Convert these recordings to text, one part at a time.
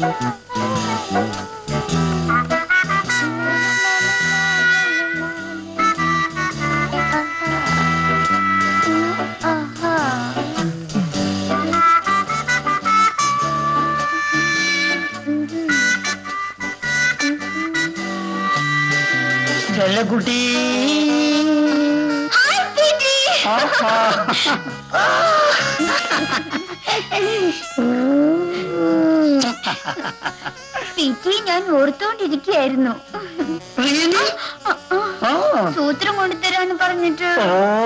ചെല്ലക്കുട്ടി ആഹാ. പിറ്റി ഞാൻ ഓർത്തോണ്ടിരിക്കുകയായിരുന്നു Really? ഓ സൂത്രം കൊണ്ടുതരാന്ന് പറഞ്ഞിട്ട് ഓ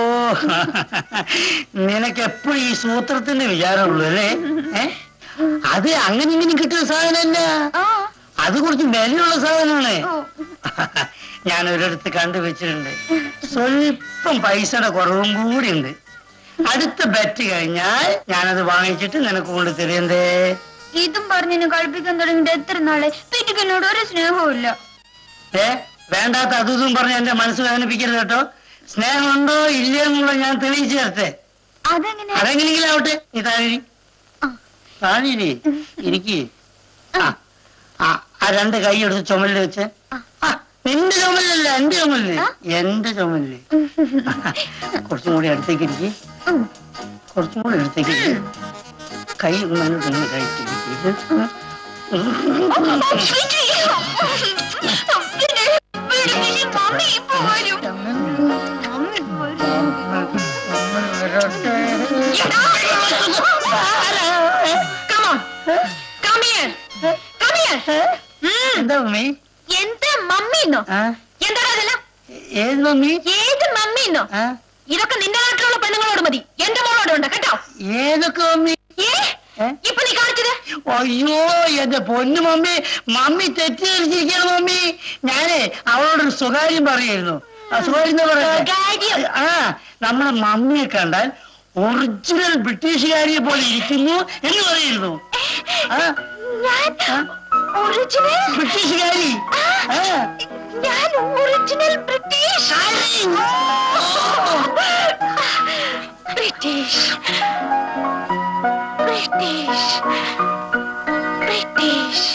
നിനക്ക് എപ്പോഴും ഈ സൂത്രത്തിന്റെ വിചാരമുള്ളൂ അല്ലേ ഏ? അത് അങ്ങനെ ഇങ്ങനെ കിട്ടുന്ന സാധനമല്ല ആ അത് കുറച്ച് വിലയുള്ള സാധനമാണ് ഓ ഞാൻ ഒരിടത്ത് കണ്ടുവച്ചിട്ടുണ്ട് സ്വല്പം പൈസയുടെ കുറവും കൂടി ഉണ്ട് അടുത്ത ബെറ്റ് കഴിഞ്ഞാൽ ഞാനത് വാങ്ങിച്ചിട്ട് നിനക്ക് കൊണ്ട് തരുന്നേ ഇതും പറഞ്ഞ് കളിപ്പിക്കാൻ തുടങ്ങിയിട്ട് എത്ര നാളെ പിറ്റിക്ക് എന്നോട് ഒരു സ്നേഹവും ഇല്ല ഏ വേണ്ടാത്ത അതും പറഞ്ഞ് എന്റെ മനസ്സ് വേദനിപ്പിക്കരുത് കേട്ടോ സ്നേഹമുണ്ടോ ഇല്ലയോ എന്നുള്ള ഞാൻ തെളിയിച്ചു തരട്ടെ അതെങ്ങനെ അതെങ്ങനെയെങ്കിലും ആവട്ടെ നീ താഴെ ആ. താഴെ ഇരിക്കി ആ ആ ആ രണ്ട് കൈ എടുത്ത് ചുമലിൽ വെച്ച് ആ. ആ, നിന്റെ ചുമലല്ല എന്റെ ചുമലില് ആ? എന്റെ ചുമലില് കുറച്ചും കൂടി അടുത്തേക്ക് ഇരിക്കി ഉം. കുറച്ചും കൂടി അടുത്തേക്ക് ഇരിക്ക്. കൈ മുന്നോട്ട് ഇങ്ങനെ കഴിച്ചിരിക്കും പിറ്റി. പിന്നെ പിടിപ്പിച്ച് മമ്മി ഇപ്പൊ വരും മമ്മി വരും. എടാ. Come on. Come here. Come here. ഉം. എന്താ മമ്മി എന്ത് മമ്മീന്നോ ആ എന്താടാ അതെല്ലാം ഏത് മമ്മി ഏത് മമ്മീന്നോ ആ ഇതൊക്കെ നിന്റെ നാട്ടിലുള്ള പെണ്ണുങ്ങളോട് മതി എന്റെ മോളോട് ഉണ്ട് കേട്ടോ ഏതൊക്കെ മമ്മി ഏ ഏ? ഇപ്പൊ നീ കാണിച്ചത് അയ്യോ എന്റെ പൊന്നു മമ്മി മമ്മി തെറ്റിദ്ധരിച്ചിരിക്കുകയാണ് മമ്മി ഞാനേ അവളോടൊരു സ്വകാര്യം പറയായിരുന്നു ആ സ്വകാര്യം എന്താ സ്വകാര്യം? പറയാ ആ നമ്മുടെ മമ്മിയെ കണ്ടാൽ ഒറിജിനൽ ബ്രിട്ടീഷുകാരിയെ പോലെ ഇരിക്കുന്നു എന്ന് പറയുന്നു ആ ഞാൻ ആ? ഒറിജിനൽ ബ്രിട്ടീഷുകാരി ആ ഞാൻ original British British British British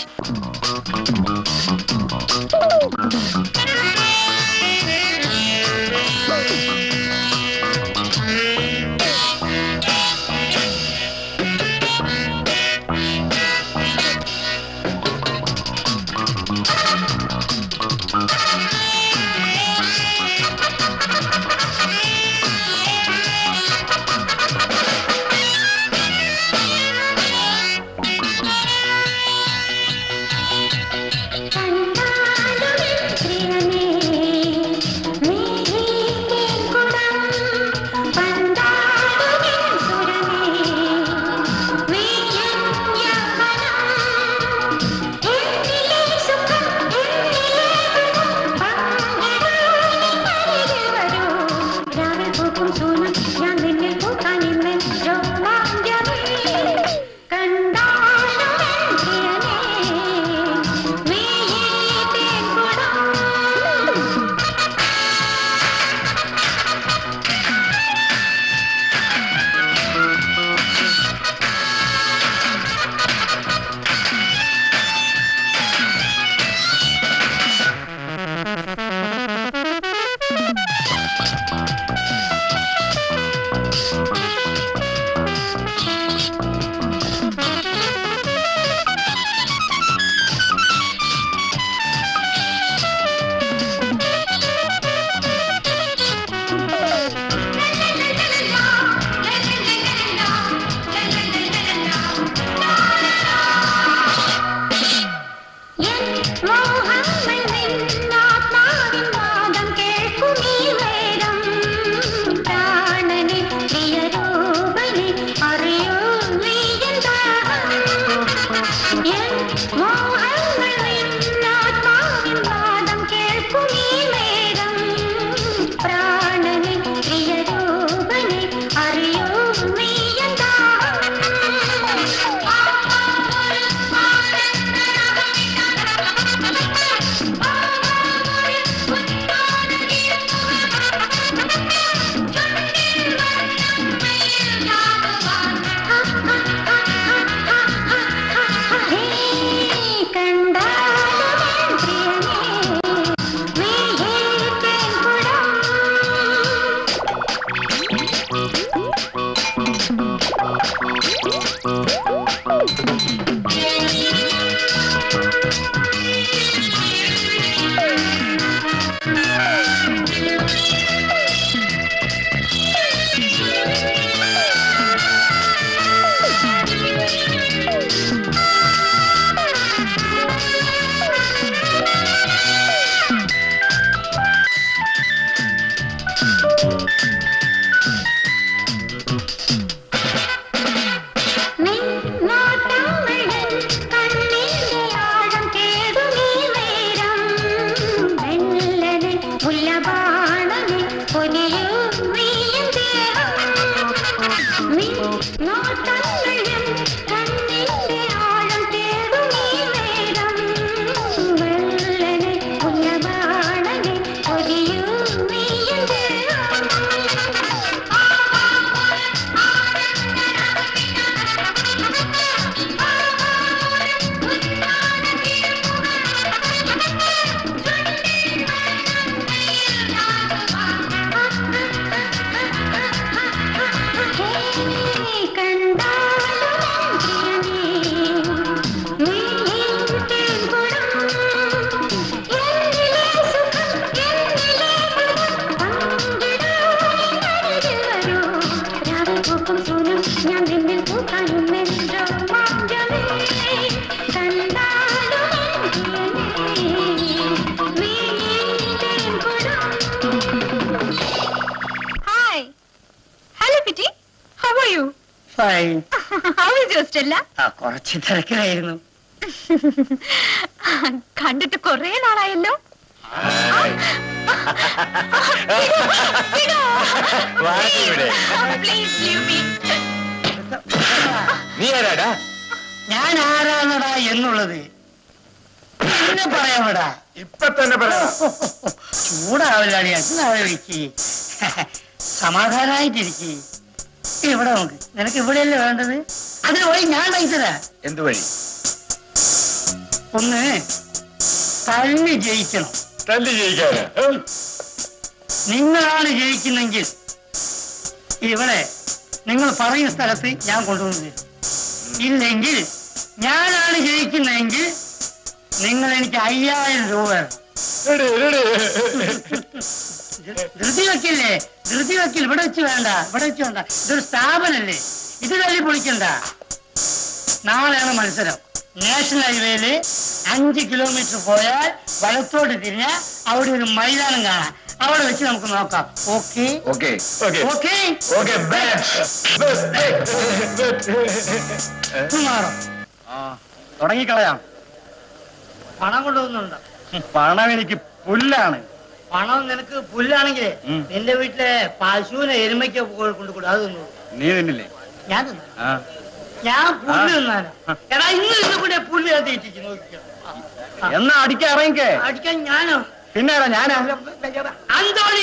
fine How is your Stella? ആ കുറച്ച് തിരക്കിലായിരുന്നു കണ്ടിട്ട് കൊറേ നാളായല്ലോ ഇവിടെ Please leave me. നീ ആരാടാ ഞാൻ ആരാണടാ എന്നുള്ളത് പിന്നെ പറയാമടാ ഇപ്പൊ തന്നെ പറയാം ചൂടാവില്ലാടി എന്നാവിക്ക് സമാധാനായിട്ടിരിക്ക് ഇവിടെ നോക്ക് നിനക്ക് ഇവിടെയല്ലേ വേണ്ടത് അതിന് വഴി ഞാൻ തയ്ച്ചതാ എന്തു വഴി ഒന്ന് തള്ളി ജയിക്കണം തല്ലി ജയിക്കാന് നിങ്ങളാണ് ജയിക്കുന്നെങ്കിൽ ഇവിടെ നിങ്ങൾ പറയുന്ന സ്ഥലത്ത് ഞാൻ കൊണ്ടുവന്നു തരും ഇല്ലെങ്കിൽ ഞാനാണ് ജയിക്കുന്നതെങ്കിൽ നിങ്ങൾ എനിക്ക് അയ്യായിരം രൂപ തരണം. ധൃതി വെക്കില്ലേ ധൃതി വെക്കില്ല ഇവിടെ വെച്ച് വേണ്ട ഇവിടെ വെച്ച് വേണ്ട ഇതൊരു സ്ഥാപനല്ലേ ഇത് തല്ലി പൊളിക്കണ്ട നാളെയാണ് മത്സരം നാഷണൽ ഹൈവേയില് അഞ്ച് കിലോമീറ്റർ പോയാൽ വലത്തോട്ട് തിരിഞ്ഞാൽ അവിടെ ഒരു മൈതാനം കാണാം അവിടെ വെച്ച് നമുക്ക് നോക്കാം okay okay okay okay okay മാറും തുടങ്ങിക്കളയാം പണം കൊണ്ടുവന്നുണ്ടോ പണം എനിക്ക് പുല്ലാണ് പണം നിനക്ക് പുല്ലാണെങ്കിൽ ഉം. നിന്റെ വീട്ടിലെ പശുവിനെ എരുമയ്ക്ക് കൊണ്ടുകൂടും അത് തിന്നു നീ തിന്നില്ലേ ഞാൻ തിന്നു ആ ഞാൻ പുല്ല് ആ. തിന്നാന് എടാ ഇന്ന് ഇന്ന് കൂടെ പുല്ല് കത്തിയിട്ടിരിക്കുന്നു നോക്കിക്കോ. ആ. എന്നാ അടിക്കാൻ ഇറങ്ങിക്കേ അടിക്കാൻ ഞാനോ പിന്നെ ആരാ ഞാനാ അന്തോണി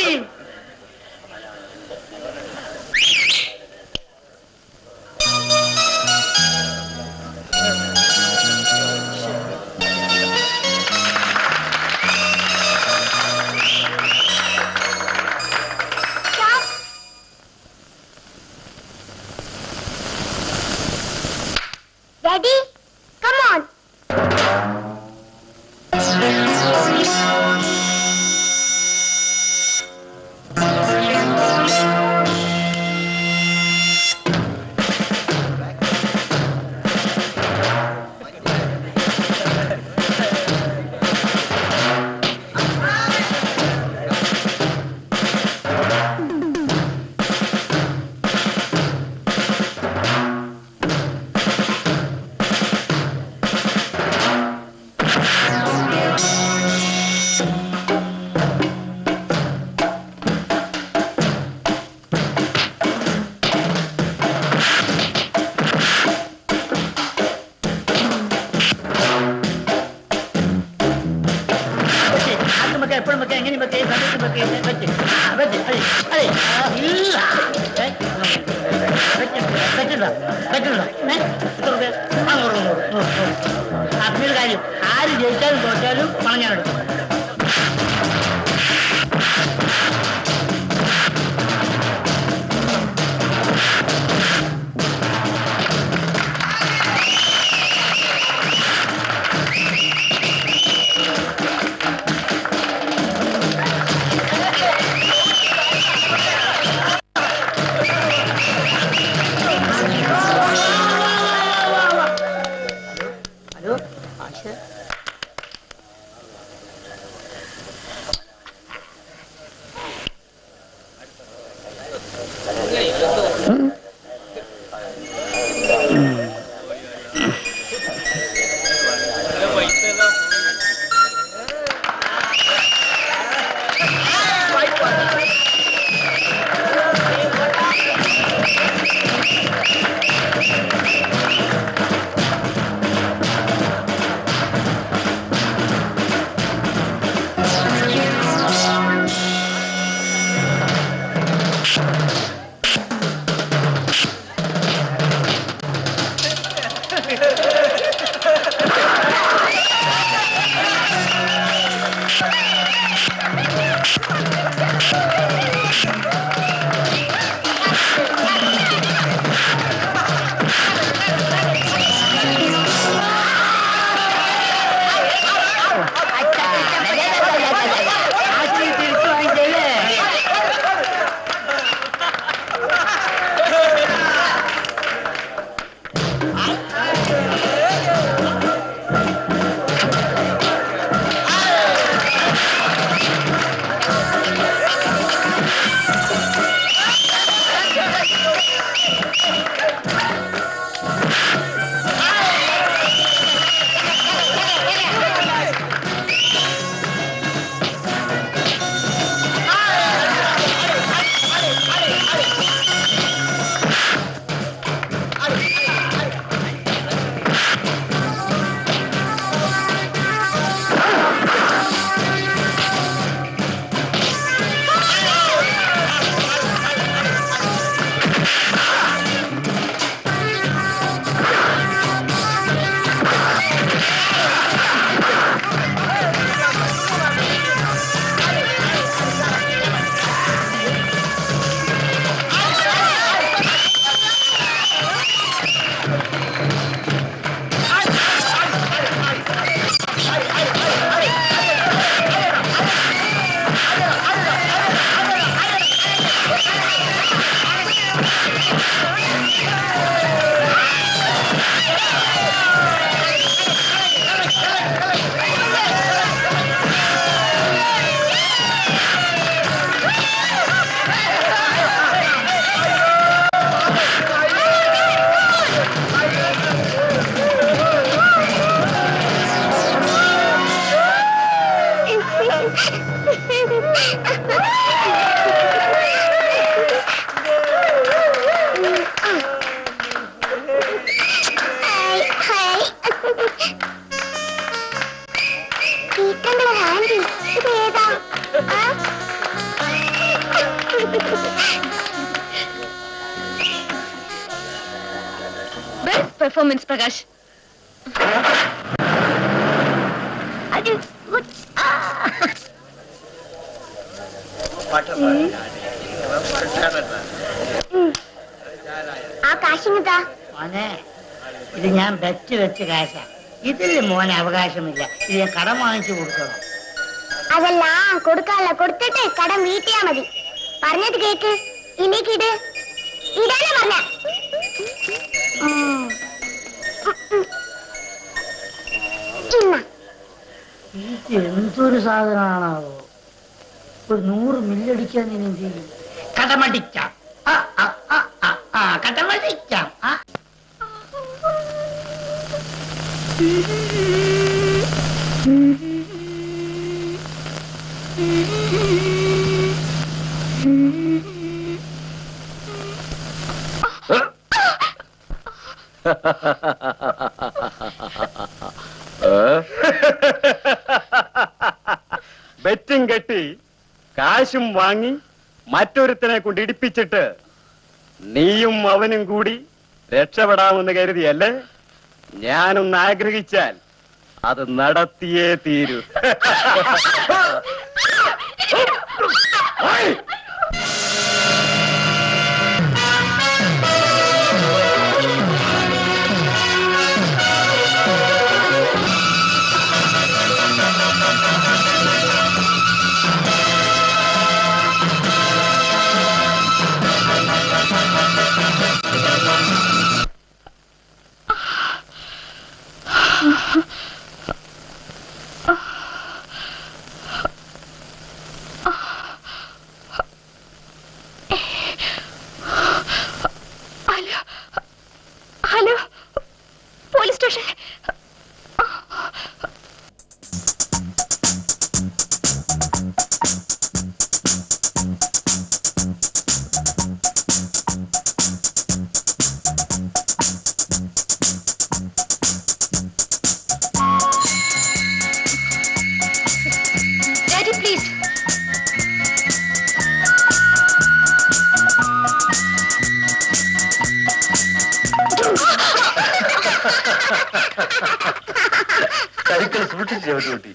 Daddy, come on. ആദ്യം വെക്കാം എപ്പോഴും വെക്കാം എങ്ങനെയും വെക്കാം സമയത്തും വെക്കാം വെച്ച് ആ, വെച്ച് അതെ അതെ ആ, ഇല്ല ഏ, വെച്ചിട്ടുണ്ടോ വെച്ചിട്ടുണ്ടോ വെച്ചിട്ടുണ്ടോ ഏ, എത്ര രൂപ ആ നൂറ് നൂറ് നൂറ് നൂറ് ആ പിന്നെ ഒരു കാര്യം ആര് ജയിച്ചാലും തോറ്റാലും പണം ഞാൻ എടുക്കും ഹലോ ആശ പെർഫോമൻസ് പ്രകാശ് അത് ഉ- ആ. ഉം. ആ കാശിങ്ങത്താ മോനെ ഇത് ഞാൻ ബെറ്റ് വെച്ച് കാശ ഇതിൽ മോനെ അവകാശമില്ല ഇത് ഞാൻ കടം വാങ്ങിച്ചു കൊടുക്കണം അതല്ല കൊടുക്കാനല്ല കൊടുത്തിട്ട് കടം വീട്ടിയാ മതി പറഞ്ഞത് കേക്ക് ഇനിക്ക് ഇട് ഇടാനാ പറഞ്ഞ ഇന്ന ഇത് എന്തൊരു സാധനമാണാവോ ഒരു നൂറ് മില്ലടിക്കാൻ ഞാൻ എന്ത് ചെയ്യും കടമടിക്കാം ആ, ആ, ആ, ആ, ആ, കടമടിക്കാം ആ. ബെറ്റും കെട്ടി കാശും വാങ്ങി മറ്റൊരുത്തനെ കൊണ്ട് ഇടിപ്പിച്ചിട്ട് നീയും അവനും കൂടി രക്ഷപ്പെടാമെന്ന് കരുതിയല്ലേ ഞാനൊന്ന് ആഗ്രഹിച്ചാൽ അത് നടത്തിയേ തീരൂ ഓയ്! Hello hello police station daddy please cycle സൂക്ഷിച്ച് ചവിട്ടി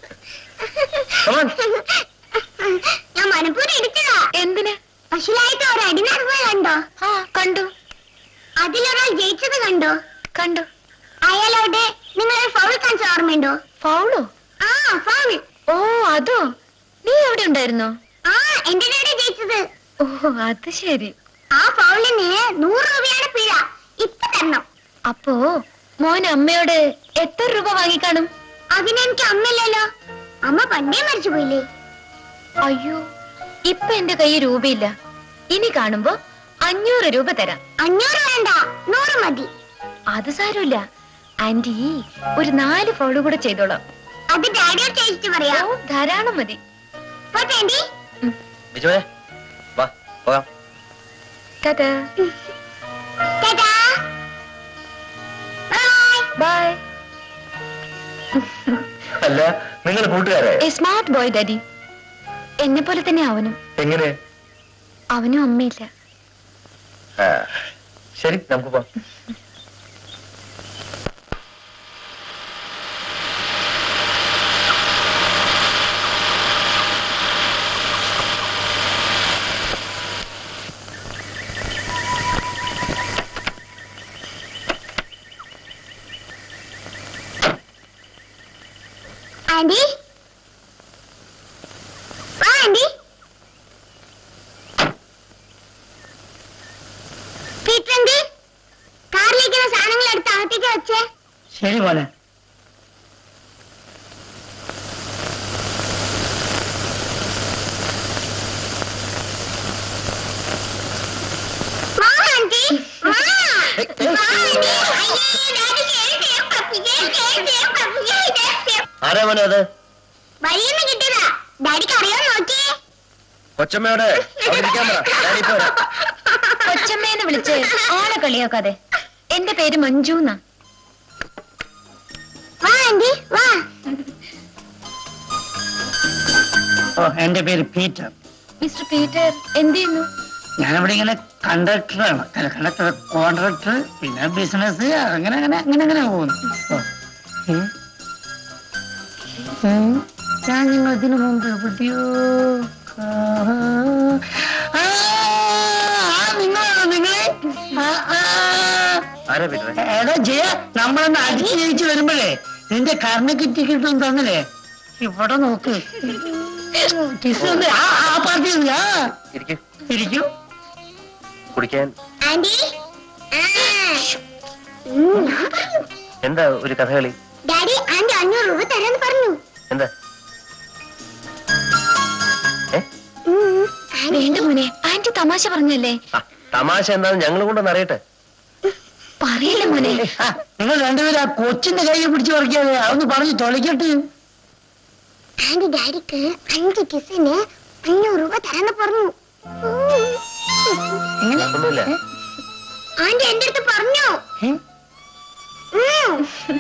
ഞാൻ മനപ്പൂരം എടുത്തതാ എന്തിന് പശുലായിട്ട് ഒരു അടിനടപ്പ് കണ്ടോ ആ കണ്ടു അതിലൊരാൾ ജയിച്ചത് കണ്ടോ കണ്ടു അയാളോട് നിങ്ങളൊരു ഫൗൾ കാണിച്ച ഓർമ്മയുണ്ടോ ഫൗളോ ആ ഫൗൾ ഓ അതോ നീ എവിടെ ഉണ്ടായിരുന്നോ ആ എന്റെ ഡാഡി ജയിച്ചത് ഓ അത് ശരി ആ ഫൗളിന് നൂറ് രൂപയാണ് പിഴ ഇപ്പൊ തരണം അപ്പോ മോൻ അമ്മയോട് എത്ര രൂപ വാങ്ങിക്കാണും അതിനെനിക്ക് അമ്മയില്ലല്ലോ അമ്മ പണ്ടേ മരിച്ചു പോയില്ലേ അയ്യോ ഇപ്പൊ എന്റെ കയ്യിൽ രൂപയില്ല ഇനി കാണുമ്പോ അഞ്ഞൂറ് രൂപ തരാം അഞ്ഞൂറ് വേണ്ട നൂറ് മതി അത് സാരമില്ല ആന്റി ഒരു നാല് ഫോളോ കൂടെ ചെയ്തോളാം അത് ഡാഡിയോട് ചോദിച്ചിട്ട് ഓ പറയാം ധാരാളം മതി പോട്ടെ ആന്റി ബിജുവേ വാ പോകാം ടാറ്റാ ടാറ്റാ ബൈ ബൈ അല്ല നിങ്ങൾ കൂട്ടുകാരെ എ സ്മാർട്ട് ബോയ് ഡാഡി എന്നെ പോലെ തന്നെ അവനും എങ്ങനെ അവനും അമ്മയില്ല ആ, ശരി നമുക്ക് പോവാം ആന്റി വാ ആന്റി പീറ്റർ ആന്റി കാറിലേക്കുള്ള സാധനങ്ങൾ എടുത്ത് അകത്തേക്ക് വെച്ചേ ശരി മോനെ വാ ആന്റി വാ വാ ആന്റി അയ്യേ ഡാഡി കേൾക്കേ പപ്പി കേൾക്കേ പപ്പി കേൾക്കേ ആരാ മോനെ അത് വഴിയെന്ന് കിട്ടിയതാ ഡാഡിക്ക് അറിയാൻ നോക്കിയേ കൊച്ചമ്മയോട് അവിടെ ഇരിക്കാൻ പറ ഡാഡി ഇപ്പൊ വരാം. കൊച്ചമ്മേനെ വിളിച്ച് ആളെ കളിയാക്കാതെ എന്റെ പേര് മഞ്ജു എന്നാ വാ ആന്റി വാ ഓ എന്റെ പേര് പീറ്റർ മിസ്റ്റർ പീറ്റർ എന്ത് ചെയ്യുന്നു ഞാനിവിടെ ഇങ്ങനെ കണ്ടക്ടറാണ് അല്ല കണ്ടക്ടർ കോൺട്രാക്ടർ പിന്നെ ബിസിനസ് അങ്ങനെ അങ്ങനെ അങ്ങനെ അങ്ങനെ പോകുന്നു ഓ. ഏ? ഏ? ഞാൻ നിങ്ങൾ ഇതിനു മുമ്പ് എവിടെയോ കാ- ആ, ആ, നിങ്ങളാണോ നിങ്ങളെ ആ, ആ. ആരാ പീറ്ററെ എടാ ജയ നമ്മളൊന്ന് അടിച്ചു ജയിച്ചു വരുമ്പോഴേ നിന്റെ കർണക്ക് ടിക്കറ്റും തന്നില്ലേ ഇവിടെ നോക്ക് കിസ് ഉണ്ട്. ആ ആ പാർട്ടി ഉണ്ട്. ആ ഇരിക്കൂ ഇരിക്കൂ കുടിക്കാൻ ആന്റി ആ. ഉം, ഞാൻ പറഞ്ഞു. എന്താ ഒരു കഥകളി ഡാഡി ആന്റി അഞ്ഞൂറ് രൂപ തരാന്ന് പറഞ്ഞു എന്താ ഏ ഉം, ആന്റി വേണ്ട മോനെ ആന്റി തമാശ പറഞ്ഞല്ലേ ആ, തമാശ എന്താന്ന് ഞങ്ങൾ കൊണ്ടൊന്ന് അറിയട്ടെ പറയല്ലേ മോനെ ആ, നിങ്ങൾ രണ്ടുപേരും ആ കൊച്ചിന്റെ കൈ പിടിച്ചു പറിക്കാതെ അതൊന്ന് പറഞ്ഞു തൊലക്കട്ടെ ആന്റി ഡാഡിക്ക് അഞ്ച് കിസിന് അഞ്ഞൂറ് രൂപ തരാന്ന് പറഞ്ഞു ഉം. എങ്ങനെ ഒന്നുമില്ല ആന്റി എന്റെ അടുത്ത് പറഞ്ഞു ഏ? ഉം.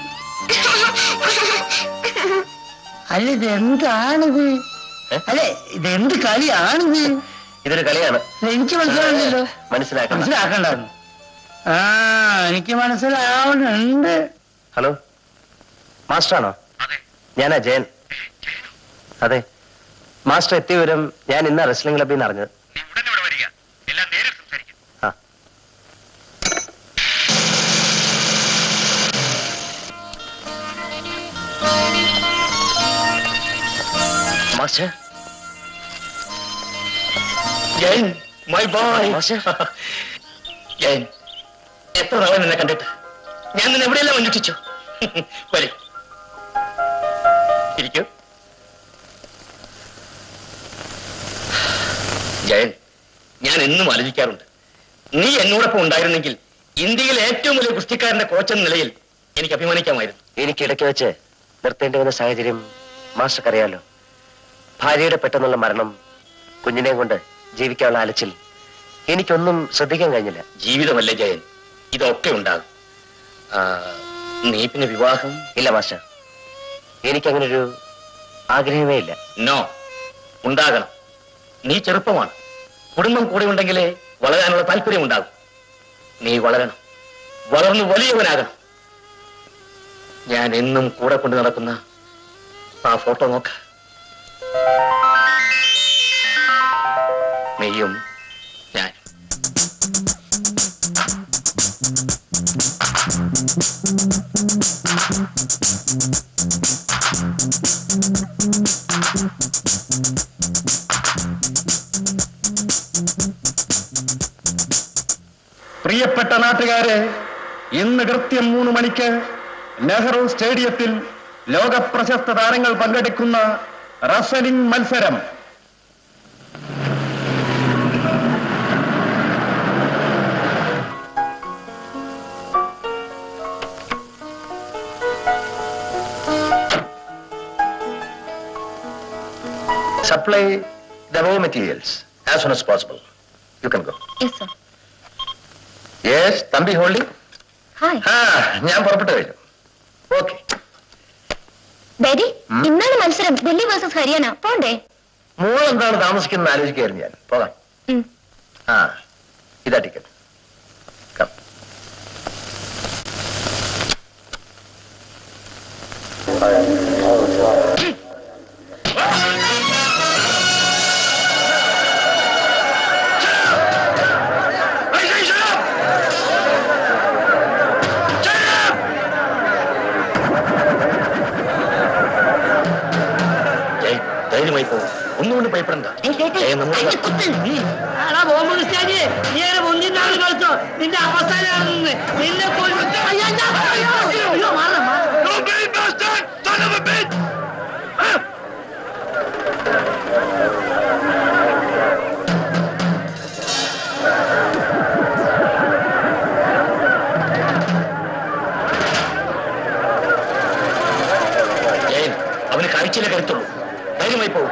അല്ല ഇത് എന്താണിത് ഏ? അല്ലെ ഇത് എന്ത് കളിയാണിത് ഇതൊരു കളിയാണ് ഇത് എനിക്ക് മനസ്സിലാവുന്നില്ലല്ലോ മനസ്സിലാക്കണം മനസ്സിലാക്കണ്ടായിരുന്നു ആ എനിക്ക് മനസ്സിലാവുന്നുണ്ട് ഹലോ മാസ്റ്ററാണോ ഞാനാ ജയൻ അതെ മാസ്റ്റർ എത്തിയ വിവരം ഞാൻ ഇന്ന് റെസ്ലിംഗ് ക്ലബിൽ നിന്ന് അറിഞ്ഞത് ആ master Jayan my boy master Jayan എത്ര നാളെ നിന്നെ കണ്ടിട്ട് ഞാൻ നിന്നെ എവിടെയെല്ലാം അന്വേഷിച്ചു വരും ഇരിക്കൂ ജയൻ ഞാൻ എന്നും ആലോചിക്കാറുണ്ട് നീ എന്നോടൊപ്പം ഉണ്ടായിരുന്നെങ്കിൽ ഇന്ത്യയിലെ ഏറ്റവും വലിയ കുസ്തിക്കാരന്റെ കോച്ച് എന്ന നിലയിൽ എനിക്ക് അഭിമാനിക്കാമായിരുന്നു എനിക്ക് ഇടയ്ക്ക് വെച്ച് നിർത്തേണ്ടി വന്ന സാഹചര്യം മാസ്റ്റർക്ക് അറിയാലോ ഭാര്യയുടെ പെട്ടെന്നുള്ള മരണം കുഞ്ഞിനെയും കൊണ്ട് ജീവിക്കാനുള്ള അലച്ചിൽ എനിക്കൊന്നും ശ്രദ്ധിക്കാൻ കഴിഞ്ഞില്ല ജീവിതമല്ലേ ജയൻ ഇതൊക്കെ ഉണ്ടാകും ആ, നീ പിന്നെ വിവാഹം ഇല്ല മാസ്റ്റർ എനിക്കങ്ങനെ ഒരു ആഗ്രഹമേ ഇല്ല നോ ഉണ്ടാകണം നീ ചെറുപ്പമാണ് കുടുംബം കൂടെ ഉണ്ടെങ്കിലേ വളരാനുള്ള താല്പര്യം ഉണ്ടാകും നീ വളരണം വളർന്നു വലിയവനാകണം ഞാൻ എന്നും കൂടെ കൊണ്ട് നടക്കുന്ന ആ ഫോട്ടോ നോക്ക നീയും ഞാൻ പ്രിയപ്പെട്ട നാട്ടുകാരെ ഇന്ന് കൃത്യം മൂന്ന് മണിക്ക് നെഹ്റു സ്റ്റേഡിയത്തിൽ ലോക പ്രശസ്ത താരങ്ങൾ പങ്കെടുക്കുന്ന റസലിംഗ് മത്സരം supply the raw materials as soon as possible you can go yes sir yes തമ്പി ഹോൾഡി ഹായ് ആ ഞാൻ പുറപ്പെട്ടു കഴിഞ്ഞു ഓക്കെ ഡാഡി ഇന്നാണ് മത്സരം ഡൽഹി വേഴ്സസ് ഹരിയാന പോണ്ടേ മോൾ എന്താണ് താമസിക്കുന്നത് ആലോചിക്കായിരുന്നു ഞാൻ പോകാം ഉം. ആ ഇതാ ടിക്കറ്റ് കം ജയ് ധൈര്യമായി പോകും ഒന്നുകൊണ്ട് ഭയപ്പെടണ്ട ജയ് നമ്മൾ ആടാ ബോംബ് ക്രിസ്ത്യാനി നീ ഒരു മുന്നിന്നാണ് കളിച്ചോ നിന്റെ അവസാനാണെന്ന് നിന്നെ കൊല്ലും. അയ്യോ, അയ്യോ, അയ്യോ, അയ്യോ, മാറാം, മാറാം. ജയൻ അവന് കാഴ്ചയിലെ കരുത്തുള്ളൂ ധൈര്യമായി പോകും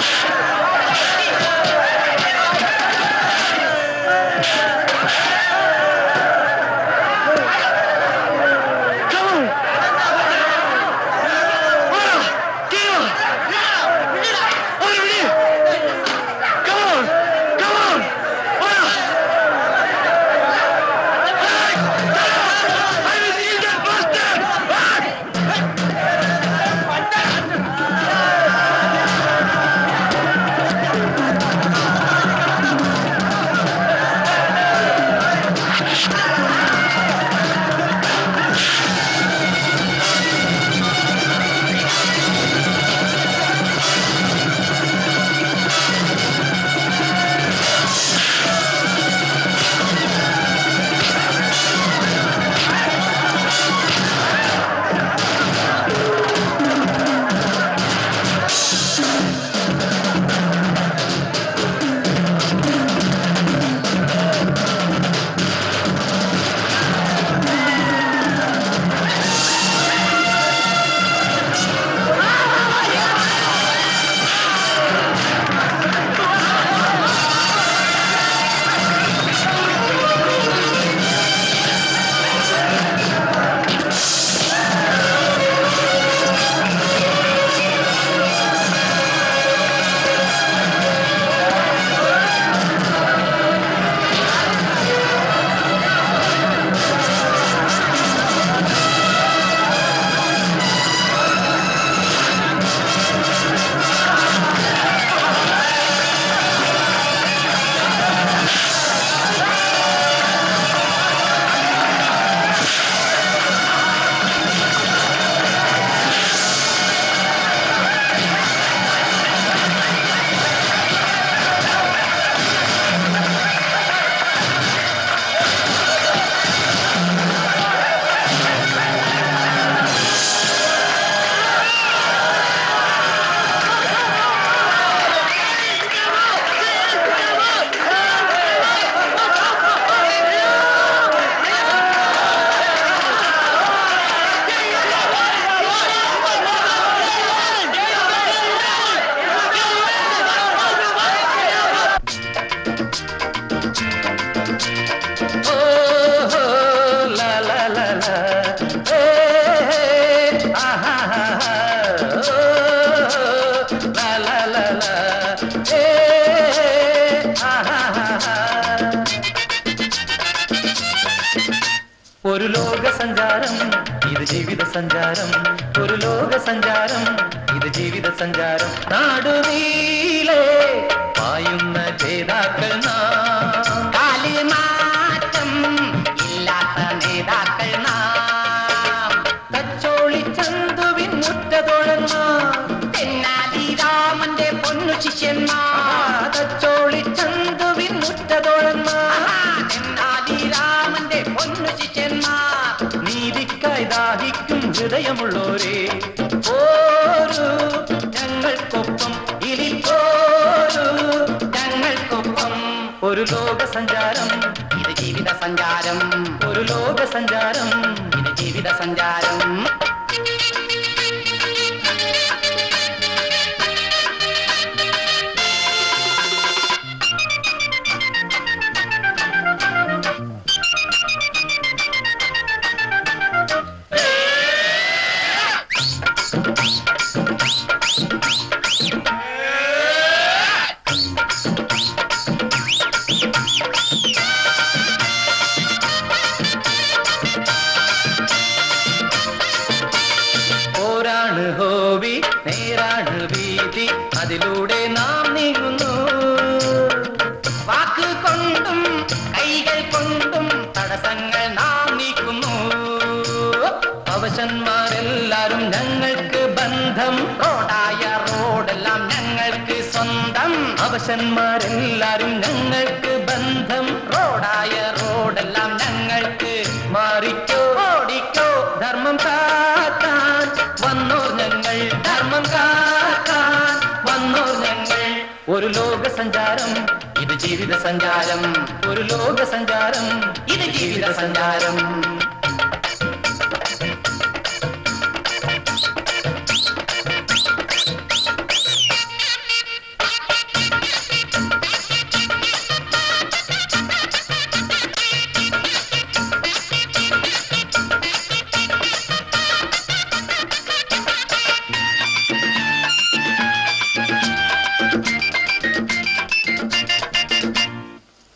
ഒരു ലോക സഞ്ചാരം ഇത് ജീവിത സഞ്ചാരം ഒരു ലോക സഞ്ചാരം ഇത് ജീവിത സഞ്ചാരം നാടുനീളെ പായുന്ന ജേതാക്കൾ നാം കാലിമാറ്റം ഇല്ലാത്ത നേതാക്കൾ നാം തച്ചോളി ചന്തുവിൻ മുറ്റതൊഴന്മാർ തെന്നാലി രാമന്റെ പൊന്നു ശിഷ്യന്മാർ തച്ചോളി ചന്തുവിൻ മുറ്റതൊഴന്മാർ തെന്നാലി രാമന്റെ പൊന്നു ശിഷ്യന്മാർ നീതിക്കായി ദാഹിക്കും ഹൃദയമുള്ളോരേ ഓരോ ഞങ്ങൾക്കൊപ്പം ഇനി ഓരോ ഞങ്ങൾക്കൊപ്പം ഒരു ലോക സഞ്ചാരം ഇത് ജീവിത സഞ്ചാരം ഒരു ലോക സഞ്ചാരം ഇത് ജീവിത സഞ്ചാരം പോരാണ് ഹോവി നേരാണ് വീതി അതിലൂടെ നാം നീങ്ങുന്നു വാക്ക് കൊണ്ടും കൈകൾ കൊണ്ടും തടസ്സങ്ങൾ നാം നീക്കുന്നു അവശന്മാരെല്ലാരും ഞങ്ങൾക്ക് ബന്ധം റോഡായ റോഡെല്ലാം ഞങ്ങൾക്ക് സ്വന്തം അവശന്മാരെല്ലാരും ഞങ്ങൾക്ക് ബന്ധം റോഡായ റോഡെല്ലാം ഞങ്ങൾക്ക് മാറിക്കോ ഓടിക്കോ ധർമ്മം കാക്കാൻ വന്നോർ ഞങ്ങൾ ധർമ്മം കാക്കാൻ വന്നോർ ഞങ്ങൾ ഒരു ലോക സഞ്ചാരം ഇത് ജീവിത സഞ്ചാരം ഒരു ലോക സഞ്ചാരം ഇത് ജീവിത സഞ്ചാരം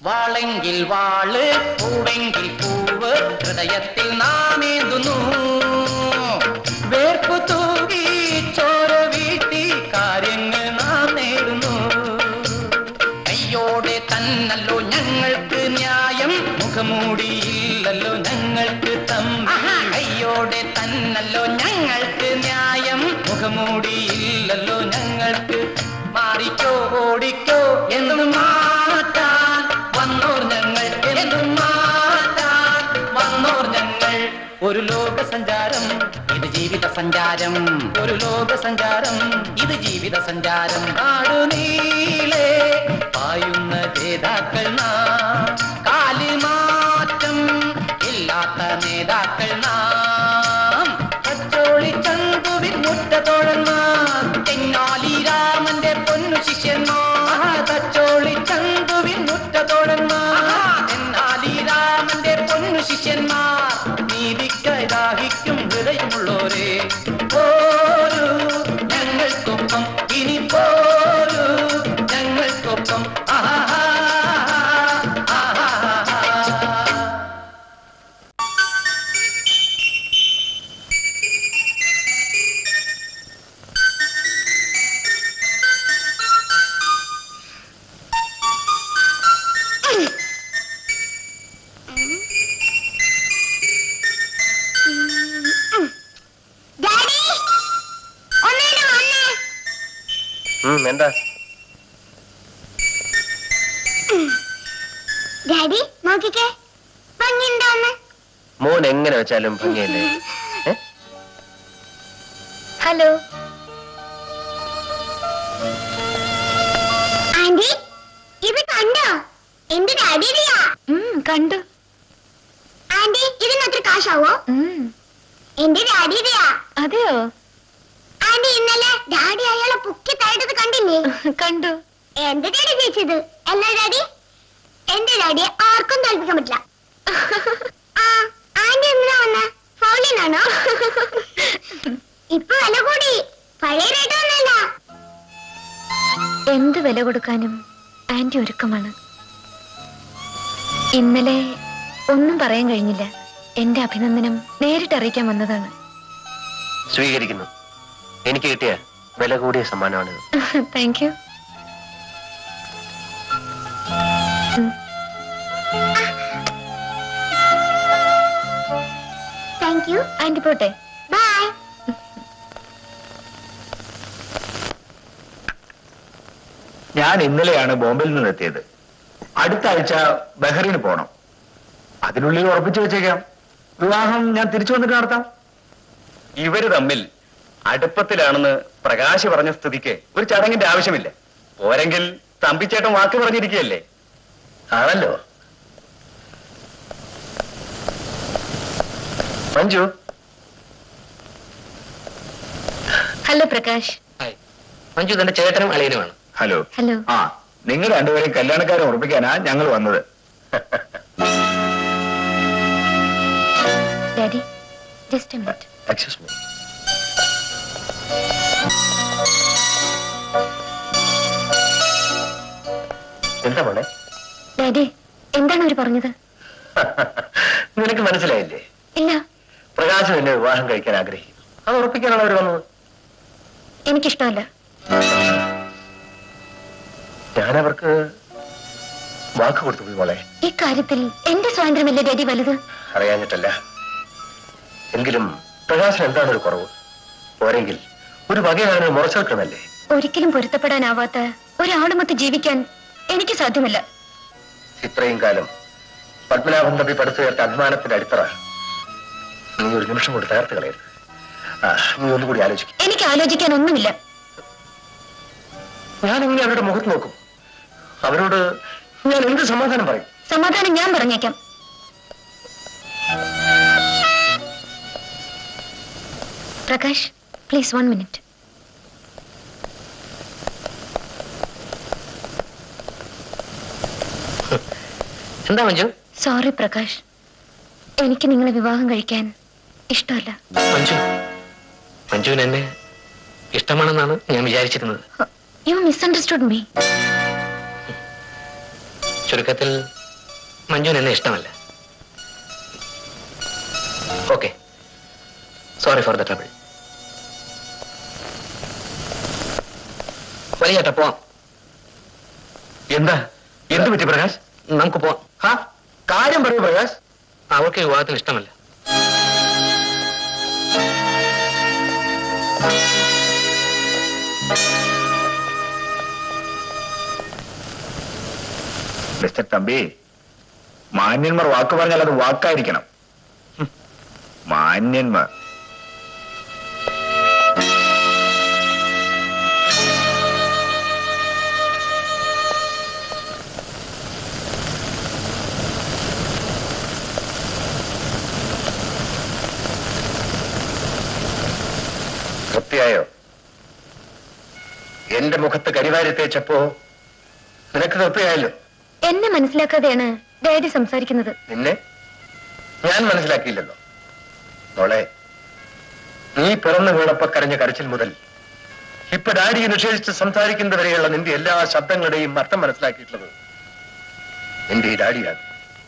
വാളെങ്കിൽ വാള് പൂവെങ്കിൽ പൂവ് ഹൃദയത്തിൽ നാം ഏന്തുന്നു വേർപ്പു തൂകി ചോര വീട്ടി കാര്യങ്ങൾ നാം നേടുന്നു കയ്യോടെ തന്നല്ലോ ഞങ്ങൾക്ക് ന്യായം മുഖമൂടിയില്ലല്ലോ ഞങ്ങൾക്ക് തമ്പി കയ്യോടെ തന്നല്ലോ ഞങ്ങൾക്ക് ന്യായം മുഖമൂടിയില്ലല്ലോ ഞങ്ങൾക്ക് മാറിക്കോ ഓടിക്കോ എന്നും മാറ്റാൻ വന്നോർ ഞങ്ങൾ എന്നും മാറ്റാൻ വന്നോർ ഞങ്ങൾ ഒരു ലോക സഞ്ചാരം ഇത് ജീവിത സഞ്ചാരം ഒരു ലോക സഞ്ചാരം ഇത് ജീവിത സഞ്ചാരം നാടു നീളെ പായുന്ന ജേതാക്കൾ നാം കാലിമാറ്റം ഇല്ലാത്ത നേതാക്കൾ നാം കച്ചോളി ചന്തുവിൻ മുറ്റത്തോഴന്മാർ തെങ്ങാലി രാമന്റെ പൊന്നു ശിഷ്യന്മാർ കച്ചോളി ചന്തുവിൻ മുറ്റത്തോഴന്മാർ തെന്നാലി രാമന്റെ പൊന്നു ശിഷ്യന്മാർ നീതിക്കായി ദാഹിക്കും ഹൃദയമുള്ളോരെ പോരൂ ഞങ്ങൾക്കൊപ്പം ഇനി പോരൂ ഞങ്ങൾക്കൊപ്പം ആഹാ ആഹാ ഡാഡി ഒന്നേലും വന്നേ ഉം, എന്താ ഡാഡി നോക്കിക്കേ ഭംഗിയുണ്ടോന്ന് മോൻ എങ്ങനെ വെച്ചാലും ഭംഗിയല്ലേ ഏ? ഹലോ ആന്റി ഇത് കണ്ടോ എന്റെ ഡാഡിയുടെയാ ഉം, കണ്ടു ആന്റി ഇതിനത്ര കാശാവോ ഉം, എന്റെ ഡാഡിയുടെയാ അതെയോ ആന്റി ഇന്നലെ ഡാഡി അയാളെ പൊക്കി തഴുതത് കണ്ടില്ലേ കണ്ടു എന്റെ ഡാഡി ജയിച്ചത് അല്ല ഡാഡി എന്റെ ഡാഡിയെ ആർക്കും തോൽപ്പിക്കാൻ പറ്റില്ല ആ ആന്റി എന്തിനാ വന്ന ഫൗളിനാണോ ഇപ്പൊ വില കൂടി പഴയ റേറ്റ് ഒന്നല്ല എന്ത് വില കൊടുക്കാനും ആന്റി ഒരുക്കമാണ് ഇന്നലെ ഒന്നും പറയാൻ കഴിഞ്ഞില്ല എന്റെ അഭിനന്ദനം നേരിട്ട് അറിയിക്കാൻ വന്നതാണ് സ്വീകരിക്കുന്നു എനിക്ക് കിട്ടിയ വില കൂടിയ സമ്മാനമാണിത് thank you thank you aunty പോട്ടെ ബൈ ഞാൻ ഇന്നലെയാണ് ബോംബെയിൽ നിന്ന് എത്തിയത് അടുത്ത ആഴ്ച ബഹ്റിന് പോണം അതിനുള്ളിൽ ഉറപ്പിച്ചു വെച്ചേക്കാം വിവാഹം ഞാൻ തിരിച്ചു വന്നിട്ട് നടത്താം ഇവര് തമ്മിൽ അടുപ്പത്തിലാണെന്ന് പ്രകാശ് പറഞ്ഞ സ്ഥിതിക്ക് ഒരു ചടങ്ങിന്റെ ആവശ്യമില്ല പോരെങ്കിൽ തമ്പിച്ചേട്ടൻ വാക്ക് പറഞ്ഞിരിക്കുകയല്ലേ ആണല്ലോ മഞ്ജു ഹലോ പ്രകാശ് മഞ്ജു തന്റെ ചേട്ടനും അളിയനുമാണ് ഹലോ ഹലോ ആ നിങ്ങൾ രണ്ടുപേരും കല്യാണക്കാരെ ഉറപ്പിക്കാനാ ഞങ്ങൾ വന്നത് daddy just minute excuse me എന്താ മോളെ ഡാഡി എന്താണ് അവർ പറഞ്ഞത് നിനക്ക് മനസ്സിലായില്ലേ ഇല്ല പ്രകാശം എന്നെ വിവാഹം കഴിക്കാൻ ആഗ്രഹിക്കുന്നു അത് ഉറപ്പിക്കാനാണ് അവർ വന്നത് എനിക്കിഷ്ടമല്ല ഞാൻ അവർക്ക് വാക്ക് കൊടുത്തു പോയി മോളെ ഇക്കാര്യത്തിൽ എന്റെ സ്വാതന്ത്ര്യമല്ലേ ഡാഡി വലുത് അറിയാഞ്ഞിട്ടല്ല എങ്കിലും പ്രകാശം എന്താണ് ഒരു കുറവ് പോരെങ്കിൽ ഒരു വകയാണ് മുറച്ചു വെക്കണമല്ലേ ഒരിക്കലും പൊരുത്തപ്പെടാനാവാത്ത ഒരാളുമൊത്ത് ജീവിക്കാൻ എനിക്ക് സാധ്യമല്ല ഇത്രയും കാലം പത്മനാഭൻ തമ്പി പടുത്തുയർത്ത അഭിമാനത്തിന്റെ അടിത്തറ നീ ഒരു നിമിഷം കൂടി തകർത്ത് കളയരുത് ആ, നീ ഒന്നുകൂടി ആലോചിക്കും എനിക്ക് ആലോചിക്കാൻ ഒന്നുമില്ല ഞാൻ ഇങ്ങനെ അവരുടെ മുഖത്ത് നോക്കും അവരോട് ഞാൻ എന്ത് സമാധാനം പറയും സമാധാനം ഞാൻ പറഞ്ഞേക്കാം പ്രകാശ് പ്ലീസ് വൺ മിനിറ്റ് എന്താ മഞ്ജു സോറി പ്രകാശ് എനിക്ക് നിങ്ങളെ വിവാഹം കഴിക്കാൻ ഇഷ്ടമല്ല മഞ്ജു മഞ്ജുവിന് എന്നെ ഇഷ്ടമാണെന്നാണ് ഞാൻ വിചാരിച്ചിരുന്നത് യു മിസ്അണ്ടർസ്റ്റുഡ് മീ ചുരുക്കത്തിൽ മഞ്ജുവിന് എന്നെ ഇഷ്ടമല്ല okay sorry for the trouble വലിയേട്ടാ പോവാം എന്താ എന്ത് പറ്റി പ്രകാശ് നമുക്ക് പോവാം ഹാ കാര്യം പറയൂ പ്രകാശ് അവൾക്ക് ഈ വിവാഹത്തിൽ ഇഷ്ടമല്ല മിസ്റ്റർ തമ്പി മാന്യന്മാർ വാക്ക് പറഞ്ഞാൽ അത് വാക്കായിരിക്കണം ഹും. മാന്യന്മാർ തൃപ്തിയായോ എന്റെ മുഖത്ത് കരിവാരി തേച്ചപ്പോ നിനക്ക് തൃപ്തിയായല്ലോ എന്നെ മനസ്സിലാക്കാതെയാണ് ഡാഡി സംസാരിക്കുന്നത് നിന്നെ ഞാൻ മനസ്സിലാക്കിയില്ലല്ലോ മോളെ നീ പിറന്നു വീണപ്പോ കരഞ്ഞ കരച്ചിൽ മുതൽ ഇപ്പൊ ഡാഡിയെ നിഷേധിച്ച് സംസാരിക്കുന്നവരെയുള്ള നിന്റെ എല്ലാ ശബ്ദങ്ങളുടെയും അർത്ഥം മനസ്സിലാക്കിയിട്ടുള്ളത് എന്റെ ഈ ഡാഡിയാണ്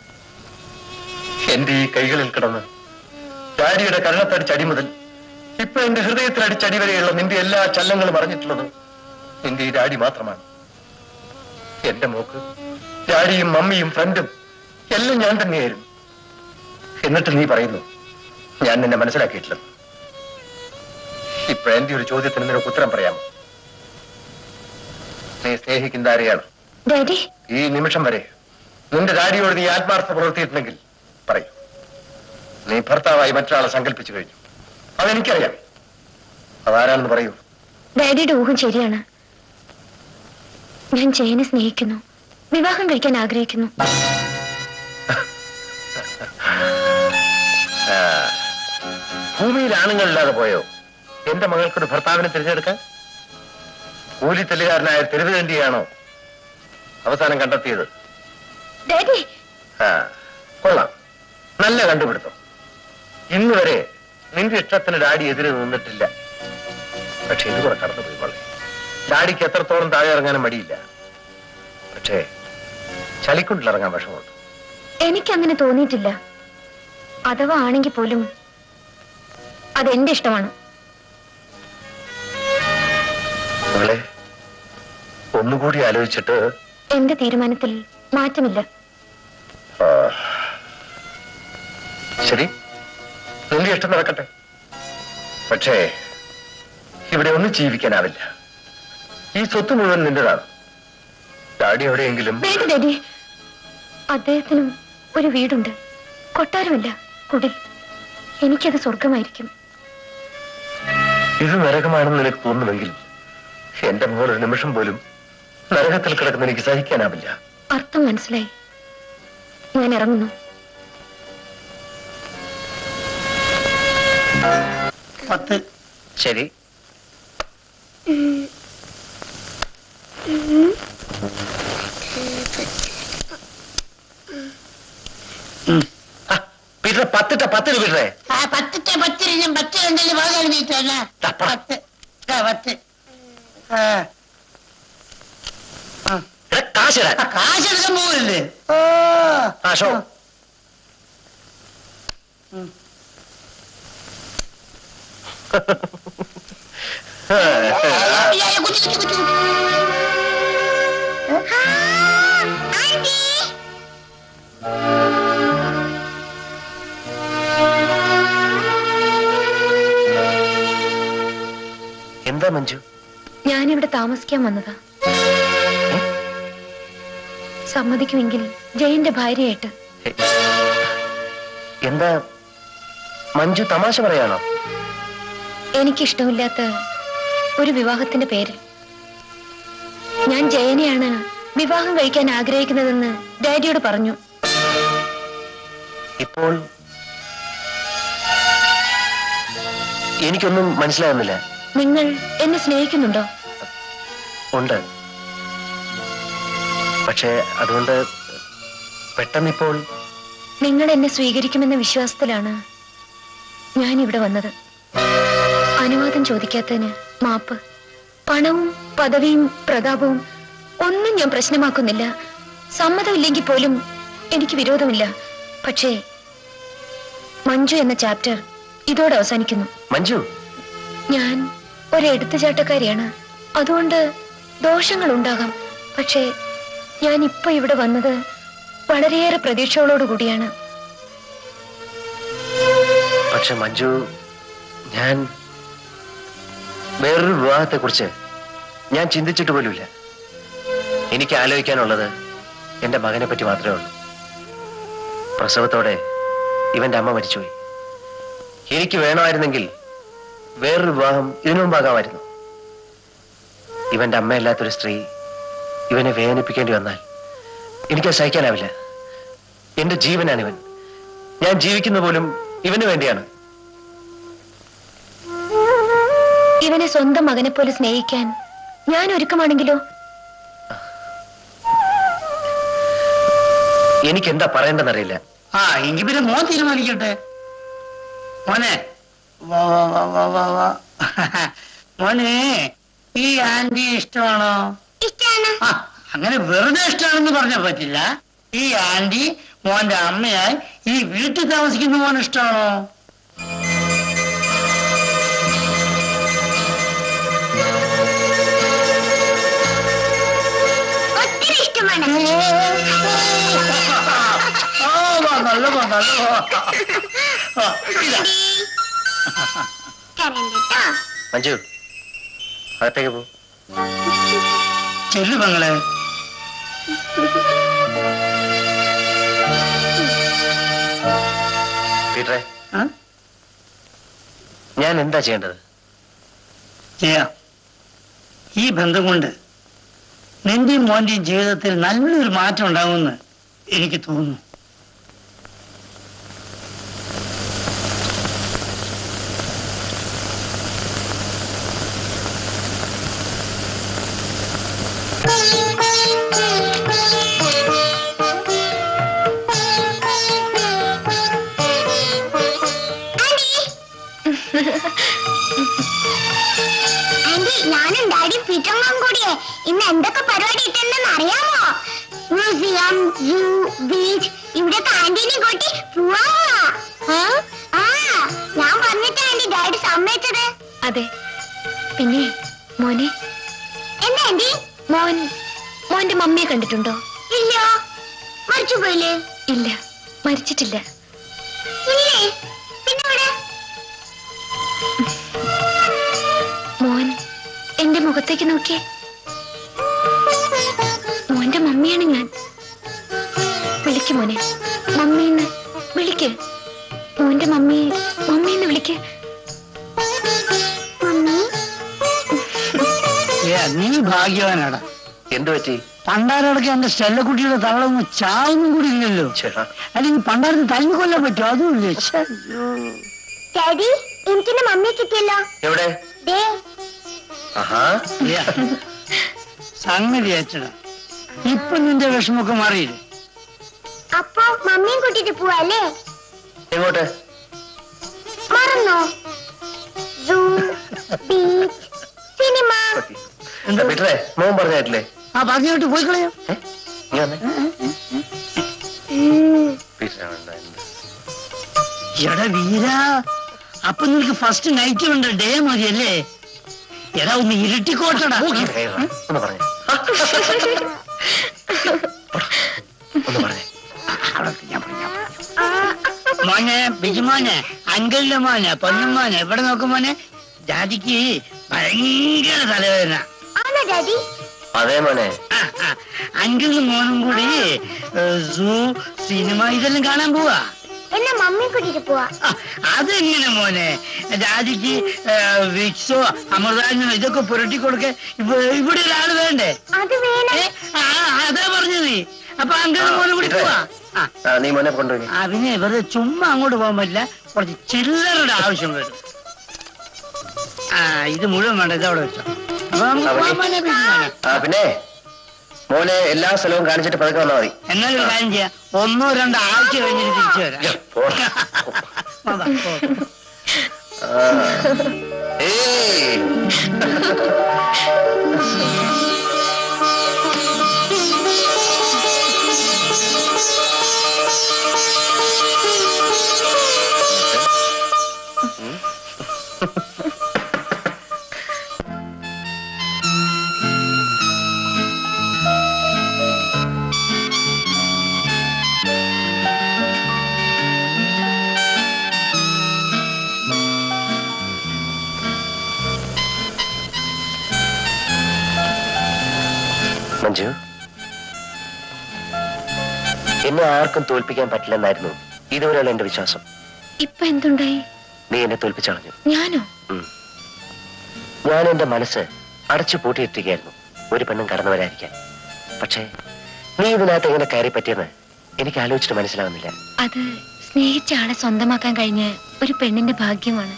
എന്റെ ഈ കൈകളിൽ കിടന്ന് ഡാഡിയുടെ കരണത്തടിച്ചടി മുതൽ ഇപ്പൊ എന്റെ ഹൃദയത്തിൽ അടിച്ചടി വരെയുള്ള നിന്റെ എല്ലാ ചലനങ്ങളും അറിഞ്ഞിട്ടുള്ളത് നിന്റെ ഈ ഡാഡി മാത്രമാണ് എന്റെ മോക്ക് ഡാഡിയും മമ്മിയും ഫ്രണ്ടും എല്ലാം ഞാൻ തന്നെയായിരുന്നു എന്നിട്ട് നീ പറയുന്നു ഞാൻ നിന്നെ മനസ്സിലാക്കിയിട്ടില്ല ഇപ്പൊ എന്റെ ഒരു ചോദ്യത്തിന് നിനക്ക് ഉത്തരം പറയാമോ നീ സ്നേഹിക്കുന്ന ആരെയാണ് ഡാഡി ഈ നിമിഷം വരെ നിന്റെ ഡാഡിയോട് നീ ആത്മാർത്ഥ പുലർത്തിയിട്ടുണ്ടെങ്കിൽ പറയൂ നീ ഭർത്താവായി മറ്റൊരാളെ സങ്കല്പിച്ചു കഴിഞ്ഞു അതെനിക്കറിയാം അതാരാണെന്ന് പറയൂ ഡാഡിയുടെ ഊഹം ശരിയാണ് ഞാൻ ജയനെ സ്നേഹിക്കുന്നു വിവാഹം കഴിക്കാൻ ആഗ്രഹിക്കുന്നു ആ, ഭൂമിയിൽ ആണുങ്ങളില്ലാതെ പോയോ എന്റെ മകൾക്കൊരു ഭർത്താവിനെ തിരഞ്ഞെടുക്കാൻ കൂലിത്തല്ലുകാരനായ തെരുവുതണ്ടിയാണോ അവസാനം കണ്ടെത്തിയത് ഡാഡി ആ കൊള്ളാം നല്ല കണ്ടുപിടുത്തം ഇന്ന് വരെ നിന്റെ ഇഷ്ടത്തിന് ഡാഡി എതിരെ നിന്നിട്ടില്ല പക്ഷെ ഇത് കൂടെ കടന്നുപോയി വളരെ ഡാഡിക്ക് എത്രത്തോളം താഴെ ഇറങ്ങാനും മടിയില്ല പക്ഷേ ചളിക്കുണ്ടിലിറങ്ങാൻ വിഷമമുണ്ട് എനിക്കങ്ങനെ തോന്നിയിട്ടില്ല അഥവാ ആണെങ്കിൽ പോലും അതെന്റെ ഇഷ്ടമാണ് അവളെ ഒന്നുകൂടി ആലോചിച്ചിട്ട് എന്റെ തീരുമാനത്തിൽ മാറ്റമില്ല ആ, ശരി നിന്റെ ഇഷ്ടം നടക്കട്ടെ പക്ഷേ ഇവിടെ ഒന്നും ജീവിക്കാനാവില്ല ഈ സ്വത്ത് മുഴുവൻ നിന്റേതാണ് ഡാഡി എവിടെയെങ്കിലും വേണ്ട ഡാഡി അദ്ദേഹത്തിനും ഒരു വീടുണ്ട് കൊട്ടാരമില്ല കുടിൽ എനിക്കത് സ്വർഗമായിരിക്കും ഇത് നരകമാണെന്ന് നിനക്ക് തോന്നുമെങ്കിൽ എന്റെ മോൾ ഒരു നിമിഷം പോലും നരകത്തിൽ കിടക്കുന്ന എനിക്ക് സഹിക്കാനാവില്ല അർത്ഥം മനസ്സിലായി ഞാൻ ഇറങ്ങുന്നു പത്ത് ശരി ആ, പീറ്ററെ പത്തിട്ട പത്തിന് പീറ്ററെ ആ പത്തിട്ട് പത്ത് ഞാൻ പത്ത് രണ്ടില് പതിനാല് മീറ്റർ അല്ല ദാ, പറ. പത്ത് ആ, പത്ത് ആ. ആ. എടാ, കാശിടാൻ ആ, കാശെടുക്കാൻ പോകില്ലേ ഓ ആ ഷോ കുറ്റി കുറ്റി കുറ്റി എന്താ മഞ്ജു ഞാനിവിടെ താമസിക്കാൻ വന്നതാ സമ്മതിക്കുമെങ്കിൽ ജയന്റെ ഭാര്യയായിട്ട് ഹേ, എന്താ മഞ്ജു തമാശ പറയാണോ എനിക്കിഷ്ടമില്ലാത്ത ഒരു വിവാഹത്തിന്റെ പേരിൽ ഞാൻ ജയനെയാണ് വിവാഹം കഴിക്കാൻ ആഗ്രഹിക്കുന്നതെന്ന് ഡാഡിയോട് പറഞ്ഞു ഇപ്പോൾ എനിക്കൊന്നും മനസ്സിലാകുന്നില്ല നിങ്ങൾ എന്നെ സ്നേഹിക്കുന്നുണ്ടോ ഉണ്ട് പക്ഷേ അതുകൊണ്ട് പെട്ടെന്നിപ്പോൾ നിങ്ങൾ എന്നെ സ്വീകരിക്കുമെന്ന വിശ്വാസത്തിലാണ് ഞാൻ ഇവിടെ വന്നത് അനുവാദം ചോദിക്കാത്തതിന് മാപ്പ് പണവും പദവിയും പ്രതാപവും ഒന്നും ഞാൻ പ്രശ്നമാക്കുന്നില്ല സമ്മതമില്ലെങ്കിൽ പോലും എനിക്ക് വിരോധമില്ല പക്ഷേ മഞ്ജു എന്ന ചാപ്റ്റർ ഇതോടെ അവസാനിക്കുന്നു മഞ്ജു ഞാൻ ഒരു എടുത്തുചാട്ടക്കാരിയാണ് അതുകൊണ്ട് ദോഷങ്ങൾ ഉണ്ടാകാം പക്ഷേ ഞാൻ ഇപ്പൊ ഇവിടെ വന്നത് വളരെയേറെ പ്രതീക്ഷകളോടുകൂടിയാണ് പക്ഷെ മഞ്ജു ഞാൻ വേറൊരു വിവാഹത്തെ കുറിച്ച് ഞാൻ ചിന്തിച്ചിട്ട് പോലുമില്ല എനിക്ക് ആലോചിക്കാനുള്ളത് എന്റെ മകനെ പറ്റി മാത്രമേ ഉള്ളൂ പ്രസവത്തോടെ ഇവന്റെ അമ്മ മരിച്ചുപോയി എനിക്ക് വേണമായിരുന്നെങ്കിൽ വേറൊരു വിവാഹം ഇതിനു മുമ്പാകാമായിരുന്നു ഇവന്റെ അമ്മയല്ലാത്തൊരു സ്ത്രീ ഇവനെ വേദനിപ്പിക്കേണ്ടി വന്നാൽ എനിക്ക് സഹിക്കാനാവില്ല എന്റെ ജീവനാണ് ഇവൻ ഞാൻ ജീവിക്കുന്ന പോലും ഇവന് വേണ്ടിയാണ് ഇവനെ സ്വന്തം മകനെ പോലെ സ്നേഹിക്കാൻ ഞാൻ ഒരുക്കമാണെങ്കിലോ എനിക്ക് എന്താ പറയേണ്ടെന്നറിയില്ല ആ എങ്കിൽ പിന്നെ മോൻ തീരുമാനിക്കട്ടെ മോനെ വാ വാ വാ വാ വാ വാ മോനെ ഈ ആന്റി ഇഷ്ടമാണോ ഇഷ്ടാണ് ആ അങ്ങനെ വെറുതെ ഇഷ്ടമാണെന്ന് പറഞ്ഞാൽ പറ്റില്ല ഈ ആന്റി മോന്റെ അമ്മയായി ഈ വീട്ടിൽ താമസിക്കുന്ന മോൻ ഇഷ്ടമാണോ ഒത്തിരി ഇഷ്ടമാണ് ആ, വാ, നല്ല വാ, നല്ല വാ. ആ, ഇതാ. കരണ്ട് കേട്ടോ മഞ്ജു അകത്തേക്ക് പോ ചെല്ലു പെങ്ങളെ പീറ്ററെ ആ? ഞാൻ എന്താ ചെയ്യേണ്ടത് ചെയ്യാം ഈ ബന്ധം കൊണ്ട് നിന്റെയും മോന്റെയും ജീവിതത്തിൽ നല്ലൊരു മാറ്റം ഉണ്ടാവുമെന്ന് എനിക്ക് തോന്നുന്നു ആന്റി ഞാനും ഡാഡി പീറ്റങ്ങളും കൂടിയേ ഇന്ന് എന്തൊക്കെ പരിപാടി ഇട്ടുണ്ടെന്ന് അറിയാമോ മ്യൂസിയം സൂ ബീച്ച് ഇവിടൊക്കെ ആന്റീനെ കൂട്ടി പോവാ ആ ഞാൻ പറഞ്ഞിട്ടാ ആന്റി ഡാഡി സമ്മതിച്ചത് അതെ പിന്നെ മോനെ എന്താ ആന്റി മോൻ മോന്റെ മമ്മിയെ കണ്ടിട്ടുണ്ടോ ഇല്ല മരിച്ചു പോയില്ലേ ഇല്ല മരിച്ചിട്ടില്ല ഇല്ലേ പിന്നെ ഇവിടെ മോൻ എന്റെ മുഖത്തേക്ക് നോക്കിയേ മോന്റെ മമ്മിയാണ് ഞാൻ വിളിക്ക് മോനെ മമ്മീന്ന് വിളിക്ക് മോന്റെ മമ്മി മമ്മീന്ന് വിളിക്ക് മമ്മി ഏ, നീ ഭാഗ്യവാനാടാ എന്തു പറ്റി പണ്ടാരടക്കം എന്റെ സ്റ്റെല്ലക്കുട്ടിയുടെ തള്ളൊന്നും ചാവുന്നും കൂടി ഇല്ലല്ലോ ചേട്ടാ അല്ലെങ്കിൽ പണ്ടാരത്തിന് തല്ലി കൊല്ലാൻ പറ്റുമോ അതുമില്ലേ ശ്ശെ, അയ്യോ. ഡാഡി എനിക്കെന്റെ മമ്മിയെ കിട്ടിയല്ലോ എവിടെ ദേ ആഹാ ഏ, സംഗതി അച്ഛനാ ഇപ്പൊ നിന്റെ വിഷമൊക്കെ മാറിയില്ലേ അപ്പൊ മമ്മിയും കൂട്ടിട്ട് പോവല്ലേ എങ്ങോട്ട് മറന്നോ സൂ ബീച്ച് സിനിമ എന്താ? പീറ്ററെ മോൻ പറഞ്ഞായിട്ടില്ലേ ആ പറഞ്ഞിട്ട് പോയി കളയാം ഏ? നീ വന്നേ പീറ്ററെ വേണ്ട എന്ത് എടാ വീര അപ്പൊ നിനക്ക് ഫസ്റ്റ് നൈറ്റ് ഉണ്ട് ഡേ മതിയല്ലേ എടാ ഒന്ന് ഇരുട്ടിക്കോട്ടടാ ഈ വേഗം, ഒന്ന് പറഞ്ഞേ ഒന്ന് പറഞ്ഞേ അവിടെ ഞാൻ പറഞ്ഞു, ഞാൻ പറഞ്ഞു. മോനെ ബിജുമോനെ അങ്കിളിന്റെ മോനെ പൊന്നുമോനെ എവിടെ നോക്കും മോനെ ജാതിക്ക് ഭയങ്കര തലവേദന ആണോ ഡാഡി അതേ മോനെ ആ, ആ. അങ്കിളും മോനും കൂടി ഏ, സൂ സിനിമ ഇതെല്ലാം കാണാൻ പോവാ എന്നാ മമ്മിയും കൂട്ടിട്ട് പോവാ ആ, അതെങ്ങനെ മോനെ ജാതിക്ക് ഏ, വിക്സോ അമൃതാഞ്ജനോ ഇതൊക്കെ പുരട്ടി കൊടുക്ക ഇവിടെ ഒരാള് വേണ്ടേ അത് വേണം ഏ, ആ അതാ പറഞ്ഞത് നീ അപ്പൊ അങ്കിളും മോനും കൂടി ഇത്രേ. പോവാ ആ ആ, നീ മോനെ കൊണ്ടുപോയി ആ പിന്നെ വെറുതെ ചുമ്മാ അങ്ങോട്ട് പോകാൻ പറ്റില്ല കുറച്ച് ചില്ലറയുടെ ആവശ്യം വരും ആ ഇത് മുഴുവൻ വേണ്ട ഇത് അവിടെ വെച്ചോ അപ്പൊ നമുക്ക് അവിടെ. പോകാൻ മോനെ, പിന്നെ മോനെ. ആ പിന്നെ മോനെ എല്ലാ സ്ഥലവും കാണിച്ചിട്ട് പതുക്കെ വന്നാൽ മതി എന്നാലും ഒരു കാര്യം ചെയ്യാം ഒന്നോ രണ്ടോ ആഴ്ച കഴിഞ്ഞിട്ട് തിരിച്ചു വരാം യ്യോ, പോടാ. അതാ, പോ. ആ. ഏയ് മഞ്ജു എന്നെ ആർക്കും തോൽപ്പിക്കാൻ പറ്റില്ലെന്നായിരുന്നു ഇതുവരെയുള്ള എന്റെ വിശ്വാസം ഇപ്പൊ എന്തുണ്ടായി നീ എന്നെ തോൽപ്പിച്ചു കളഞ്ഞു ഞാനോ ഉം. ഞാൻ എന്റെ മനസ്സ് അടച്ചു പൂട്ടിയിട്ടിരിക്കുകയായിരുന്നു ഒരു പെണ്ണും കടന്നു വരാതിരിക്കാൻ പക്ഷേ നീ ഇതിനകത്ത് എങ്ങനെ കയറി പറ്റിയെന്ന് എനിക്ക് ആലോചിച്ചിട്ട് മനസ്സിലാവുന്നില്ല അത് സ്നേഹിച്ച ആളെ സ്വന്തമാക്കാൻ കഴിഞ്ഞ ഒരു പെണ്ണിന്റെ ഭാഗ്യമാണ്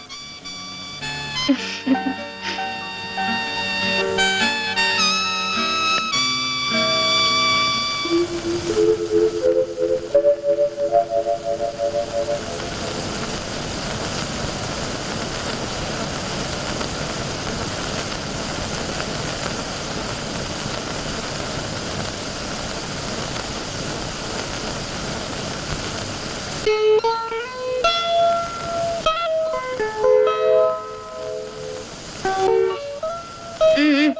ഉം, ഉം.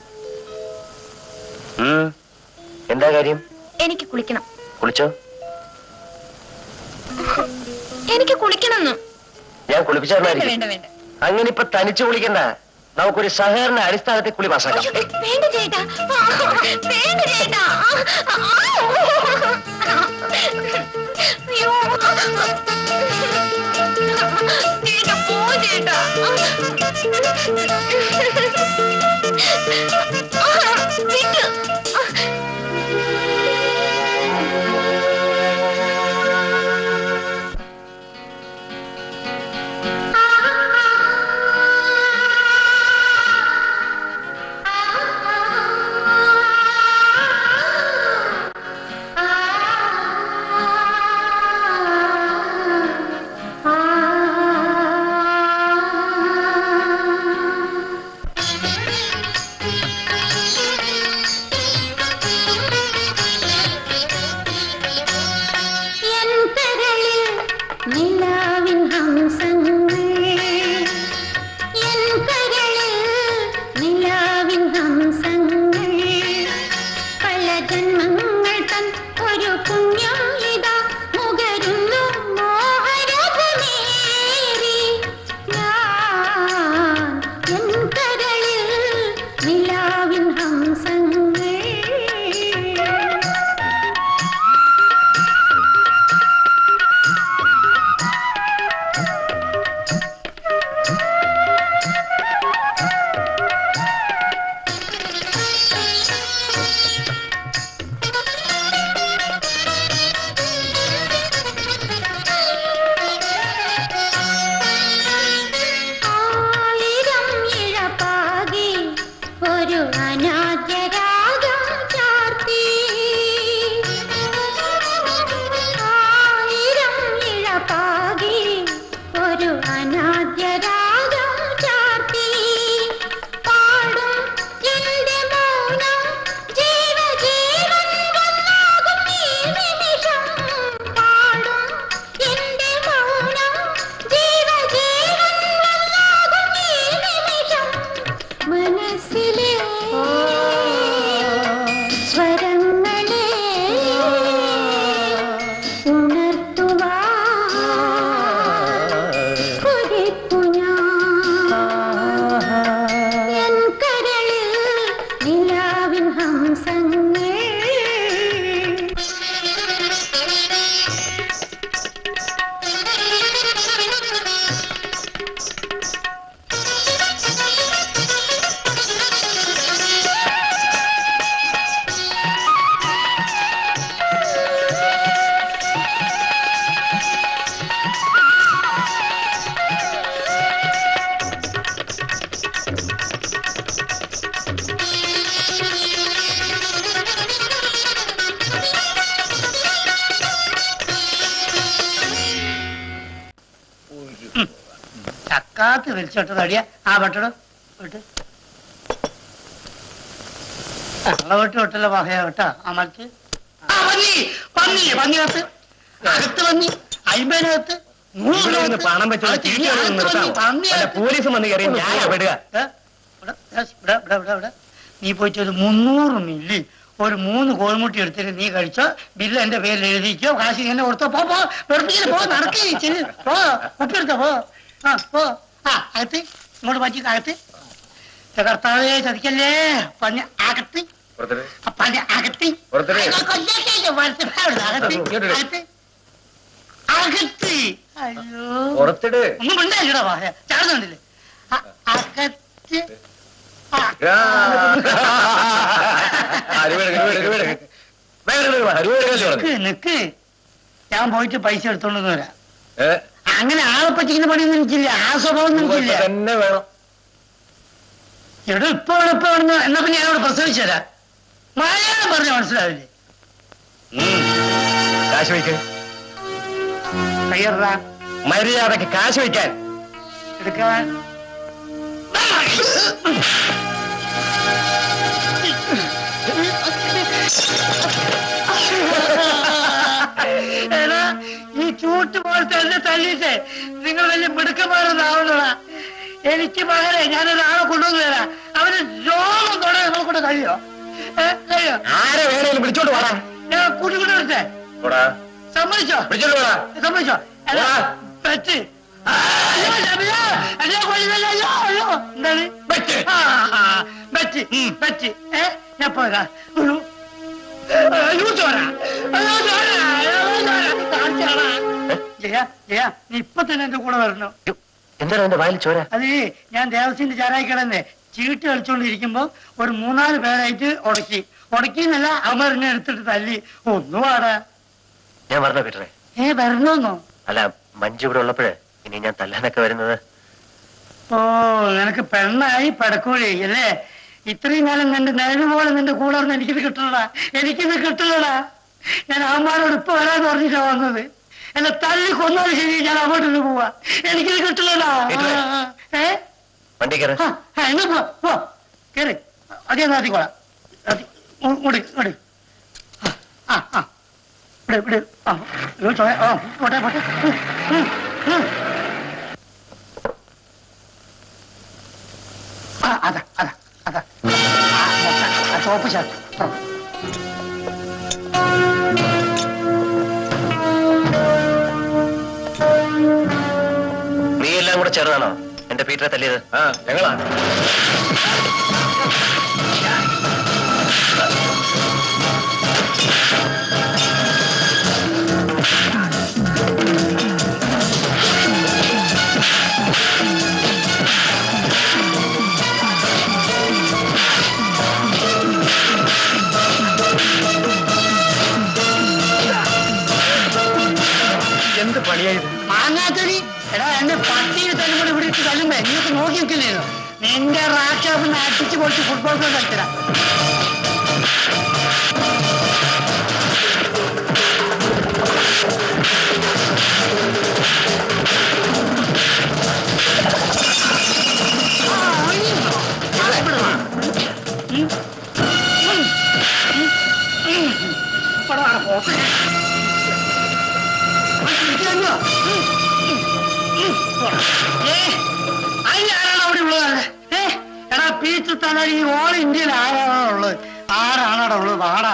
ഉം. എന്താ കാര്യം എനിക്ക് കുളിക്കണം കുളിച്ചോ എനിക്ക് കുളിക്കണമെന്ന് ഞാൻ വേണ്ട കുളിപ്പിച്ചായിരുന്നു വേണ്ട വേണ്ട അങ്ങനെ ഇപ്പൊ തനിച്ചു കുളിക്കണ്ട നമുക്കൊരു സഹകരണ അടിസ്ഥാനത്തിൽ കുളി പാസ്സാക്കാം അയ്യോ, ഏയ്, വേണ്ട ചേട്ടാ ആ, വേണ്ട ചേട്ടാ ആ, ആ, അയ്യോ ചേട്ടാ പോ ചേട്ടാ ആ, വിട്ടു നിലാവിൻ ഹംസങ്ങൾ എൻ കരളിൽ നിലാവിൻ ഹംസങ്ങൾ പല ജന്മങ്ങൾ തൻ ഒരു പുണ്യം ഇതാ മുകരുന്നു മോഹരഥമേറി ഞാൻ എൻ കരളിൽ നിലാവിൻ ഹംസങ്ങൾ ആയിരം ഇഴപാകി ഒരു അനാദ്യരാഗം ചാർത്തി ആയിരം ഇഴപാകി ഒരു അനാദ്യരാഗം ചാർത്തി പാടും എന്റെ മൗനം ജീവജീവൻ വന്നാകും ഈ നിമിഷം പാടും എന്റെ മൗനം ജീവജീവൻ വന്നാകും ഈ നിമിഷം മനസ്സിലെ സ്വരങ്ങളെ ഉണർത്തുവാൻ കൊതിപ്പു ഞാൻ എൻ കരളിൽ നിലാവിൻ ഹംസങ്ങൾ ചക്കാത്ത് വലിച്ചോട്ടത് അടിയ ആ വെട്ടടോ വെട്ട് ഉള്ള വെട്ട് വെട്ടല്ല പറയാ വെട്ടാ ആ മറിച്ച് ആ പന്നി പന്നി പന്നിനകത്ത് അകത്ത് പന്നി അയിമ്പതിനകത്ത് ഇവിടെ നിന്ന് പണം വെച്ചത് തിരിച്ചു നിർത്താമോ വല്ല പോലീസും വന്ന് കയറി ഞാനാ പെടുക നീ പോയിട്ട് ഒരു മുന്നൂറ് മില്ലി ഒരു മൂന്ന് കോഴിമുട്ടി എടുത്തിട്ട് നീ കഴിച്ചോ ബില്ല് എന്റെ പേരിൽ എഴുതിക്കോ കാശ് എന്നെ കൊടുത്തോ പോ പോ വെറുതെ പോ നടക്കേ പോ കുപ്പിയെടുത്തോ പോ ആ പോ ആ അകത്ത് ഇങ്ങോട്ട് പറ്റി അകത്ത് കർത്താവേ ചതിക്കല്ലേ പറഞ്ഞ അകത്ത് പുറത്തിട്ട് ആ അകത്തി പുറത്തിരി. കൊല്ലത്തേക്ക് വലത്ത് ഭാഗത്ത് അകത്തി ഇങ്ങോട്ട് ഇട്. അകത്ത് അകത്തി അയ്യോ പുറത്തിട് ഒന്നും മിണ്ടായില്ലടാ വാ ചാടുന്നുണ്ടല്ലേ അ- അകത്ത് ആ. നിക്ക് നിക്ക് ഞാൻ പോയിട്ട് പൈസ എടുത്തോണ്ടെന്ന് വരാം അങ്ങനെ ആളെ പറ്റിക്കുന്ന പണിയൊന്നും എനിക്കില്ല ആ സ്വഭാവം എനിക്കില്ല തന്നെ വേണം എവിടെ ഇപ്പൊ വേണം, ഇപ്പൊ വേണം എന്നാ പിന്നെ ഞാനോട് പ്രസവിച്ചു തരാം മലയാളം പറഞ്ഞ മനസ്സിലാവില്ലേ കാശ് വയ്ക്ക് കയ്യറാ മര്യാദക്ക് കാശ് വയ്ക്കാൻ എടുക്കാൻ എടാ ഈ ചൂട്ട് പോലത്തെ എന്നെ തല്ലിട്ട് നിങ്ങൾ വലിയ മിടുക്കന്മാരൊന്നാവുന്നതാ എനിക്ക് പകരെ ഞാനൊരാളെ കൊണ്ടുവന്ന് തരാം അവന് രോഗം തൊടാൻ നമ്മളെ കൊണ്ട് കഴിയോ ഏ, കഴിയോ ആരെ വേണേലും വിളിച്ചോണ്ട് പോടാ ഞാൻ കൂട്ടിക്കൊണ്ട് വരട്ടെ പോടാ സമ്മതിച്ചോ വിളിച്ചോണ്ട് പോടാ സമ്മതിച്ചോ അല്ല വാ. പറ്റ് അയ്യോ, ശബരിയ, എന്നെ കൊല്ലുന്നല്ലോ, അയ്യോ, അയ്യോ. എന്താണ് ബെറ്റ്. ആ, ആ, ബെറ്റ്, ബെറ്റ്. ഏ, ഞാൻ പോയതാ ഒരു അയ്യോ, ചോര. അയ്യോ, ചോര. അയ്യോ, ചോര. കാണിച്ചാടാ. ജയ ജയ നീ ഇപ്പൊ തന്നെ എന്റെ കൂടെ വരണം യ്യോ, എന്താണ് എന്റെ വായിൽ ചോര അത് ഞാൻ ദേവസ്വന്റെ ചാരായി കിടന്നേ ചീട്ട് കളിച്ചോണ്ടിരിക്കുമ്പോ ഒരു മൂന്നാല് പേരായിട്ട് ഉടക്കി ഉടക്കിന്നല്ല അവരെന്നെ എടുത്തിട്ട് തല്ലി ഒന്നു പാടാ ഞാൻ പറഞ്ഞ പീറ്ററെ ഏ വരണോന്നോ അല്ല മഞ്ജു ഇവിടെ ഉള്ളപ്പോഴേ ഇനി ഞാൻ തല്ലാനൊക്കെ വരുന്നത് ഓ നിനക്ക് പെണ്ണായി പടക്കോഴി അല്ലേ ഇത്രയും കാലം നിന്റെ നിഴല് പോലെ നിന്റെ കൂടെ ഇരുന്ന് എനിക്കിത് കിട്ടണടാ എനിക്കിത് കിട്ടില്ലടാ ഞാൻ അമ്മമാരോട് ഇപ്പൊ വരാന്ന് പറഞ്ഞിട്ടാ വന്നത് എന്നെ തല്ലി കൊന്നാലും ശരി ഞാൻ അങ്ങോട്ട് പോവാ എനിക്കിത് കിട്ടില്ലടാ വീട്ടിലെ? ഏ വണ്ടി കയറി ആ, ആ, എന്നാ പോ പോ കേറി അതേ നാത്തിക്കോളാം ഓടി ഓടി ആ ആ ഇവിടെ ഇവിടെ ആ ഇവിടെ ചോയ ആ പോട്ടെ പോട്ടെ ഉം, ഉം, ഉം. ആ അതാ അതാ അതാ ആ, മുട്ട, ആ ചോപ്പ് ഷർട്ട് ആ. നീ എല്ലാം കൂടെ ചേർന്നാണോ എന്റെ പീറ്ററെ തല്ലിയത് ആ ഞങ്ങളാ എന്ത് പണിയായത് മാങ്ങാത്തൊലി എടാ എന്നെ പട്ടിയിൽ തന്നെ കൂടെ ഇവിടെ ഇട്ട് തല്ലുമ്പോ നീക്ക് നോക്കി നിൽക്കില്ലേനോ നിന്റെ റാക്ഷാപ്പിന്ന് അടിച്ച് പൊളിച്ച് ഫുട്ബോൾ കളിച്ചടാ ആരാണ് അവിടെ ഉള്ളത് ഏ എടാ പീച്ച് തല ഈ ഓൾ ഇന്ത്യയിൽ ആരാണോ ഉള്ളത് ആരാണ് അവിടെ ഉള്ളത് വാടാ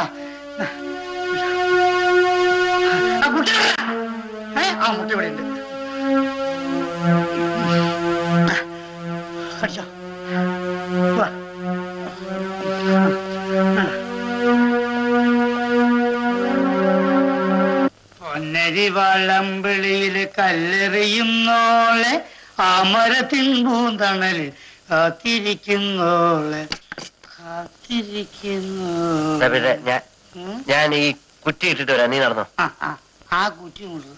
ആ കുട്ടി എവിടെ? ഏ ആ കുട്ടി ഇവിടെ ഉണ്ട് കടിച്ചോ വാ. പൊന്നരി വള്ളംപിളിയില് കല്ലെറിയുന്നോളെ ആ മരത്തിൻ പൂന്തണല് കാത്തിരിക്കുന്നോളെ ദാ പീറ്ററെ, കാത്തിരിക്കുന്നോളെ ഞാൻ ഉം? ഞാൻ ഈ കുറ്റി ഇട്ടിട്ട് വരാം നീ നടന്നോ ആ ആ ആ കുറ്റി കൊണ്ടുവരാം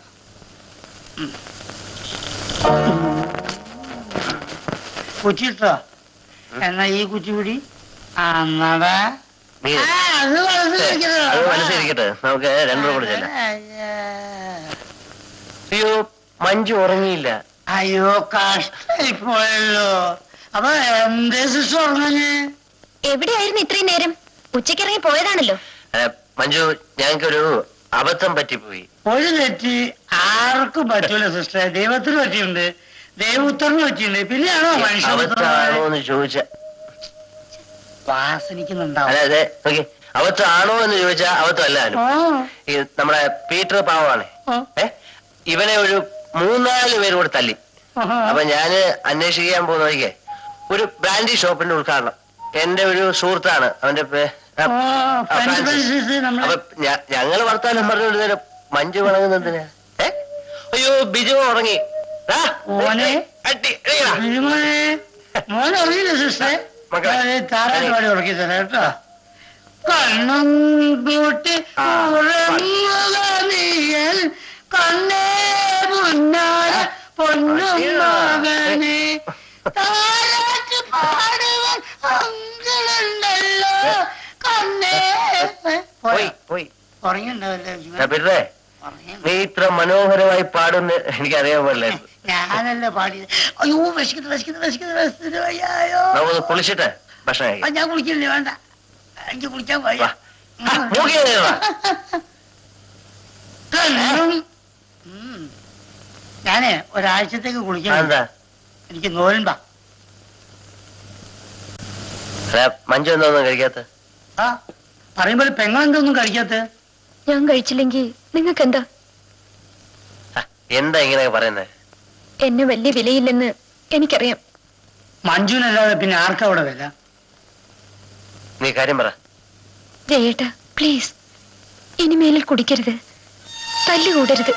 കുറ്റിട്ടോ എന്നാ ഈ കുറ്റി പിടി ആ എന്നടാ നീ ആ, അത് മനസ്സിലിരിക്കണോ? അത് മനസ്സിരിക്കട്ടെ നമുക്ക് രണ്ടു കൂടെ ചെല്ലാം അയ്യ. അയ്യോ മഞ്ജു ഉറങ്ങിയില്ല അയ്യോ കഷ്ടായി പോയല്ലോ അപ്പൊ എന്തേ സിസ്റ്റർ ഉറങ്ങഞ്ഞ് എവിടെയായിരുന്നു ഇത്രയും നേരം ഉച്ചക്കിറങ്ങി പോയതാണല്ലോ അല്ല, മഞ്ജു ഞങ്ങൾക്കൊരു അബദ്ധം പറ്റിപ്പോയി ഒരു തെറ്റ് ആർക്കും പറ്റൂല സിസ്റ്ററെ ദൈവത്തിന് പറ്റിയുണ്ട് ദൈവോത്തറിന് പറ്റിയുണ്ട് പിന്നെയാണോ അബദ്ധമാണോ മനുഷ്യ എന്ന് ചോദിച്ച വാസനിക്കുന്നുണ്ടാവും അല്ല അതെ നോക്കി അബദ്ധമാണോ എന്ന് ചോദിച്ചാൽ അബദ്ധമല്ലാലും ഓ ഈ നമ്മുടെ പീറ്റർ പാവമാണ് ഓ, ഏ ഇവനെ ഒരു മൂന്നാല് പേര് കൂടെ തല്ലി ഓഹോ. അപ്പൊ ഞാന് അന്വേഷിക്കാൻ പോകുന്ന വഴിക്ക് ഒരു ബ്രാൻഡി ഷോപ്പിന്റെ ഉദ്ഘാടനം എന്റെ ഒരു സുഹൃത്താണ് അവന്റെ പേ- ആ, ഓ ആ, ഫ്രണ്ട്സ് ഫ്രാൻസിസ്. ഫ്രണ്ട്സ് നമ്മള് അപ്പൊ ഞ- ഞങ്ങള് വർത്താനം പറഞ്ഞുകൊണ്ടിരുന്ന മഞ്ജു വളങ്ങുന്നതിന് ഏ അയ്യോ ബിജു ഉറങ്ങി ദാ, മോനെ. അടി, എടീടാ. ബിജുമോനെ മോനെ അറിയില്ല സിസ്റ്ററെ മക്കളെ. താരാട്ട് പാടി ഉറക്കി തരാം കേട്ടോ കണ്ണും കൂട്ടി ആ, ഉറങ്ങുകനീയൻ കണ്ണേ മുന്നാര പൊന്നും മകനെ താരാട്ട് പാടുവാൻ അങ്കിളുണ്ടല്ലോ കണ്ണേ പോയി പോയി ഉറങ്ങിണ്ടാവല്ലേ ഞാൻ പിന്നെ നീ ഇത്ര മനോഹരമായി പാടുന്ന എനിക്കറിയാൻ പാടില്ലായിരുന്നു ഞാനല്ലേ പാടിയത് അയ്യോ വിശക്കുന്നു വിശക്കുന്നു വിശക്കുന്നു വിശക്കുന്നു അയ്യോ നമുക്ക് കുളിച്ചിട്ട് ഭക്ഷണം ആ, കഴിക്കാം ഞാൻ കുളിക്കില്ലേ വേണ്ട എനിക്ക് കുളിക്കാൻ വാ. വയ്യ ആ, മൂക്കി കയറുവാ. കണ്ണും. ഉം. ഞാനേ ഒരാഴ്ചത്തേക്ക് ആ, കുളിക്കണം എന്താ എനിക്ക് നോൽമ്പ അല്ല, മഞ്ജു എന്താന്നും കഴിക്കാത്ത ആ പറയുമ്പോൾ പെങ്ങളെന്തൊന്നും കഴിക്കാത്ത ഞാൻ കഴിച്ചില്ലെങ്കിൽ നിങ്ങൾക്ക് എന്താ എന്താ ഇങ്ങനെയൊക്കെ പറയുന്നേ എന്നെ വലിയ വിലയില്ലെന്ന് എനിക്കറിയാം മഞ്ജുവിനല്ലാതെ പിന്നെ ആർക്കാ അവിടെ വില നീ കാര്യം പറ ജയേട്ടാ പ്ലീസ് ഇനിമേലിൽ കുടിക്കരുത് തല്ലുകൂടരുത്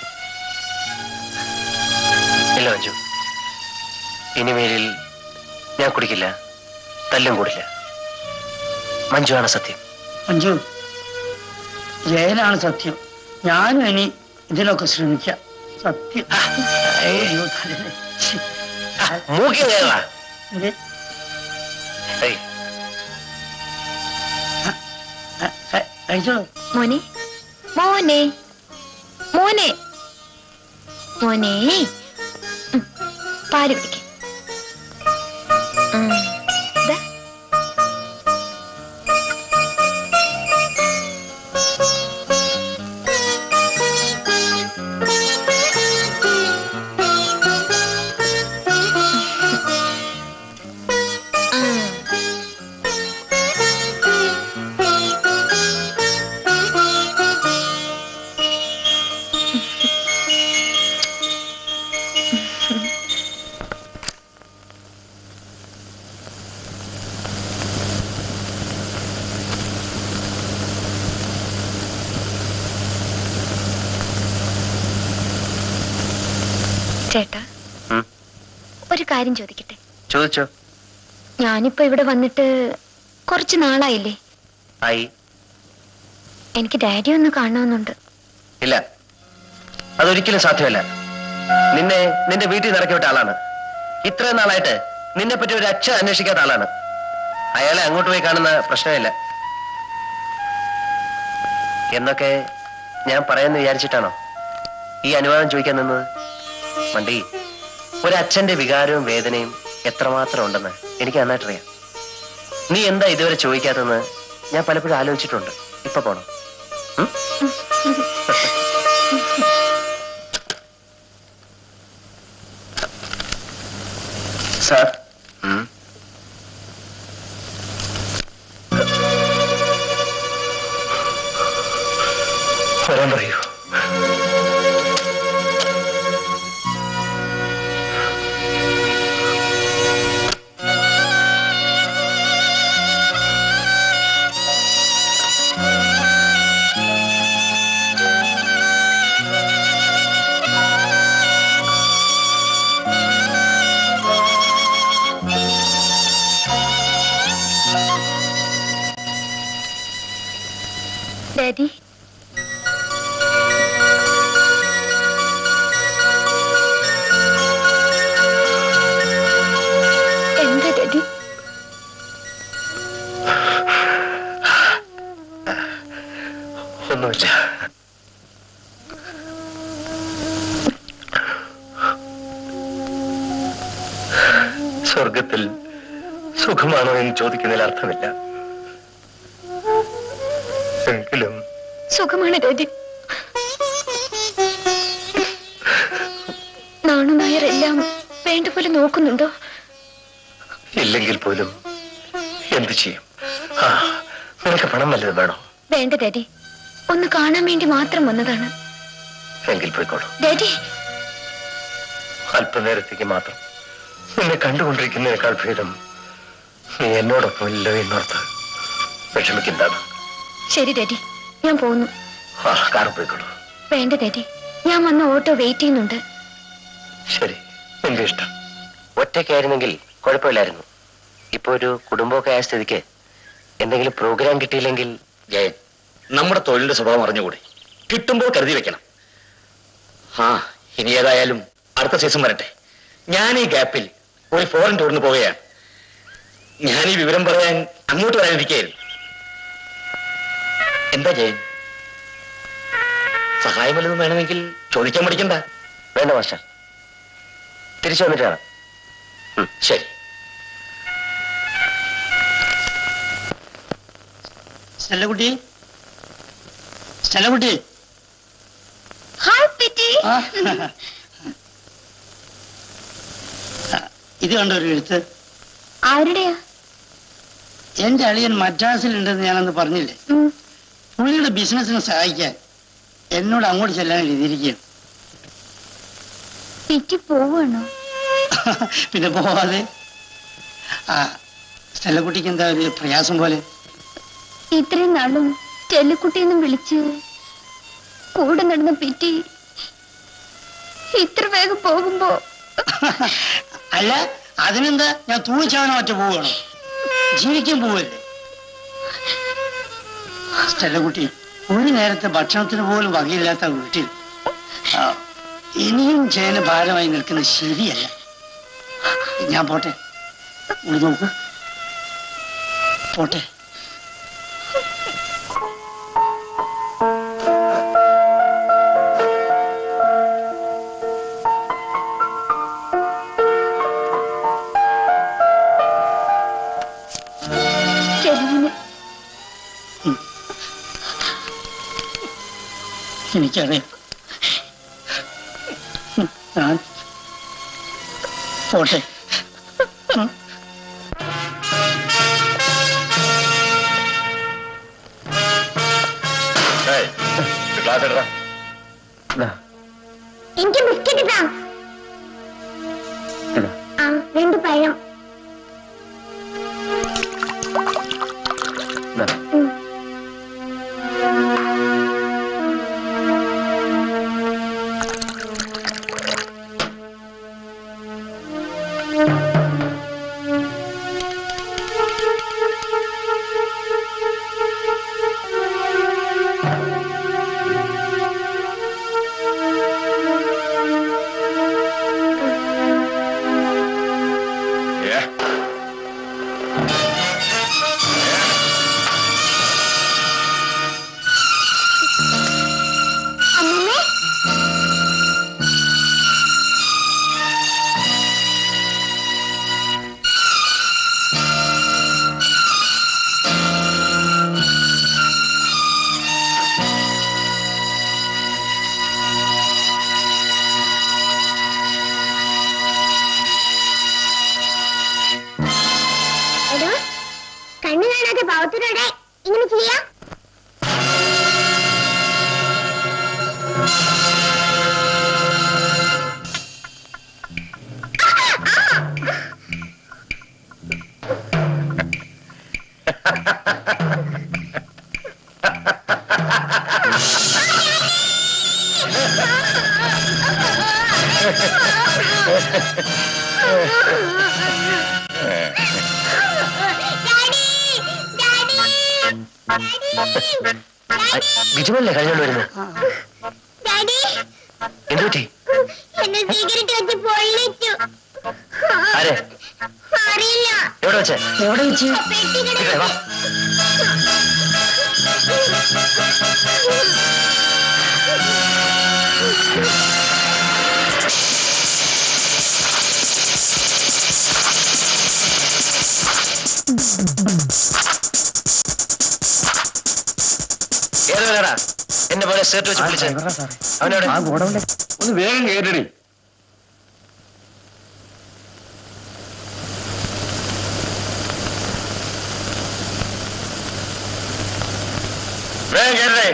ഇല്ല മഞ്ജു ഇനിമേലിൽ ഞാൻ കുടിക്കില്ല തല്ലും കൂടില്ല മഞ്ജു ആണ് സത്യം മഞ്ജു ജയനാണ് സത്യം ഞാനും ഇനി ഇതിനൊക്കെ ശ്രമിക്കാം സത്യം അയ്യോ, തലേ. ഛി. മൂക്കി കയറാ ഇത് ഏയ്, ആ, ക- കഴിച്ചോളൂ മോനെ മോനെ മോനെ മോനെ ഉം, പാല് കുടിക്ക ചേട്ടാ ഉം. ഒരു കാര്യം ചോദിക്കട്ടെ ചോദിച്ചോ ഞാനിപ്പോ ഇവിടെ വന്നിട്ട് കുറച്ച് നാളായില്ലേ ആയി എനിക്ക് ഡാഡി ഒന്ന് കാണണമെന്നുണ്ട് ഇല്ല അതൊരിക്കലും സാധ്യമല്ല നിന്നെ നിന്റെ വീട്ടിൽ നിന്ന് ഇറക്കി വിട്ട ആളാണ് ഇത്രയും നാളായിട്ട് നിന്നെ പറ്റി ഒരു അച്ഛൻ അന്വേഷിക്കാത്ത ആളാണ് അയാളെ അങ്ങോട്ട് പോയി കാണുന്ന പ്രശ്നമില്ല എന്നൊക്കെ ഞാൻ പറയുമെന്ന് വിചാരിച്ചിട്ടാണോ ഈ അനുവാദം ചോദിക്കാൻ നിന്നത് മണ്ടി ഒരു അച്ഛന്റെ വികാരവും വേദനയും എത്രമാത്രം ഉണ്ടെന്ന് എനിക്ക് നന്നായിട്ടറിയാം നീ എന്താ ഇതുവരെ ചോദിക്കാത്തെന്ന് ഞാൻ പലപ്പോഴും ആലോചിച്ചിട്ടുണ്ട് ഇപ്പൊ പോണം ഉം? സാർ ഉം. വരാൻ പറയൂ ഡാഡി എന്താ ഡാഡി ഒന്നുമില്ല സ്വർഗത്തിൽ സുഖമാണോ എന്ന് ചോദിക്കുന്നതിൽ അർത്ഥമില്ല എങ്കിലും സുഖമാണ് ഡാഡി നാണു നായർ എല്ലാം വേണ്ട പോലെ നോക്കുന്നുണ്ടോ ഇല്ലെങ്കിൽ പോലും എന്തു ചെയ്യും ആ നിനക്ക് പണം വല്ലതും വേണോ വേണ്ട ഡാഡി ഒന്ന് കാണാൻ വേണ്ടി മാത്രം വന്നതാണ് എങ്കിൽ പോയിക്കോളൂ ഡാഡി അല്പനേരത്തേക്ക് മാത്രം നിന്നെ കണ്ടുകൊണ്ടിരിക്കുന്നതിനേക്കാൾ ഭേദം നീ എന്നോടൊപ്പം ഇല്ലോ എന്നോർത്ത് വിഷമിക്കുന്നതാണ് ശരി ഡാഡി ഞാൻ പോകുന്നു ആ കാറ് പോയിക്കോളൂ വേണ്ട ഡാഡി ഞാൻ വന്ന ഓട്ടോ വെയിറ്റ് ചെയ്യുന്നുണ്ട് ശരി എന്റെ ഇഷ്ടം ഒറ്റയ്ക്കായിരുന്നെങ്കിൽ കുഴപ്പമില്ലായിരുന്നു ഇപ്പൊ ഒരു കുടുംബമൊക്കെ ആയ സ്ഥിതിക്ക് എന്തെങ്കിലും പ്രോഗ്രാം കിട്ടിയില്ലെങ്കിൽ ജയൻ നമ്മുടെ തൊഴിലിന്റെ സ്വഭാവം അറിഞ്ഞുകൂടി കിട്ടുമ്പോൾ കരുതി വെക്കണം ആ ഇനി ഏതായാലും അടുത്ത സീസൺ വരട്ടെ ഞാൻ ഈ ഗ്യാപ്പിൽ ഒരു ഫോറിൻ ടൂറിന് പോവുകയാണ് ഞാൻ ഈ വിവരം പറയാൻ അങ്ങോട്ട് വരാനിരിക്കുകയായിരുന്നു എന്താ ജയൻ സഹായം വല്ലതും വേണമെങ്കിൽ ചോദിക്കാൻ പഠിക്കണ്ട വേണ്ട മാസ്റ്റർ തിരിച്ചു വന്നിട്ട് കാണാം ഉം, ശരി സ്റ്റെല്ലക്കുട്ടി സ്റ്റെല്ലക്കുട്ടി ഹായ് പിറ്റി ആ. ആ, ഇത് കണ്ടോ ഒരു എഴുത്ത് ആരുടെയാ എന്റെ അളിയൻ മദ്രാസിലുണ്ടെന്ന് ഞാനന്ന് പറഞ്ഞില്ലേ ഉം. പുള്ളിയുടെ ബിസിനസ്സിനെ സഹായിക്കാൻ എന്നോട് അങ്ങോട്ട് ചെല്ലാൻ എഴുതിയിരിക്കുകയാണ് പിറ്റി പോവാണോ പിന്നെ പോവാതെ ആ സ്റ്റെല്ലക്കുട്ടിക്ക് എന്താ ഒരു പ്രയാസം പോലെ ഇത്രയും നാളും ചെല്ലിക്കുട്ടിയെന്നും വിളിച്ച് കൂടെ നടന്ന പിറ്റി ഇത്ര വേഗം പോകുമ്പോ അല്ല അതിനെന്താ ഞാൻ തൂച്ചാനോ ഒറ്റ പോവുകയാണോ ജീവിക്കാൻ പോവല്ലേ സ്റ്റെല്ലക്കുട്ടി ഒരു നേരത്തെ ഭക്ഷണത്തിന് പോലും വകയില്ലാത്ത വീട്ടിൽ ആ, ഇനിയും ചേന ഭാരമായി നിൽക്കുന്നത് ശരിയല്ല ഞാൻ പോട്ടെ ഇവിടെ നോക്കൂ പോട്ടെ ചെല്ലിന് എനിക്കറിയാം ഉം, ഞാൻ പോട്ടെ ഉം. ക്ലാസ് എടുക്കാം എനിക്ക് ബിസ്ക്കറ്റ് താ ആ രണ്ട് പഴം ഉം. അമ്മമ്മേ എടോ കണ്ണു കാണാതെ പാവത്തിനോടെ ഇങ്ങനെ ചെയ്യാം ഡാഡി ഡാഡി ഡാഡി ബിജുമല്ലേ കഴിഞ്ഞോണ്ട് വരുന്നത് ഡാഡി എന്തു പറ്റി എന്നെ സിഗരറ്റ് വെച്ച് പൊള്ളിച്ചു ആരെ അറിയില്ല എവിടെ വെച്ചേ എവിടെ വെച്ച് പെട്ടിക്കിട ഇവിടെ വാ ഏതോടാ എന്നെ പോലെ ഷർട്ട് വെച്ച് വിളിച്ചേ അവനോട് ഒന്ന് വേഗം കേട്ടടി വേഗം കേട്ടേ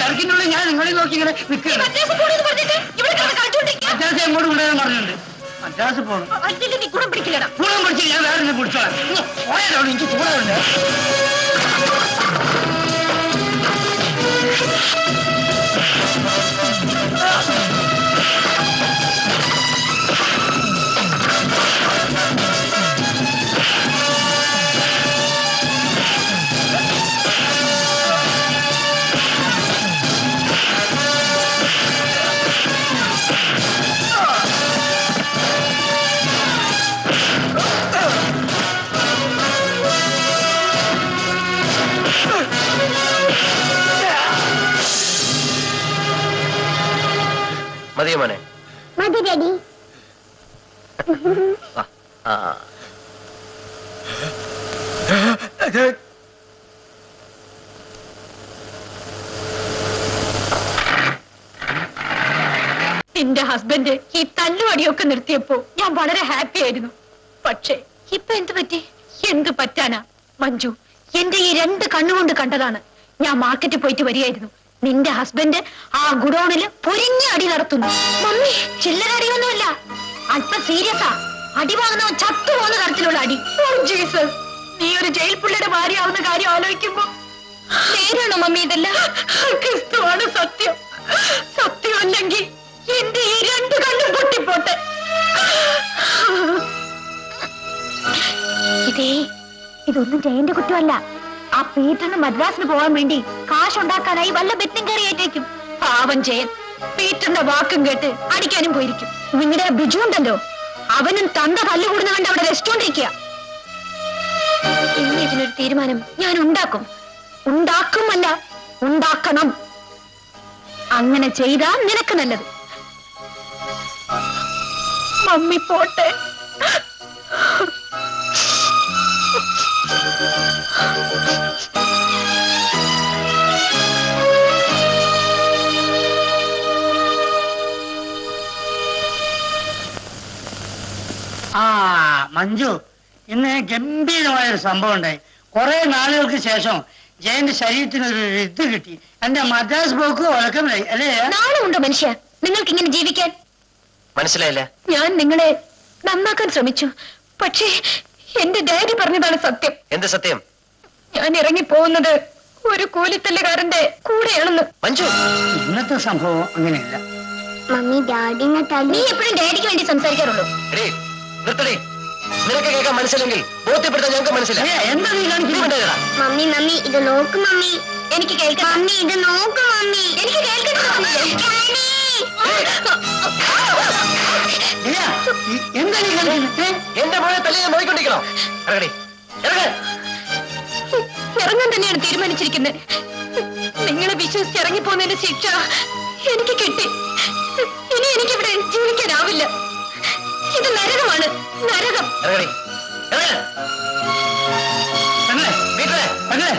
തിരക്കിനുള്ളിൽ ഞാൻ നിങ്ങളെ നോക്കി ഇങ്ങനെ നിൽക്കുകയാണ് മദ്രാസ് പോണെന്ന് പറഞ്ഞിട്ട് ഇവിടെ കിടന്ന് കളിച്ചോണ്ടിരിക്കുക മദ്രാസ് എങ്ങോട്ട് കൊണ്ടുവരാൻ പറഞ്ഞിട്ടുണ്ട് മദ്രാസ് പോകണം അല്ലെങ്കിൽ നീ ഗുണം പിടിക്കില്ലടാ ഗുണം പിടിച്ച് ഞാൻ വേറെ ഒന്ന് പിടിച്ചോളാം ഇങ്ങ് പോയാലോ എനിക്ക് ചൂടുണ്ട് മതിയോ മോനെ മതി ഡാഡി വാ. ആ നിന്റെ ഹസ്ബൻഡ് ഈ തല്ലുവടിയൊക്കെ നിർത്തിയപ്പോ ഞാൻ വളരെ ഹാപ്പി ആയിരുന്നു പക്ഷേ ഇപ്പൊ എന്ത് പറ്റി എന്ത് പറ്റാനാ മഞ്ജു എന്റെ ഈ രണ്ട് കണ്ണുകൊണ്ട് കണ്ടതാണ് ഞാൻ മാർക്കറ്റിൽ പോയിട്ട് വരികയായിരുന്നു നിന്റെ ഹസ്ബൻഡ് ആ ഗുഡൌണില് പൊരിഞ്ഞ അടി നടത്തുന്നു മമ്മി ചില്ലറ അടിയൊന്നുമല്ല അല്പം സീരിയസാ അടി വാങ്ങുന്നവൻ ചത്തു പോകുന്ന തരത്തിലുള്ള അടി ഓ ജീസസ് നീ ഒരു ജയിൽ പുള്ളിയുടെ ഭാര്യയാവുന്ന കാര്യം ആലോചിക്കുമ്പോ നേരാണോ മമ്മി ഇതെല്ലാം ക്രിസ്തുവാണ് സത്യം സത്യമല്ലെങ്കിൽ എന്റെ ഈ രണ്ട് കണ്ണും പൊട്ടിപ്പോട്ടെ ഇതേ ഇതൊന്നും ജയന്റെ കുറ്റമല്ല ആ പീറ്ററിന് മദ്രാസിന് പോകാൻ വേണ്ടി കാശുണ്ടാക്കാനായി വല്ല ബെത്തും കയറിയേറ്റേക്കും പാവം ജയൻ പീറ്ററിന്റെ വാക്കും കേട്ട് അടിക്കാനും പോയിരിക്കും നിങ്ങളുടെ ആ ബിജു ഉണ്ടല്ലോ അവനും തന്ത തല്ലുകൂടുന്ന കണ്ട് അവിടെ രസിച്ചോണ്ടിരിക്കുക ഇനി ഇതിനൊരു തീരുമാനം ഞാൻ ഉണ്ടാക്കും ഉണ്ടാക്കുമല്ല ഉണ്ടാക്കണം അങ്ങനെ ചെയ്താ നിനക്ക് നല്ലത് മമ്മി പോട്ടെ ആ മഞ്ജു ഇന്ന് ഗംഭീരമായ ഒരു സംഭവം ഉണ്ടായി കുറെ നാളുകൾക്ക് ശേഷം ജയന്റെ ശരീരത്തിന് ഒരു ഇത് കിട്ടി എന്റെ മദ്രാസ് പോക്ക് ഉറക്കമില്ലായി അല്ലേ നാളെ ഉണ്ടോ മനുഷ്യ നിങ്ങൾക്ക് ഇങ്ങനെ ജീവിക്കാൻ മനസ്സിലായില്ല ഞാൻ നിങ്ങളെ നന്നാക്കാൻ ശ്രമിച്ചു പക്ഷേ എന്റെ ഡാഡി പറഞ്ഞതാണ് സത്യം എന്ത് സത്യം ഞാൻ ഇറങ്ങി പോകുന്നത് ഒരു കൂലിത്തല്ലുകാരന്റെ കൂടെയാണെന്ന് മഞ്ജു ഇന്നത്തെ സംഭവം അങ്ങനെയല്ല മമ്മി ഡാഡിനെ നീ തല്ലി എപ്പോഴും ഡാഡിക്ക് വേണ്ടി സംസാരിക്കാറുള്ളൂ എടീ, നിർത്തടി നിനക്ക് കേൾക്കാൻ മനസ്സില്ലെങ്കിൽ ബോധ്യപ്പെടുത്താൻ ഞങ്ങൾക്ക് മനസ്സിലായി ഏ, എന്താ നീ കാണിക്കുന്നത് മമ്മി മമ്മി ഇത് നോക്ക് മമ്മി എനിക്ക് കേൾക്കാം മമ്മി ഇത് നോക്ക് മമ്മി എനിക്ക് കേൾക്കണം ഡാഡി ഏ, ഈ- എന്താ നീ കാണിക്കുന്നത് ഏ? എന്റെ മോനെ തല്ലി ഞാൻ നോക്കിക്കൊണ്ടിരിക്കണോ ഇറങ്ങടി ഇറങ്ങ ഇറങ്ങാൻ തന്നെയാണ് തീരുമാനിച്ചിരിക്കുന്നത് നിങ്ങളെ വിശ്വസിച്ച് ഇറങ്ങിപ്പോന്നതിന്റെ ശിക്ഷ എനിക്ക് കിട്ടി ഇനി എനിക്കിവിടെ ജീവിക്കാനാവില്ല ഇത് നരകമാണ് നരകം ഇറങ്ങടി ഇറങ്ങ പെങ്ങളെ, വീട്ടിലെ പെങ്ങളെ.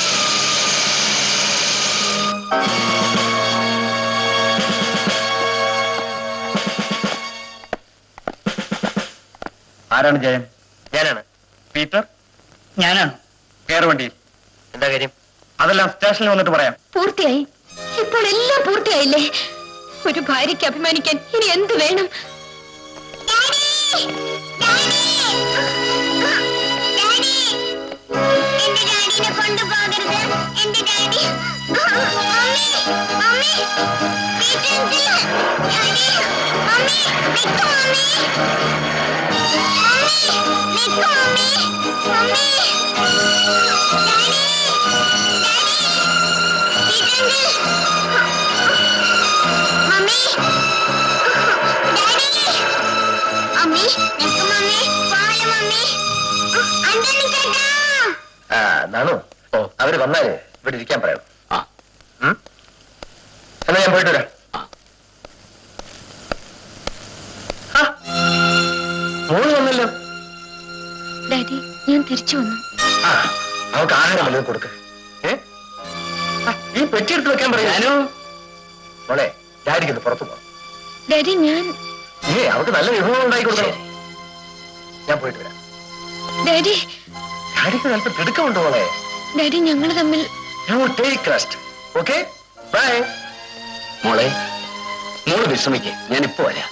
ആരാണ് ജയൻ ഞാനാണ് പീറ്റർ ഞാനാണ് കയറ് വണ്ടിയിൽ എന്താ കാര്യം അതെല്ലാം സ്റ്റേഷനിൽ വന്നിട്ട് പറയാം പൂർത്തിയായി ഇപ്പോൾ എല്ലാം പൂർത്തിയായില്ലേ ഒരു ഭാര്യയ്ക്ക് അഭിമാനിക്കാൻ ഇനി എന്ത് വേണം ഡാഡി ഡാഡി ഡാഡി എന്റെ ഡാഡിനെ കൊണ്ടുപോകരുത് എന്റെ ഡാഡി മമ്മി മമ്മി വീട്ടിൽ ഡാഡി മമ്മി നിൽക്കു മമ്മി മമ്മി നിൽക്കു മമ്മി മമ്മി ഡാഡി ഡാഡി വീട്ടിൽ മമ്മി ഡാഡി മമ്മി നിൽക്കു മമ്മി പോയ മമ്മി അന്തണി ചേട്ടാ ആ നാണു ഓ അവര് വന്നാല് ഇവിടെ ഇരിക്കാൻ പറയണം ആ ഉം? എന്നാ ഞാൻ പോയിട്ട് വരാം ആ, മോള് വന്നല്ലോ ഡാഡി ഞാൻ തിരിച്ചു വന്നു ആ അവൾക്ക് ആഹാരം വല്ലതും കൊടുക്ക് ഏ ആ, ഈ പെട്ടി എടുത്ത് വെക്കാൻ പറയാനോ മോളെ ഡാഡിക്ക് ഒന്ന് പുറത്തു പോകാം ഡാഡി ഞാൻ ഏ അവൾക്ക് നല്ല വിഭവം ഉണ്ടാക്കി കൊടുക്കണം ഞാൻ പോയിട്ട് വരാം ഡാഡി ഡാഡിക്ക് അല്പം തിടുക്കമുണ്ട് മോളെ ഡാഡി ഞങ്ങൾ തമ്മിൽ you take rest okay bye മോളെ മോള് വിശ്രമിക്കേ ഞാൻ ഇപ്പൊ വരാം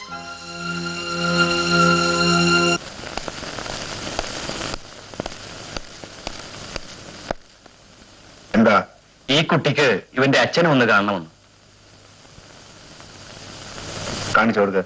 എന്താ ഈ കുട്ടിക്ക് ഇവന്റെ അച്ഛനെ ഒന്ന് കാണണമെന്ന് കാണിച്ചു കൊടുക്ക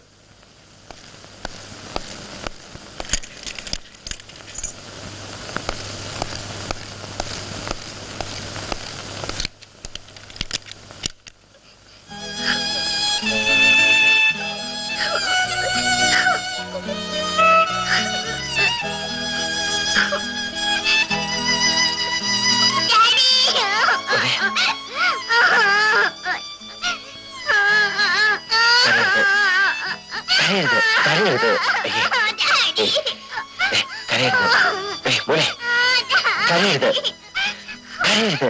കരയരുത് കരയരുത് അയ്യേ. ഏയ്, ഏയ്, കരയരുത് ഏയ്, മോനെ കരയരുത് കരയരുത്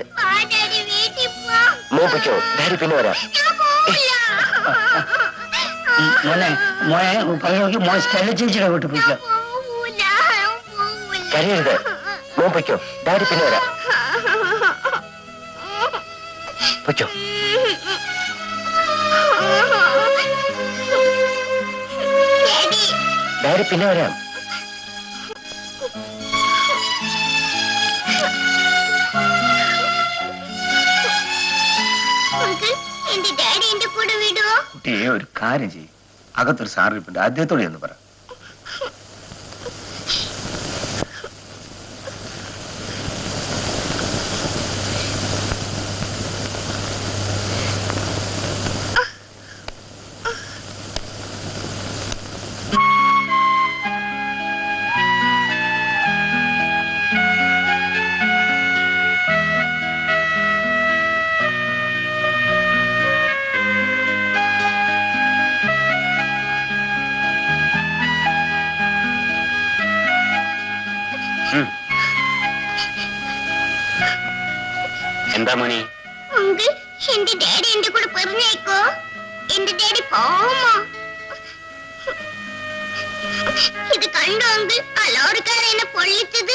മോൻ പൊയ്ക്കോ ഡാഡി പിന്നെ വരാം മോനെ മോനെ പറഞ്ഞു നോക്കി മോൻ സ്റ്റെല്ല ചേച്ചിയുടെ വീട്ടിൽ പോയിക്കോ കരയരുത് മോൻ പൊയ്ക്കോ ഡാഡി പിന്നെ വരാം പൊയ്ക്കോ ഡാഡി പിന്നെ വരാം എന്റെ ഡാഡി എന്റെ കൂടെ വിടുവോ കുട്ടിയെ ഒരു കാര്യം ചെയ്യും അകത്തൊരു സാറിപ്പുണ്ട് അദ്ദേഹത്തോടെ ഒന്ന് പറ എന്താ മണി അങ്കിൾ എന്റെ ഡാഡി എന്റെ കൂടെ പറഞ്ഞേക്കോ എന്റെ ഡാഡി പോമോ ഇത് കണ്ടോ അങ്കിൾ ആ ലോറിക്കാരൻ എന്നെ പൊള്ളിച്ചത്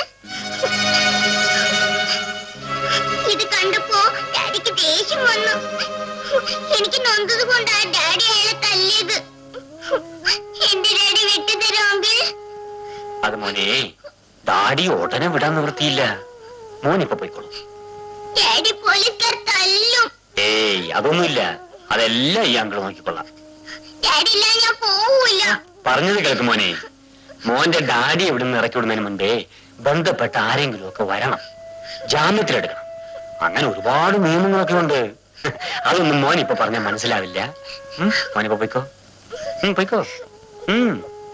ഇത് കണ്ടപ്പോ ഡാഡിക്ക് ദേഷ്യം വന്നു എനിക്ക് നൊന്തത് കൊണ്ട് ആ ഡാഡി അയാളെ തല്ലിയത് എന്റെ ഡാഡി വിട്ടുതരോ അങ്കിൾ അത് മോനെ ഡാഡി ഉടനെ വിടാൻ നിവൃത്തിയില്ല മോനിപ്പൊ പോയിക്കോളൂ ഡാഡി പോലീസുകാർ തല്ലും ഏയ് അതൊന്നുമില്ല അതെല്ലാം ഈ അങ്കിൾ നോക്കിക്കൊള്ളാം ഡാഡി ഇല്ല ഞാൻ പോവൂല പറഞ്ഞത് കേൾക്കും മോനെ മോന്റെ ഡാഡി ഇവിടുന്ന് ഇറക്കി വിടുന്നതിന് മുൻപേ ബന്ധപ്പെട്ട ആരെങ്കിലും ഒക്കെ വരണം ജാമ്യത്തിലെടുക്കണം അങ്ങനെ ഒരുപാട് നിയമങ്ങളൊക്കെ ഉണ്ട് അതൊന്നും മോൻ ഇപ്പൊ പറഞ്ഞാൽ മനസ്സിലാവില്ല ഉം, മോനിപ്പോ പോയിക്കോ ഉം, പോയിക്കോ ഉം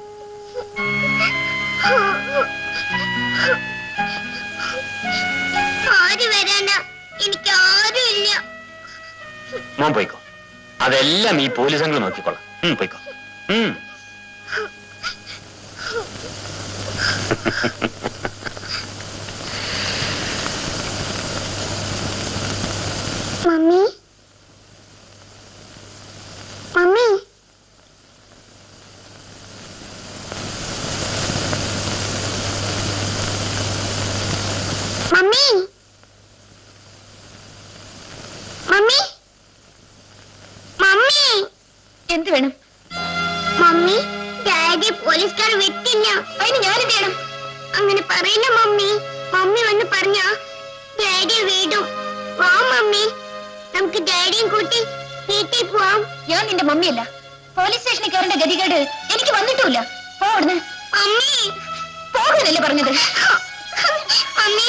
ആര് വരാനാ എനിക്ക് ആരും ഇല്ല മോൻ പോയിക്കോ അതെല്ലാം ഈ പോലീസ് അങ്കിൾ നോക്കിക്കോളാം ഉം, പോയിക്കോ ഉം mummy mummy mummy mummy mummy എന്ത് വേണം മമ്മി ഡാഡി പോലീസുകാർ വിട്ടില്ല അതിന് ഞാൻ വേണം അങ്ങനെ പറയില്ല മമ്മി മമ്മി വന്ന് പറഞ്ഞ ഡാഡി വീടും വാ മമ്മി നമുക്ക് ഡാഡിയും കൂട്ടി വീട്ടിൽ പോവാം ഞാൻ നിന്റെ മമ്മിയല്ല പോലീസ് സ്റ്റേഷനിൽ കയറേണ്ട ഗതികേട് എനിക്ക് വന്നിട്ടുമില്ല പോടുന്ന് മമ്മി പോകാനല്ലേ പറഞ്ഞത് മമ്മി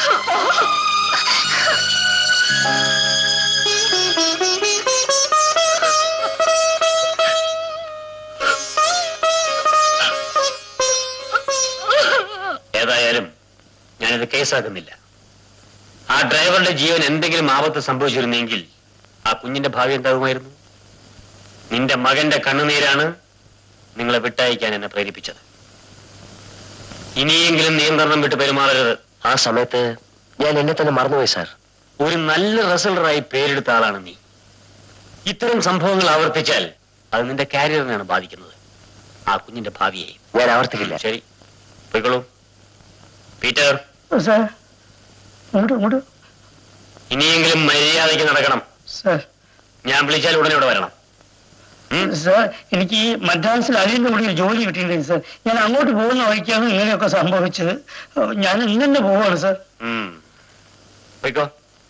ഏതായാലും ഞാനിത് കേസാക്കുന്നില്ല ആ ഡ്രൈവറുടെ ജീവൻ എന്തെങ്കിലും ആപത്ത് സംഭവിച്ചിരുന്നെങ്കിൽ ആ കുഞ്ഞിന്റെ ഭാവി എന്താകുമായിരുന്നു നിന്റെ മകന്റെ കണ്ണുനീരാണ് നിങ്ങളെ വിട്ടയക്കാൻ എന്നെ പ്രേരിപ്പിച്ചത് ഇനിയെങ്കിലും നിയന്ത്രണം വിട്ട് പെരുമാറരുത് ആ സമയത്ത് ഞാൻ എന്നെ തന്നെ മറന്നുപോയി സാർ ഒരു നല്ല റെസൾട്ടറായി പേരെടുത്ത ആളാണ് നീ ഇത്തരം സംഭവങ്ങൾ ആവർത്തിച്ചാൽ അത് നിന്റെ കാരിയറിനെയാണ് ബാധിക്കുന്നത് ആ കുഞ്ഞിന്റെ ഭാവിയെ ഞാൻ ആവർത്തിക്കില്ല ശരി പോയിക്കോളൂ പീറ്റർ സാർ ഇങ്ങോട്ട് ഇങ്ങോട്ട് ഇനിയെങ്കിലും മര്യാദയ്ക്ക് നടക്കണം സാർ ഞാൻ വിളിച്ചാൽ ഉടനെ ഇവിടെ വരണം സാർ എനിക്ക് ഈ മദ്രാസിൽ അലിന്റെ കൂടി ഒരു ജോലി കിട്ടിയിട്ടുണ്ട് സാർ ഞാൻ അങ്ങോട്ട് പോകുന്ന വഴിക്കാണ് ഇങ്ങനെയൊക്കെ സംഭവിച്ചത് ഓ, ഞാൻ ഇന്ന് തന്നെ പോവാണ് സാർ ഉം. പോയിക്കോ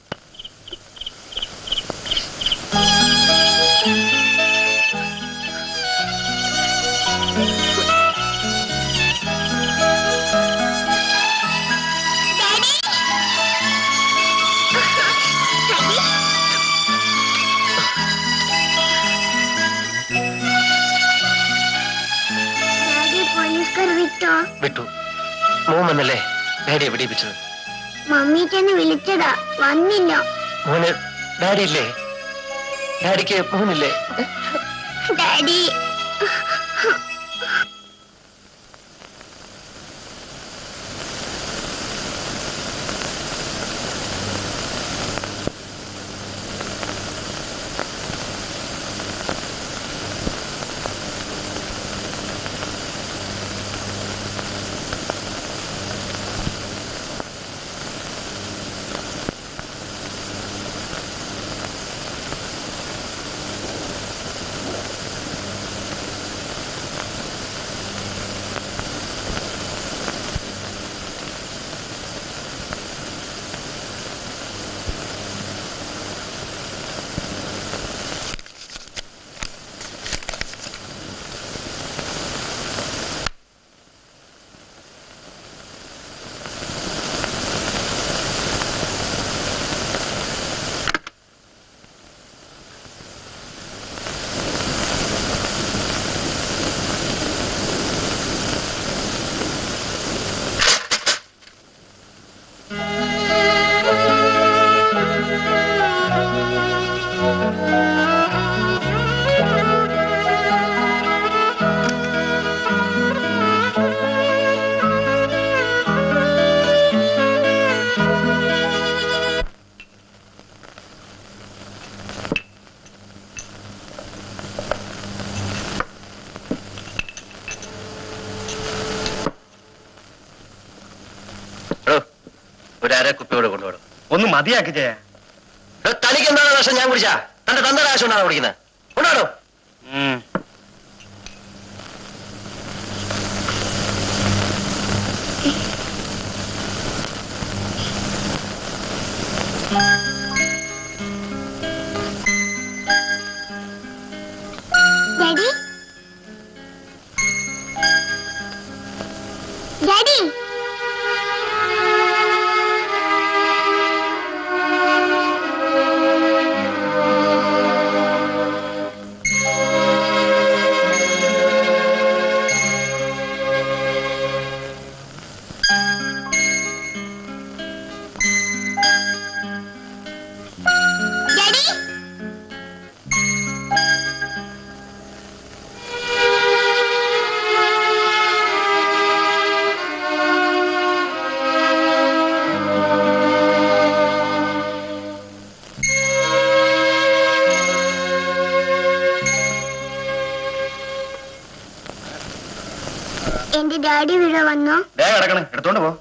ഡാഡി ഡാഡി പോലീസുകാർ വിട്ടോ വിട്ടു മോൻ വന്നല്ലേ ഡാഡിയെ വെടിയിപ്പിച്ചത് മമ്മി തന്നെ വിളിച്ചതാ വന്നില്ല മോന് ഡാഡി ഇല്ലേ ഡാഡിക്ക് മോനില്ലേ ഡാഡി എടോ, ഒരു അര കുപ്പിയോട് കൊണ്ടുപോടും ഒന്ന് മതിയാക്കി ചെയ്യാ തനിക്ക് എന്താണ് വിഷം ഞാൻ കുടിച്ചാ തന്റെ തന്റെ കാശ് കൊണ്ടാണ് കുടിക്കുന്നത് കൊണ്ടാടോ ഡാഡി ഡാഡി ഡാഡി എന്റെ ഡാഡി ഇവിടെ വന്നോ ദേ കിടക്കണേ എടുത്തോണ്ട് പോ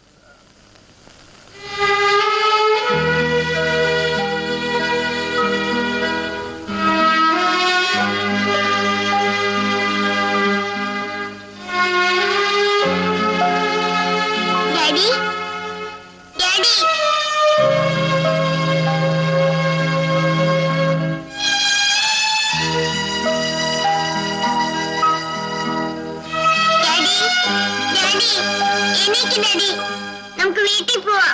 ഡാഡി ഡാഡി ഡാഡി ഡാഡി എനിക്ക് ഡാഡി നമുക്ക് വീട്ടിൽ പോവാം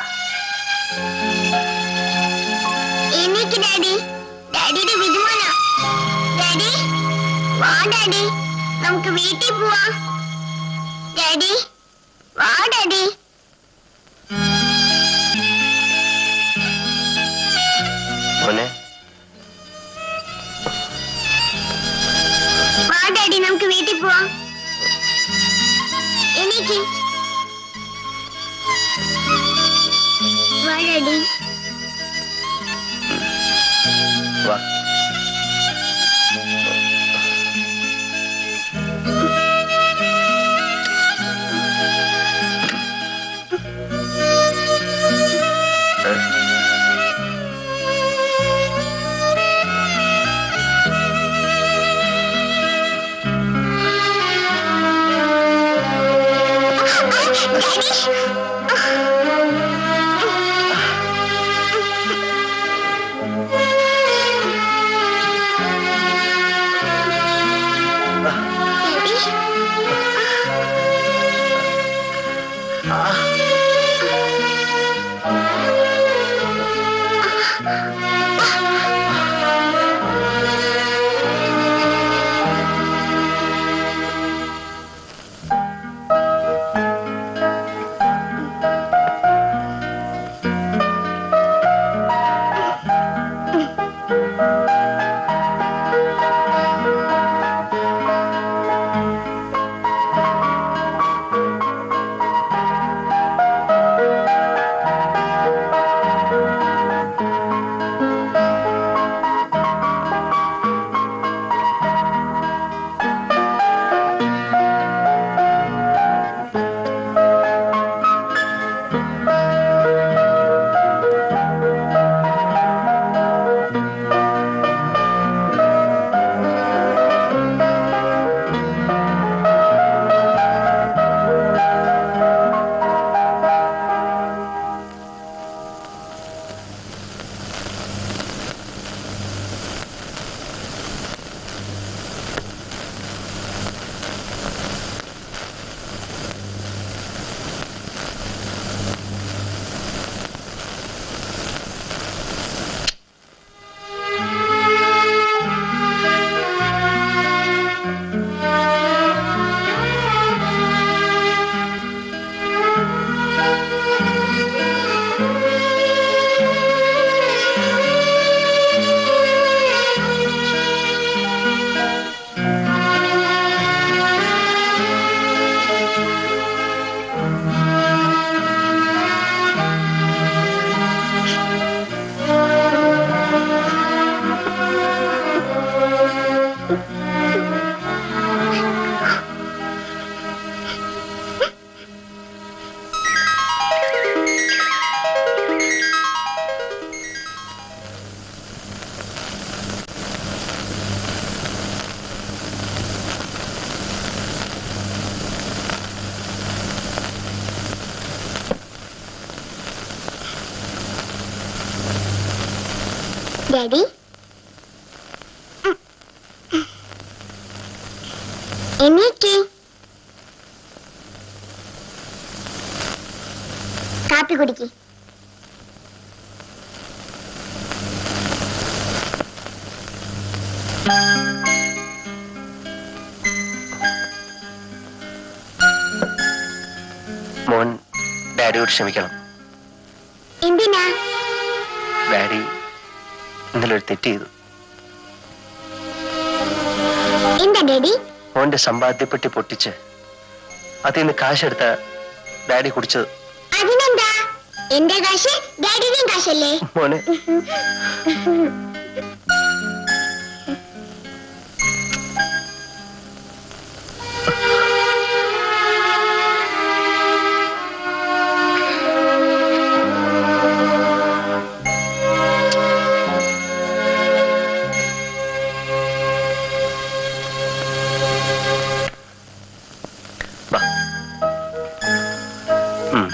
എനിക്ക് ഡാഡി ഡാഡിയുടെ വിരുമാന ഡാഡി വാ ഡാഡി നമുക്ക് വീട്ടിൽ പോവാം ഡാഡി വാ ഡാഡി മോനെ വാ ഡാഡി നമുക്ക് വീട്ടിൽ പോവാം എനിക്ക് വാ ഡാഡി വാ ഡാഡി എണീക്ക് കാപ്പി കുടിക്ക് മോൻ ഡാഡിയോട് ക്ഷമിക്കണം എന്തിനാ ഡാഡി ഇന്നലെ ഒരു തെറ്റ് ചെയ്തു എന്താ ഡാഡി മോന്റെ സമ്പാദ്യപ്പെട്ടി പൊട്ടിച്ച് അതിൽ നിന്ന് കാശെടുത്ത ഡാഡി കുടിച്ചത് അതിനെന്താ എന്റെ കാശ് ഡാഡിയുടെയും കാശല്ലേ മോനെ വാ. ഉം.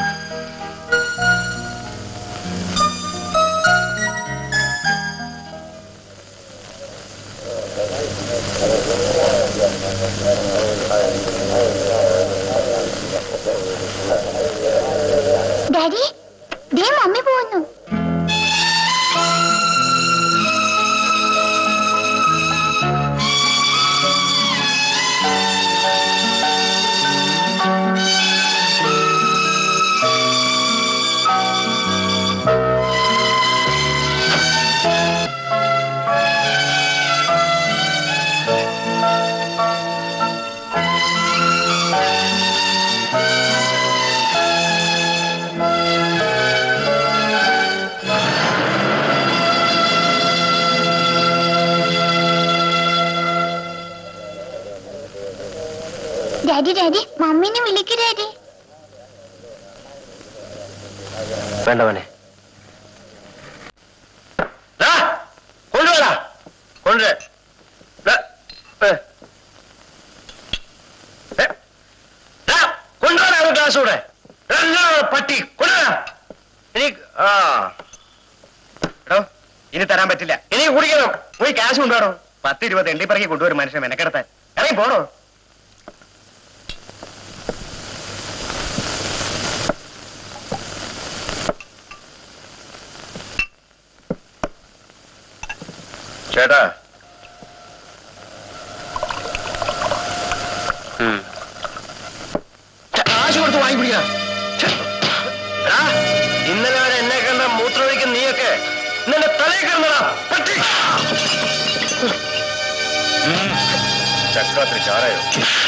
ഡാഡി ദേ മമ്മി പോകുന്നു ഡാഡി ഡാഡി മമ്മീനെ വിളിക്കു ഡാഡി വേണ്ട മോനെ ദാ, കൊണ്ടുവാടാ കൊണ്ടുവരാ ദാ, ഏ. ഏ. ദാ, കൊണ്ടുവാടാ ഒരു ഗ്ലാസ് കൂടെ പട്ടി കൊണ്ടുവരാ ഇനി ആ എടോ ഇനി തരാൻ പറ്റില്ല ഇനി കുടിക്കണം പോയി ക്യാഷ് കൊണ്ടുവരണോ പത്ത് ഇരുപത് എണ്ണിപ്പറക്കി കൊണ്ടുവരും മനുഷ്യൻ മെനക്കെടുത്താൻ ഇറങ്ങി പോണോ ചേട്ടാ കാശ് കൊടുത്ത് വാങ്ങി കുടിക്കണം ഇന്നലെ വരെ എന്നെ കണ്ട മൂത്രമൊഴിക്കുന്ന നീയൊക്കെ ഇന്നലെ തലയിൽ കിടന്നടാ പട്ടി ചക്കാത്രി ചാരായോ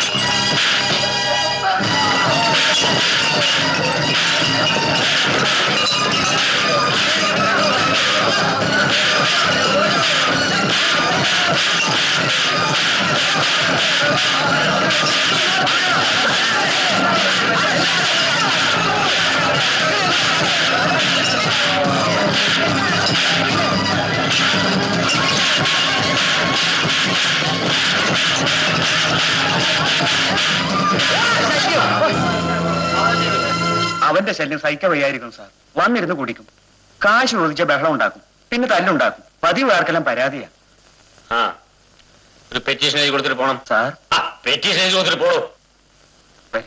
അവന്റെ ശല്യം സഹിക്ക വയ്യായിരിക്കും സാർ വന്നിരുന്ന് കുടിക്കും കാശ് ചോദിച്ച ബഹളം ഉണ്ടാക്കും പിന്നെ തല്ലുണ്ടാക്കും പതിവ് ആർക്കെല്ലാം പരാതിയാ ആ ഒരു പെറ്റീഷൻ എഴുതി കൊടുത്തിട്ട് പോണം സാർ ആ പെറ്റീഷൻ എഴുതി കൊടുത്തിട്ട് പോണോ വരും.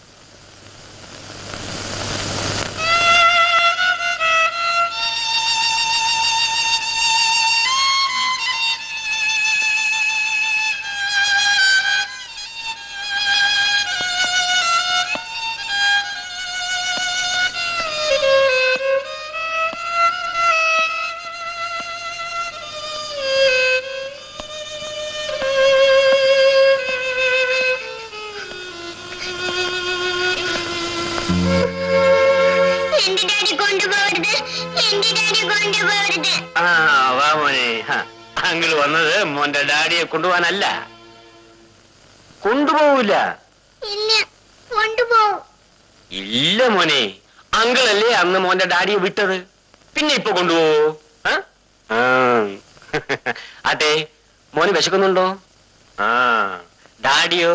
എന്റെ ഡാഡി കൊണ്ടുപോകരുത് എന്റെ ഡാഡി കൊണ്ടുപോകരുത് ആ വാ മോനെ അങ്കിൾ വന്നത് മോന്റെ ഡാഡിയെ കൊണ്ടുപോകാനല്ല കൊണ്ടുപോകൂല ഇല്ല കൊണ്ടുപോകും ഇല്ല മോനെ അങ്കിളല്ലേ അന്ന് മോന്റെ ഡാഡിയെ വിട്ടത് പിന്നെ ഇപ്പൊ കൊണ്ടുപോവോ ആ? ആ. ആട്ടെ മോന് വിശക്കുന്നുണ്ടോ ആ ഡാഡിയോ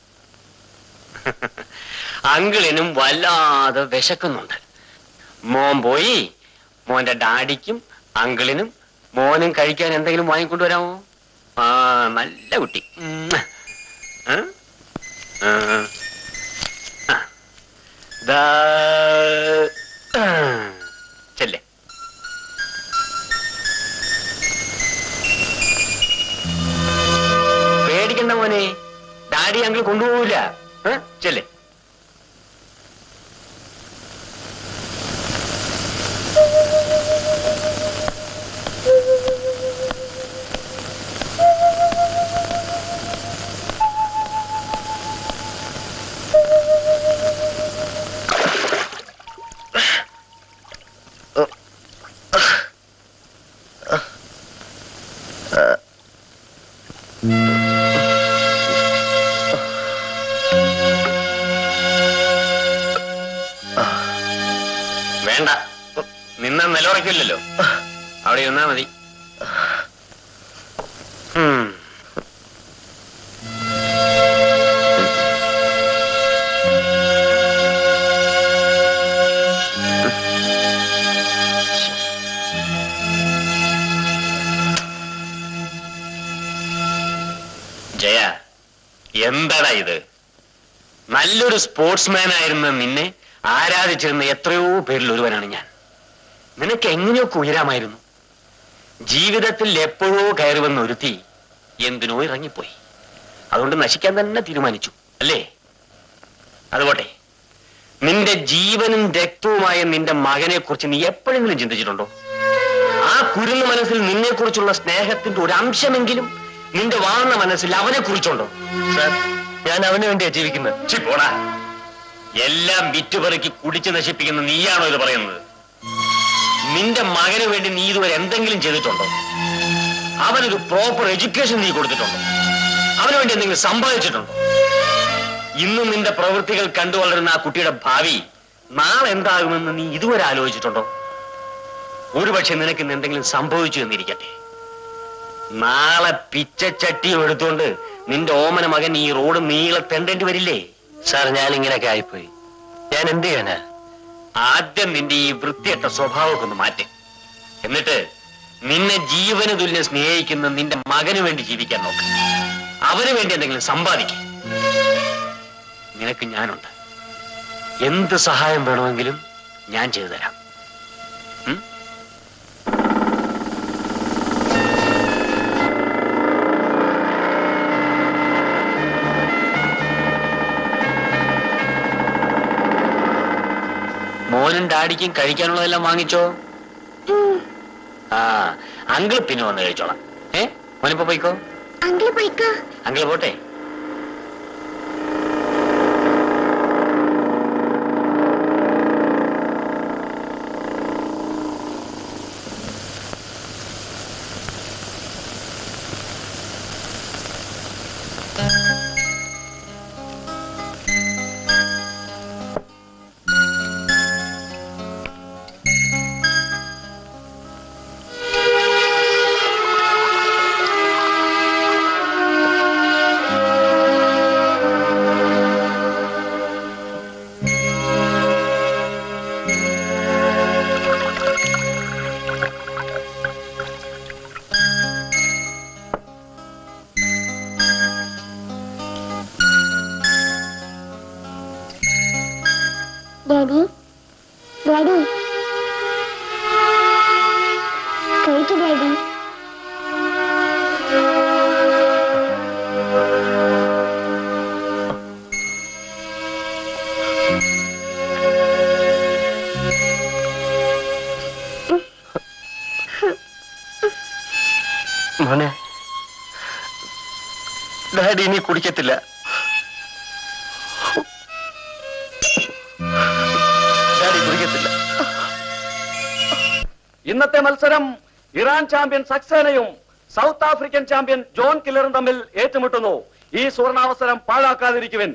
അങ്കിളിനും വല്ലാതെ വിശക്കുന്നുണ്ട് മോൻ പോയി മോന്റെ ഡാഡിക്കും അങ്കിളിനും മോനും കഴിക്കാൻ എന്തെങ്കിലും വാങ്ങിക്കൊണ്ടുവരാമോ ആ നല്ല കുട്ടി ഉം. ആ? ആ. ആ. ദാ. ആ. ചെല്ലേ പേടിക്കണ്ട മോനെ ഡാഡി അങ്കിൾ കൊണ്ടുപോകൂല ഏ? ചെല്ലേ വേണ്ട നിന്ന നിലയുറക്കില്ലല്ലോ അവിടെ ഇരുന്നാ മതി ഉം. ജയ എന്താടാ ഇത് നല്ലൊരു സ്പോർട്സ്മാൻ ആയിരുന്ന നിന്നെ ആരാധിച്ചിരുന്ന എത്രയോ പേരിൽ ഒരുവനാണ് ഞാൻ നിനക്ക് എങ്ങനെയൊക്കെ ഉയരാമായിരുന്നു ജീവിതത്തിൽ എപ്പോഴോ കയറി വന്ന ഒരുത്തി എന്തിനോ ഇറങ്ങിപ്പോയി അതുകൊണ്ട് നശിക്കാൻ തന്നെ തീരുമാനിച്ചു അല്ലേ അതുപോട്ടെ നിന്റെ ജീവനും രക്തവുമായ നിന്റെ മകനെ കുറിച്ച് നീ എപ്പോഴെങ്കിലും ചിന്തിച്ചിട്ടുണ്ടോ ആ കുരുന്ന മനസ്സിൽ നിന്നെ കുറിച്ചുള്ള സ്നേഹത്തിന്റെ ഒരു അംശമെങ്കിലും നിന്റെ വാർന്ന മനസ്സിൽ അവനെ കുറിച്ചുണ്ടോ സാർ ഞാൻ അവന് വേണ്ടിയാ ജീവിക്കുന്നത് ഛി, പോടാ എല്ലാം വിറ്റുപെറുക്കി കുടിച്ചു നശിപ്പിക്കുന്ന നീയാണോ ഇത് പറയുന്നത് നിന്റെ മകന് വേണ്ടി നീ ഇതുവരെ എന്തെങ്കിലും ചെയ്തിട്ടുണ്ടോ അവനൊരു പ്രോപ്പർ എഡ്യൂക്കേഷൻ നീ കൊടുത്തിട്ടുണ്ടോ അവന് വേണ്ടി എന്തെങ്കിലും സമ്പാദിച്ചിട്ടുണ്ടോ ഇന്നും നിന്റെ പ്രവൃത്തികൾ കണ്ടു വളരുന്ന ആ കുട്ടിയുടെ ഭാവി നാളെ എന്താകുമെന്ന് നീ ഇതുവരെ ആലോചിച്ചിട്ടുണ്ടോ ഒരുപക്ഷെ നിനക്ക് ഇന്ന് എന്തെങ്കിലും സംഭവിച്ചു എന്നിരിക്കട്ടെ നാളെ പിച്ചച്ചട്ടിയും എടുത്തുകൊണ്ട് നിന്റെ ഓമന മകൻ ഈ റോഡ് നീളെ തെണ്ടേണ്ടി വരില്ലേ സാർ ഞാൻ ഇങ്ങനെയൊക്കെ ആയിപ്പോയി ഞാൻ ഞാൻ എന്ത് ചെയ്യാനാ ആദ്യം നിന്റെ ഈ വൃത്തിയട്ട സ്വഭാവമൊക്കെ ഒന്ന് മാറ്റി എന്നിട്ട് നിന്നെ ജീവന് തുല്യം സ്നേഹിക്കുന്ന നിന്റെ മകന് വേണ്ടി ജീവിക്കാൻ നോക്ക് അവന് വേണ്ടി എന്തെങ്കിലും സമ്പാദിക്കും നിനക്ക് ഞാനുണ്ട് എന്ത് സഹായം വേണമെങ്കിലും ഞാൻ ചെയ്തു തരാം ഉം? മോനും ഡാഡിക്കും കഴിക്കാനുള്ളതെല്ലാം വാങ്ങിച്ചോ ആ അങ്കിൾ പിന്നെ വന്ന് കഴിച്ചോളാം ഏ മോനിപ്പോ പോയിക്കോ അങ്കിള് പോയിക്കോ അങ്കിൾ പോട്ടെ ഡാഡി ഡാഡി കഴിച്ചു ഡാഡി മോനെ ഡാഡി ഇനി കുടിക്കത്തില്ല ഡാഡി കുടിക്കത്തില്ല ഇന്നത്തെ മത്സരം ഇറാൻ ചാമ്പ്യൻ സക്സേനയും സൗത്ത് ആഫ്രിക്കൻ ചാമ്പ്യൻ ജോൺ കില്ലറും തമ്മിൽ ഏറ്റുമുട്ടുന്നു ഈ സുവർണാവസരം പാഴാക്കാതിരിക്കുവിൻ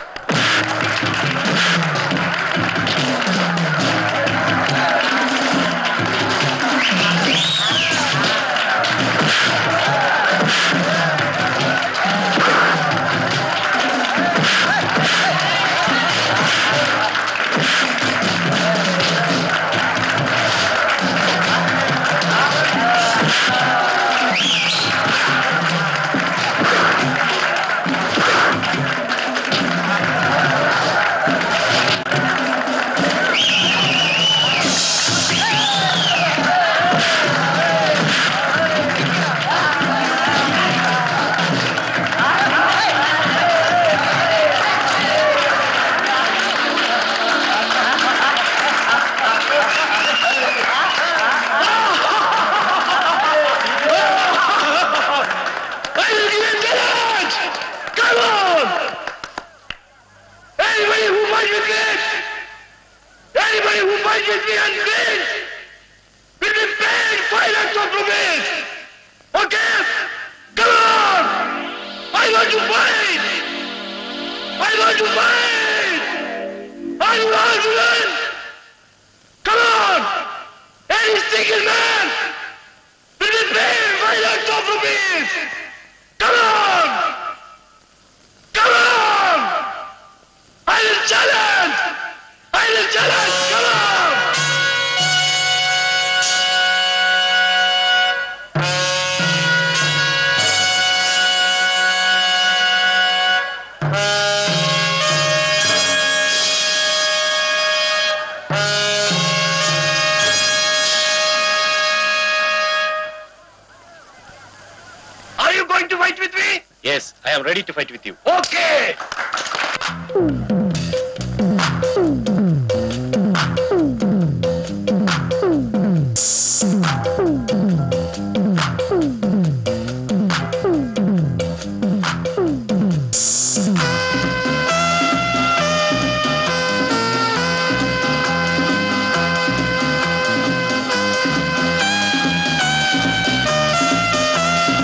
Are you going to fight with me? Yes, I am ready to fight with you. Okay!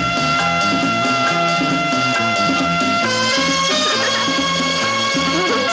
ആ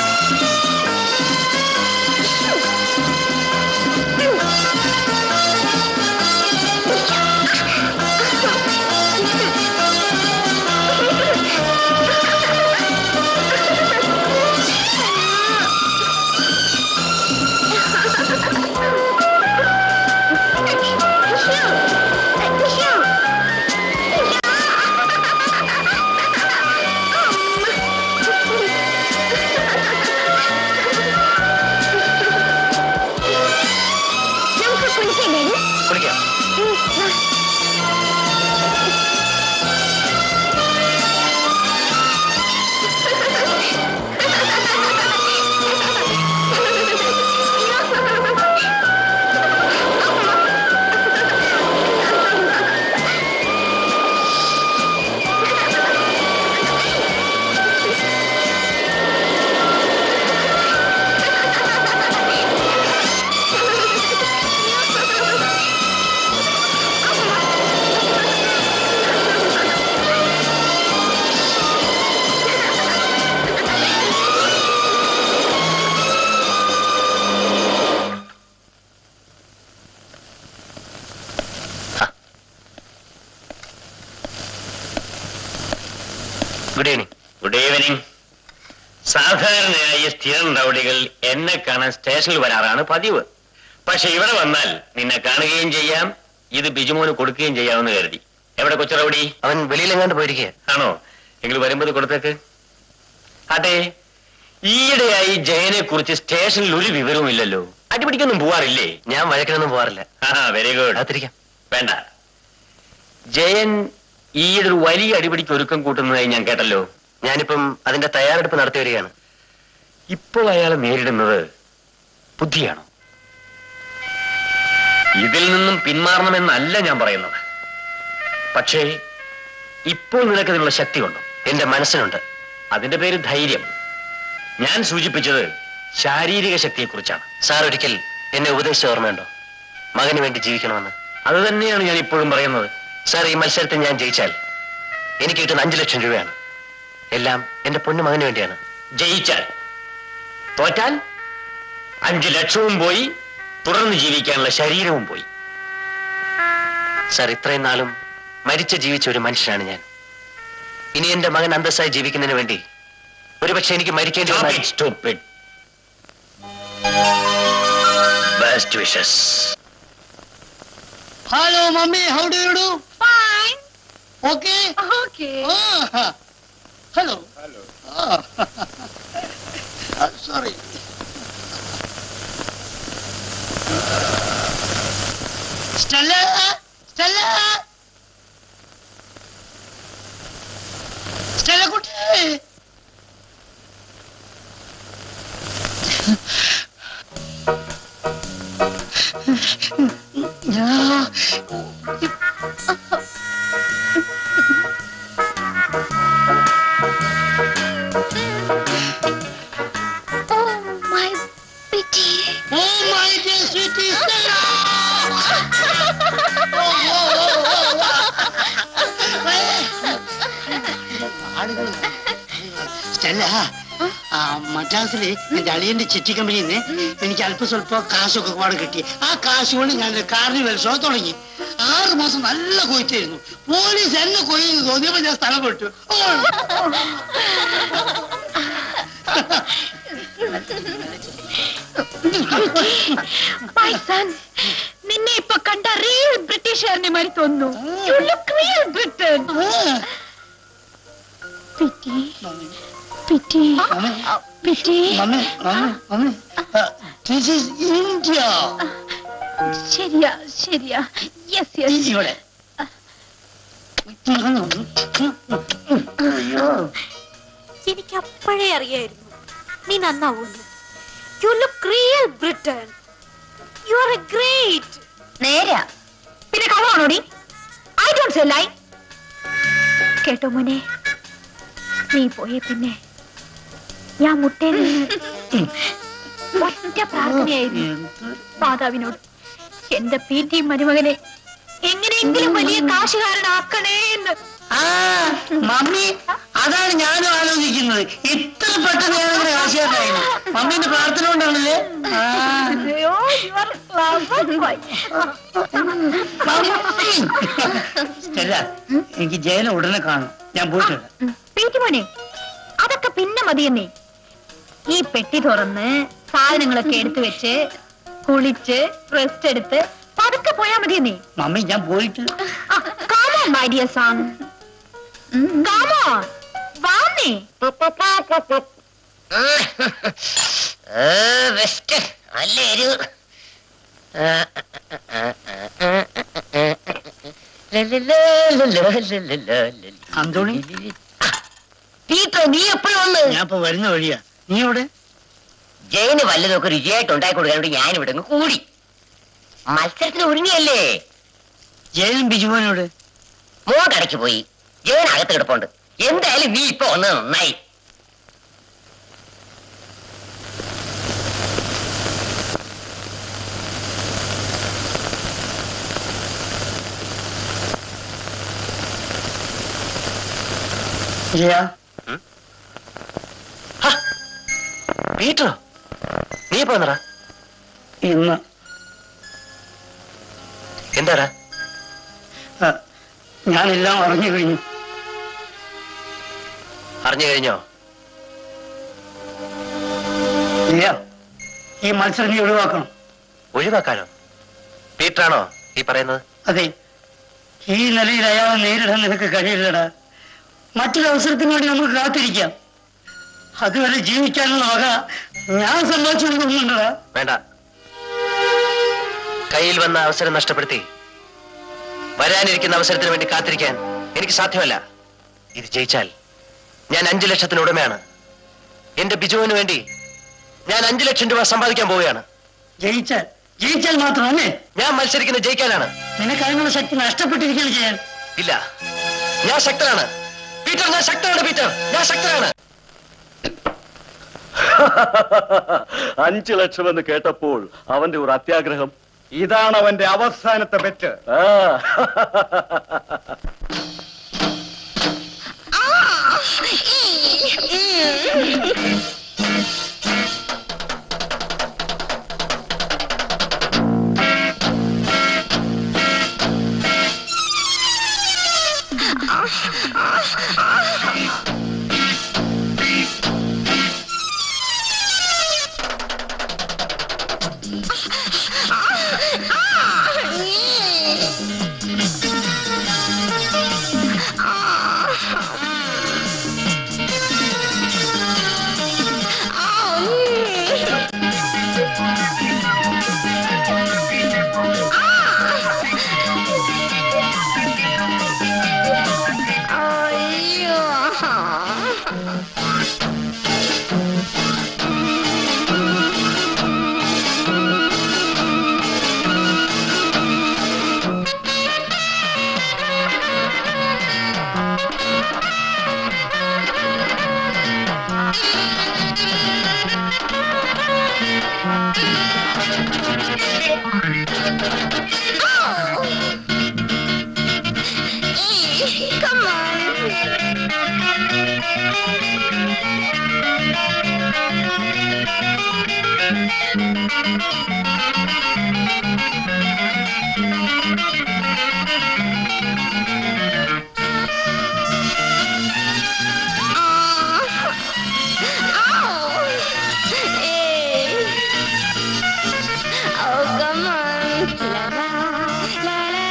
ഗുഡ് ഈവനിങ് ഗുഡ് ഈവനിങ് സാധാരണയായി സ്ഥിരം റൗഡികൾ എന്നെ കാണാൻ സ്റ്റേഷനിൽ വരാറാണ് പതിവ് പക്ഷെ ഇവിടെ വന്നാൽ നിന്നെ കാണുകയും ചെയ്യാം ഇത് ബിജുമോന് കൊടുക്കുകയും ചെയ്യാമെന്ന് കരുതി എവിടെ കൊച്ചു റൗഡി അവൻ വെളിയിലെങ്ങാണ്ട് പോയിരിക്കുക ആണോ എങ്കിൽ വരുമ്പോൾ കൊടുത്തേക്ക് അതെ ഈയിടെയായി ജയനെ കുറിച്ച് സ്റ്റേഷനിൽ ഒരു വിവരവും ഇല്ലല്ലോ അടിപിടിക്കൊന്നും പോവാറില്ലേ ഞാൻ വഴക്കിനൊന്നും പോകാറില്ല ആ വെരി ഗുഡ് കാത്തിരിക്കാം വേണ്ട ജയൻ ഈയിടെ ഒരു വലിയ അടിപിടിക്ക് ഒരുക്കം കൂട്ടുന്നതായി ഞാൻ കേട്ടല്ലോ ഞാനിപ്പം അതിന്റെ തയ്യാറെടുപ്പ് നടത്തി വരികയാണ് ഇപ്പോൾ അയാളെ നേരിടുന്നത് ബുദ്ധിയാണോ ഇതിൽ നിന്നും പിന്മാറണമെന്നല്ല ഞാൻ പറയുന്നത് പക്ഷേ ഇപ്പോൾ നിനക്കതിനുള്ള ശക്തിയുണ്ടോ എന്റെ മനസ്സിനുണ്ട് അതിന്റെ പേര് ധൈര്യം ഞാൻ സൂചിപ്പിച്ചത് ശാരീരിക ശക്തിയെക്കുറിച്ചാണ് സാർ ഒരിക്കൽ എന്നെ ഉപദേശിച്ച ഓർമ്മയുണ്ടോ മകന് വേണ്ടി ജീവിക്കണമെന്ന് അത് തന്നെയാണ് ഞാൻ ഇപ്പോഴും പറയുന്നത് സാർ ഈ മത്സരത്തിൽ ഞാൻ ജയിച്ചാൽ എനിക്ക് കിട്ടുന്ന അഞ്ചു ലക്ഷം രൂപയാണ് എല്ലാം എന്റെ പൊന്നു മകന് വേണ്ടിയാണ് ജയിച്ചാൽ തോറ്റാൽ അഞ്ചു ലക്ഷവും പോയി തുടർന്ന് ജീവിക്കാനുള്ള ശരീരവും പോയി സാർ ഇത്രയും നാളും മരിച്ച ജീവിച്ച ഒരു മനുഷ്യനാണ് ഞാൻ ഇനി എന്റെ മകൻ അന്തസ്സായി ജീവിക്കുന്നതിന് വേണ്ടി ഒരുപക്ഷെ എനിക്ക് മരിക്കേണ്ടി Stop വന്നാൽ it, stupid. Best wishes. Hello mummy how do you do Fine. Okay Okay. Hello hello sorry Stella Stella Stella കുട്ടി ഞാൻ Oh, my pity. Oh my dear sweetie Stella! Oh, oh, oh, ആളുകൾ Stella ആ മദ്രാസില് എന്റെ അളിയന്റെ ചിറ്റി കമ്പനിയിൽ നിന്ന് എനിക്ക് അല്പ സ്വല്പം കാശൊക്കെ പാടെ കിട്ടി ആ കാശ് കൊണ്ട് ഞാൻ കാർണിവൽ ഷോ തുടങ്ങി ആറ് മാസം നല്ല കൊയ്ത്തായിരുന്നു പോലീസ് എന്നെ കൊയ്യുന്നു തോന്നിയപ്പോ ഞാൻ സ്ഥലം വിട്ടു My son, നിന്നെ ഇപ്പൊ കണ്ട റിയൽ ബ്രിട്ടീഷുകാരനെ മാതിരി തോന്നുന്നു you look real Britain pity pity pity mummy mummy mummy this is India ശരിയാ ശരിയാ യെസ് യെസ് ഇവിടെ എനിക്ക് അപ്പോഴേ അറിയായിരുന്നു നീ നന്നാവൂന്ന് you look real Britain you are a great നേരാ പിന്നെ കള്ളാണോടി ഐ ഡോണ്ട് സേ ലൈ കേട്ടോ മോനെ നീ പോയ പിന്നെ ഞാൻ മുട്ടയിൽ നിന്ന് ഒറ്റ പ്രാർത്ഥനയായിരുന്നു മാതാവിനോട് എന്റെ പി ടി മരുമകനെ എങ്ങനെയെങ്കിലും വലിയ കാശുകാരനാക്കണേ എന്ന് ആ മമ്മി അതാണ് ഞാനും ആലോചിക്കുന്നത് ഇത്ര പെട്ടെന്ന് ഞാൻ അങ്ങനെ ആശയമായിരുന്നു മമ്മീന്റെ പ്രാർത്ഥന കൊണ്ടാണല്ലേ ആ, അയ്യോ, you are clever boy. Mummy. Stella എനിക്ക് ജയനെ ഉടനെ കാണണം ഞാൻ പോയിട്ടുണ്ട് പി ടി മോനെ അതൊക്കെ പിന്നെ മതിയെന്നേ ഈ പെട്ടി തുറന്ന് സാധനങ്ങളൊക്കെ എടുത്തു വെച്ച് കുളിച്ച് റെസ്റ്റ് എടുത്ത് പതുക്കെ പോയാ മതിയെന്നേ മമ്മി ഞാൻ പോയിട്ട് Come on, my dear son. Come on. വാന്നേ വെസ്റ്റ് നല്ല ഒരു അന്തോണി പീറ്റർ നീ എപ്പോഴും വന്ന് ഞാൻ ഇപ്പൊ വരുന്ന വഴിയാ നീ എവിടെ ജയന് വല്ലതൊക്കെ രുചിയായിട്ട് ഉണ്ടാക്കി കൊടുക്കാൻ വേണ്ടി ഞാൻ ഇവിടെ അങ്ങ് കൂടി മത്സരത്തിന് ഒരുങ്ങിയല്ലേ ജയനും ബിജുമോനോട് മോൻ കടയ്ക്ക് പോയി ജയൻ അകത്ത് കിടപ്പുണ്ട് എന്തായാലും നീ ഇപ്പൊ വന്ന് നന്നായി ജയ പീറ്ററോ നീ ഇപ്പൊ വന്നടാ ഇന്ന് എന്താടാ ആ, ഞാനെല്ലാം അറിഞ്ഞു കഴിഞ്ഞു അറിഞ്ഞു കഴിഞ്ഞോ ഇല്ല ഈ മത്സരം നീ ഒഴിവാക്കണം ഒഴിവാക്കാനോ പീറ്ററാണോ ഈ പറയുന്നത് അതെ ഈ നിലയിൽ അയാളെ നേരിടാൻ നിനക്ക് കഴിയില്ലടാ മറ്റൊരു അവസരത്തിന് വേണ്ടി നമുക്ക് കാത്തിരിക്കാം അതുവരെ ജീവിക്കാനുള്ള വക ഞാൻ സമ്പാദിച്ചു കൊടുക്കുന്നുണ്ടടാ വേണ്ട കയ്യിൽ വന്ന അവസരം നഷ്ടപ്പെടുത്തി വരാനിരിക്കുന്ന അവസരത്തിന് വേണ്ടി കാത്തിരിക്കാൻ എനിക്ക് സാധ്യമല്ല ഇത് ജയിച്ചാൽ ഞാൻ അഞ്ചു ലക്ഷത്തിന് ഉടമയാണ് എന്റെ ബിജുവിന് വേണ്ടി ഞാൻ അഞ്ചു ലക്ഷം രൂപ സമ്പാദിക്കാൻ പോവുകയാണ് ജയിച്ചാൽ ജയിച്ചാൽ മാത്രമല്ലേ ഞാൻ മത്സരിക്കുന്നത് ജയിക്കാനാണ് നിനക്ക് അതിനുള്ള ശക്തി നഷ്ടപ്പെട്ടിരിക്കുകയാണ് ചെയ്യാൻ ഇല്ല ഞാൻ ശക്തനാണ് പീറ്റർ ഞാൻ ശക്തനാണ് പീറ്റർ ഞാൻ ശക്തനാണ് അഞ്ചു ലക്ഷം എന്ന് കേട്ടപ്പോൾ അവന്റെ ഒരു അത്യാഗ്രഹം ഇതാണ് അവന്റെ അവസാനത്തെ ബെറ്റ് ആ Come on. Oh, come on. La la la la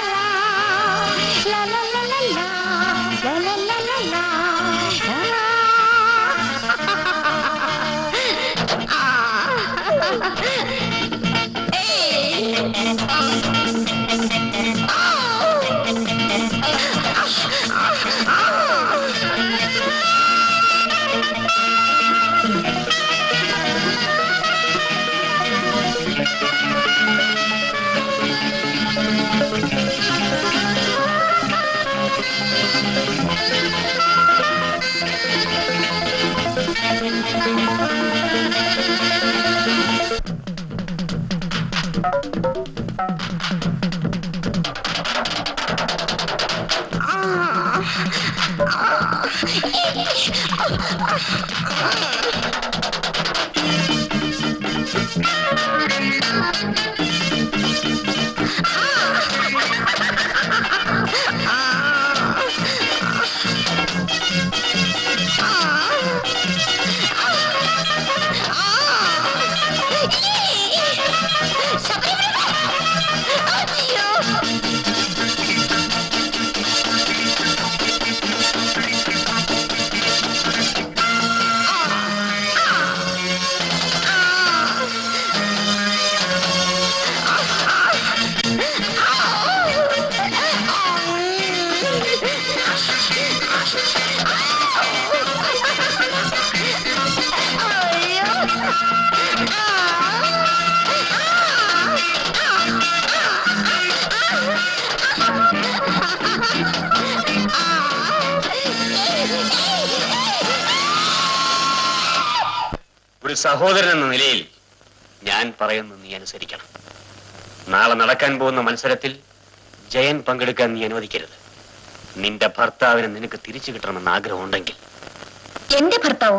la la la la la la la la la la la ഒരു സഹോദരൻ എന്ന നിലയിൽ ഞാൻ പറയുന്നത് നീ അനുസരിക്കണം നാളെ നടക്കാൻ പോകുന്ന മത്സരത്തിൽ ജയൻ പങ്കെടുക്കാൻ നീ അനുവദിക്കരുത് നിന്റെ ഭർത്താവിനെ നിനക്ക് തിരിച്ചു കിട്ടണമെന്ന് ആഗ്രഹമുണ്ടെങ്കിൽ എന്റെ ഭർത്താവോ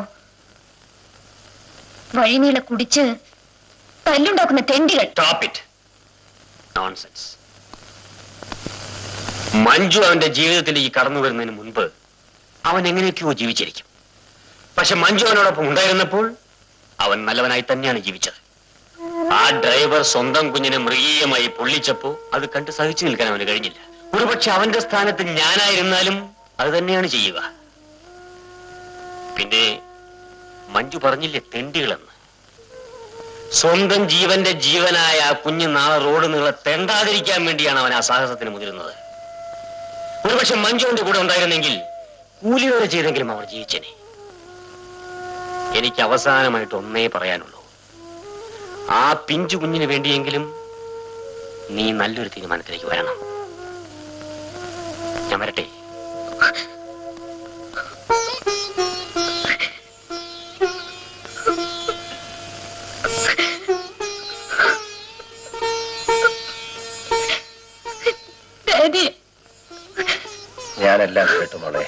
വഴിനീളെ കുടിച്ച് തല്ലുണ്ടാക്കുന്ന തെണ്ടികൾ സ്റ്റോപ്പ് ഇറ്റ് നോൺസെൻസ് മഞ്ജു അവന്റെ ജീവിതത്തിലേക്ക് കടന്നു വരുന്നതിന് മുൻപ് അവൻ എങ്ങനെയൊക്കെയോ ജീവിച്ചിരിക്കും പക്ഷെ മഞ്ജു അവനോടൊപ്പം ഉണ്ടായിരുന്നപ്പോൾ അവൻ നല്ലവനായി തന്നെയാണ് ജീവിച്ചത് ആ ഡ്രൈവർ സ്വന്തം കുഞ്ഞിനെ മൃഗീയമായി പൊള്ളിച്ചപ്പോ അത് കണ്ട് സഹിച്ചു നിൽക്കാൻ അവന് കഴിഞ്ഞില്ല ഒരുപക്ഷെ അവന്റെ സ്ഥാനത്ത് ഞാനായിരുന്നാലും അത് തന്നെയാണ് ചെയ്യുക പിന്നെ മഞ്ജു പറഞ്ഞില്ലേ തെണ്ടികളെന്ന് സ്വന്തം ജീവന്റെ ജീവനായ ആ കുഞ്ഞ് നാളെ റോഡ് നീളെ തെണ്ടാതിരിക്കാൻ വേണ്ടിയാണ് അവൻ ആ സാഹസത്തിന് മുതിരുന്നത് ഒരുപക്ഷെ മഞ്ജുവിന്റെ കൂടെ ഉണ്ടായിരുന്നെങ്കിൽ കൂലി വരെ ചെയ്തെങ്കിലും അവർ ജീവിച്ചനെ എനിക്ക് അവസാനമായിട്ട് ഒന്നേ പറയാനുള്ളൂ ആ പിഞ്ചു കുഞ്ഞിന് വേണ്ടിയെങ്കിലും നീ നല്ലൊരു തീരുമാനത്തിലേക്ക് വരണം ഞാൻ വരട്ടെ ഡാഡി ഞാനെല്ലാം കേട്ടു മോളെ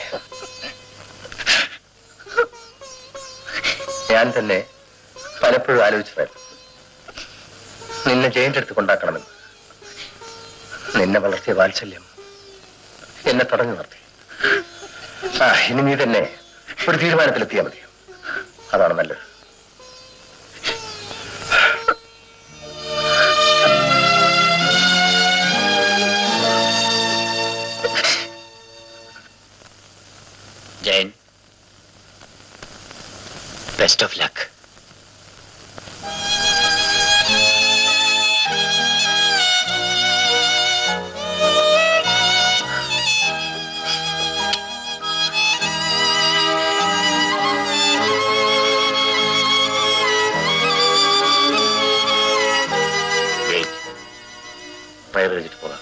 ഞാൻ തന്നെ പലപ്പോഴും ആലോചിച്ചതായിരുന്നു നിന്നെ ജയിന്റെ അടുത്ത് കൊണ്ടാക്കണമെന്ന് നിന്നെ വളർത്തിയ വാത്സല്യം എന്നെ തടഞ്ഞു നിർത്തി ആ ഇനി നീ തന്നെ ഒരു തീരുമാനത്തിലെത്തിയാൽ മതി അതാണ് നല്ലത് Jayan best of luck prayer കഴിച്ചിട്ട് പോകാം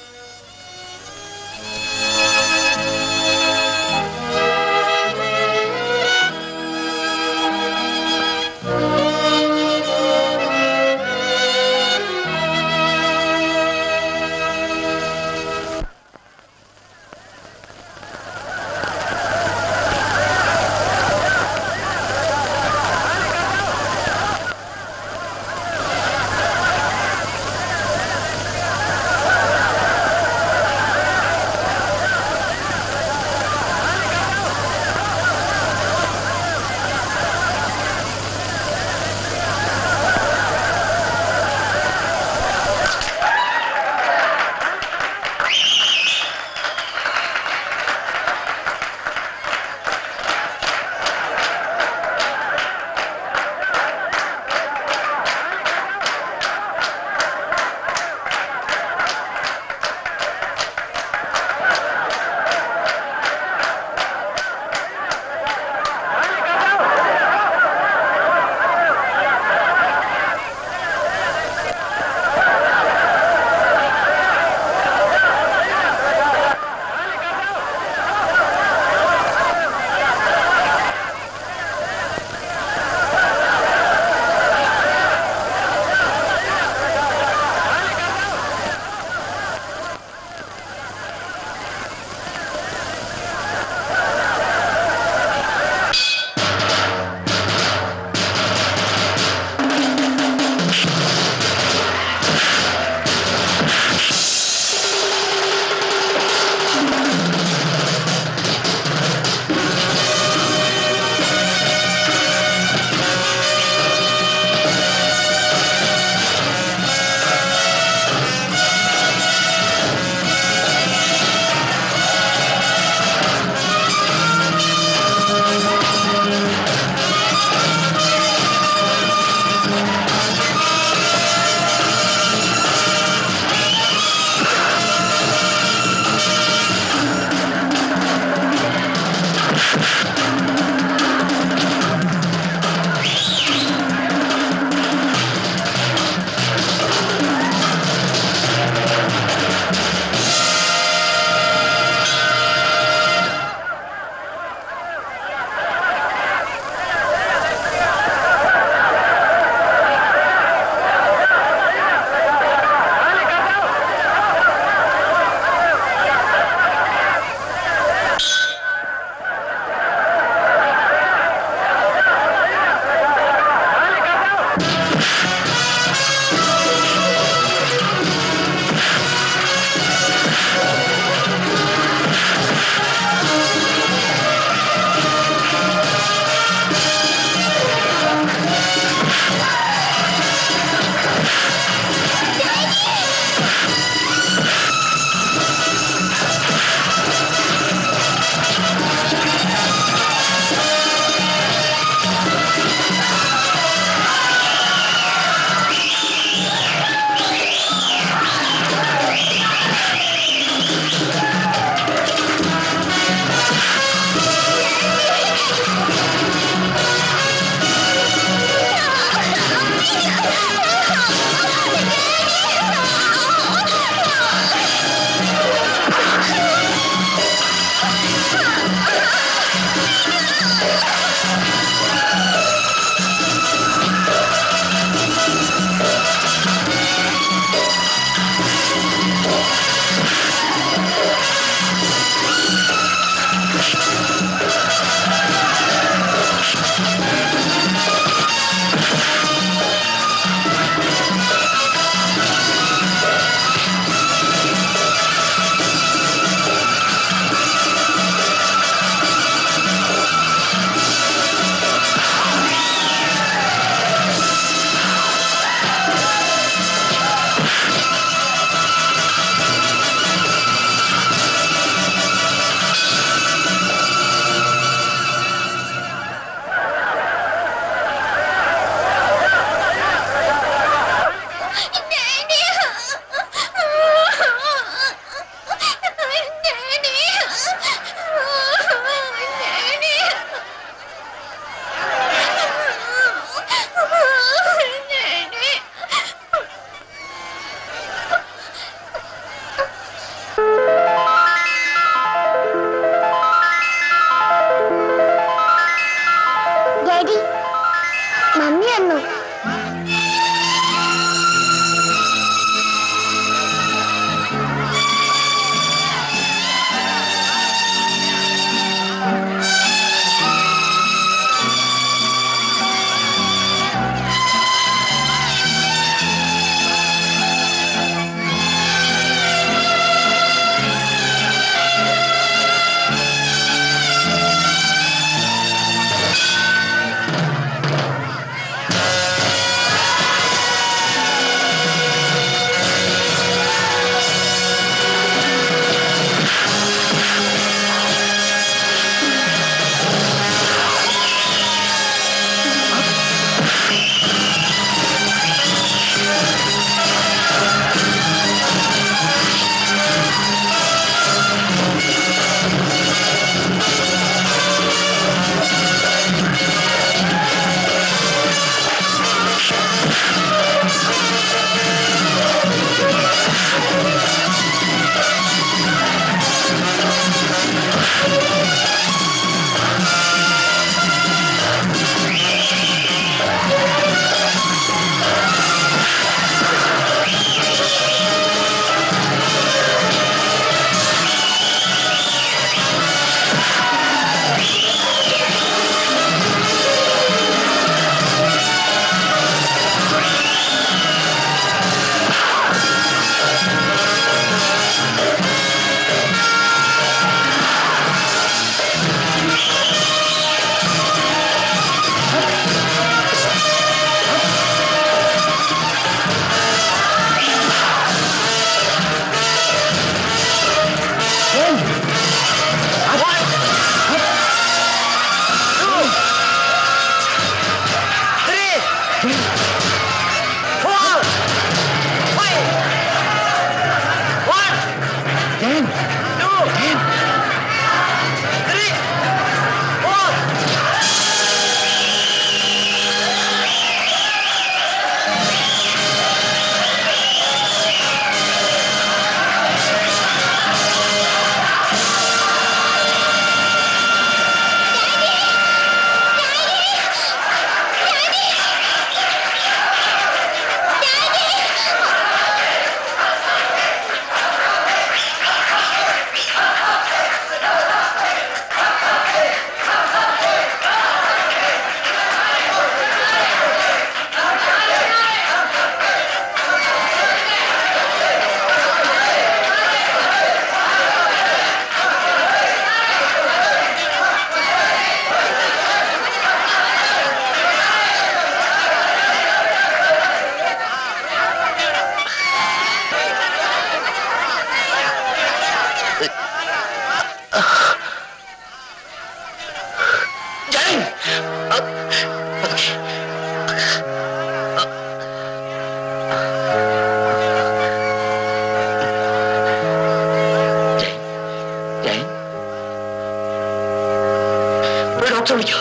ഒരു ഡോക്ടർ വിളിക്കോ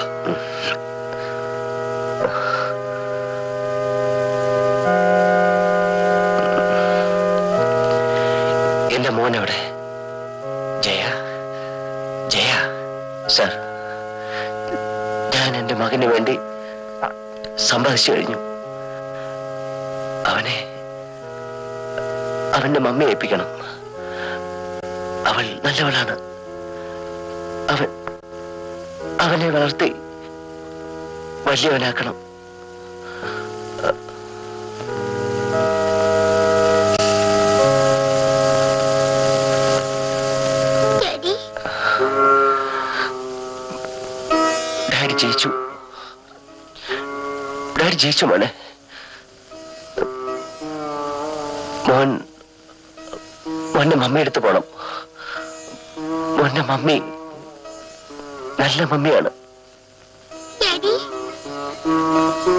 എന്റെ മോൻ എവിടെ ജയ ജയ സർ ഞാൻ എന്റെ മകന് വേണ്ടി സമ്പാദിച്ചു കഴിഞ്ഞു അവനെ അവന്റെ മമ്മയെ ഏൽപ്പിക്കണം അവൾ നല്ലവളാണ് അവൻ അവനെ വളർത്തി വലിയവനാക്കണം ഡാഡി ഡാഡി ജയിച്ചു ഡാഡി ജയിച്ചു മോനെ മോൻ മോന്റെ മമ്മി എടുത്ത് പോണം മോന്റെ മമ്മി നല്ല മമ്മിയാണ് ഡാഡി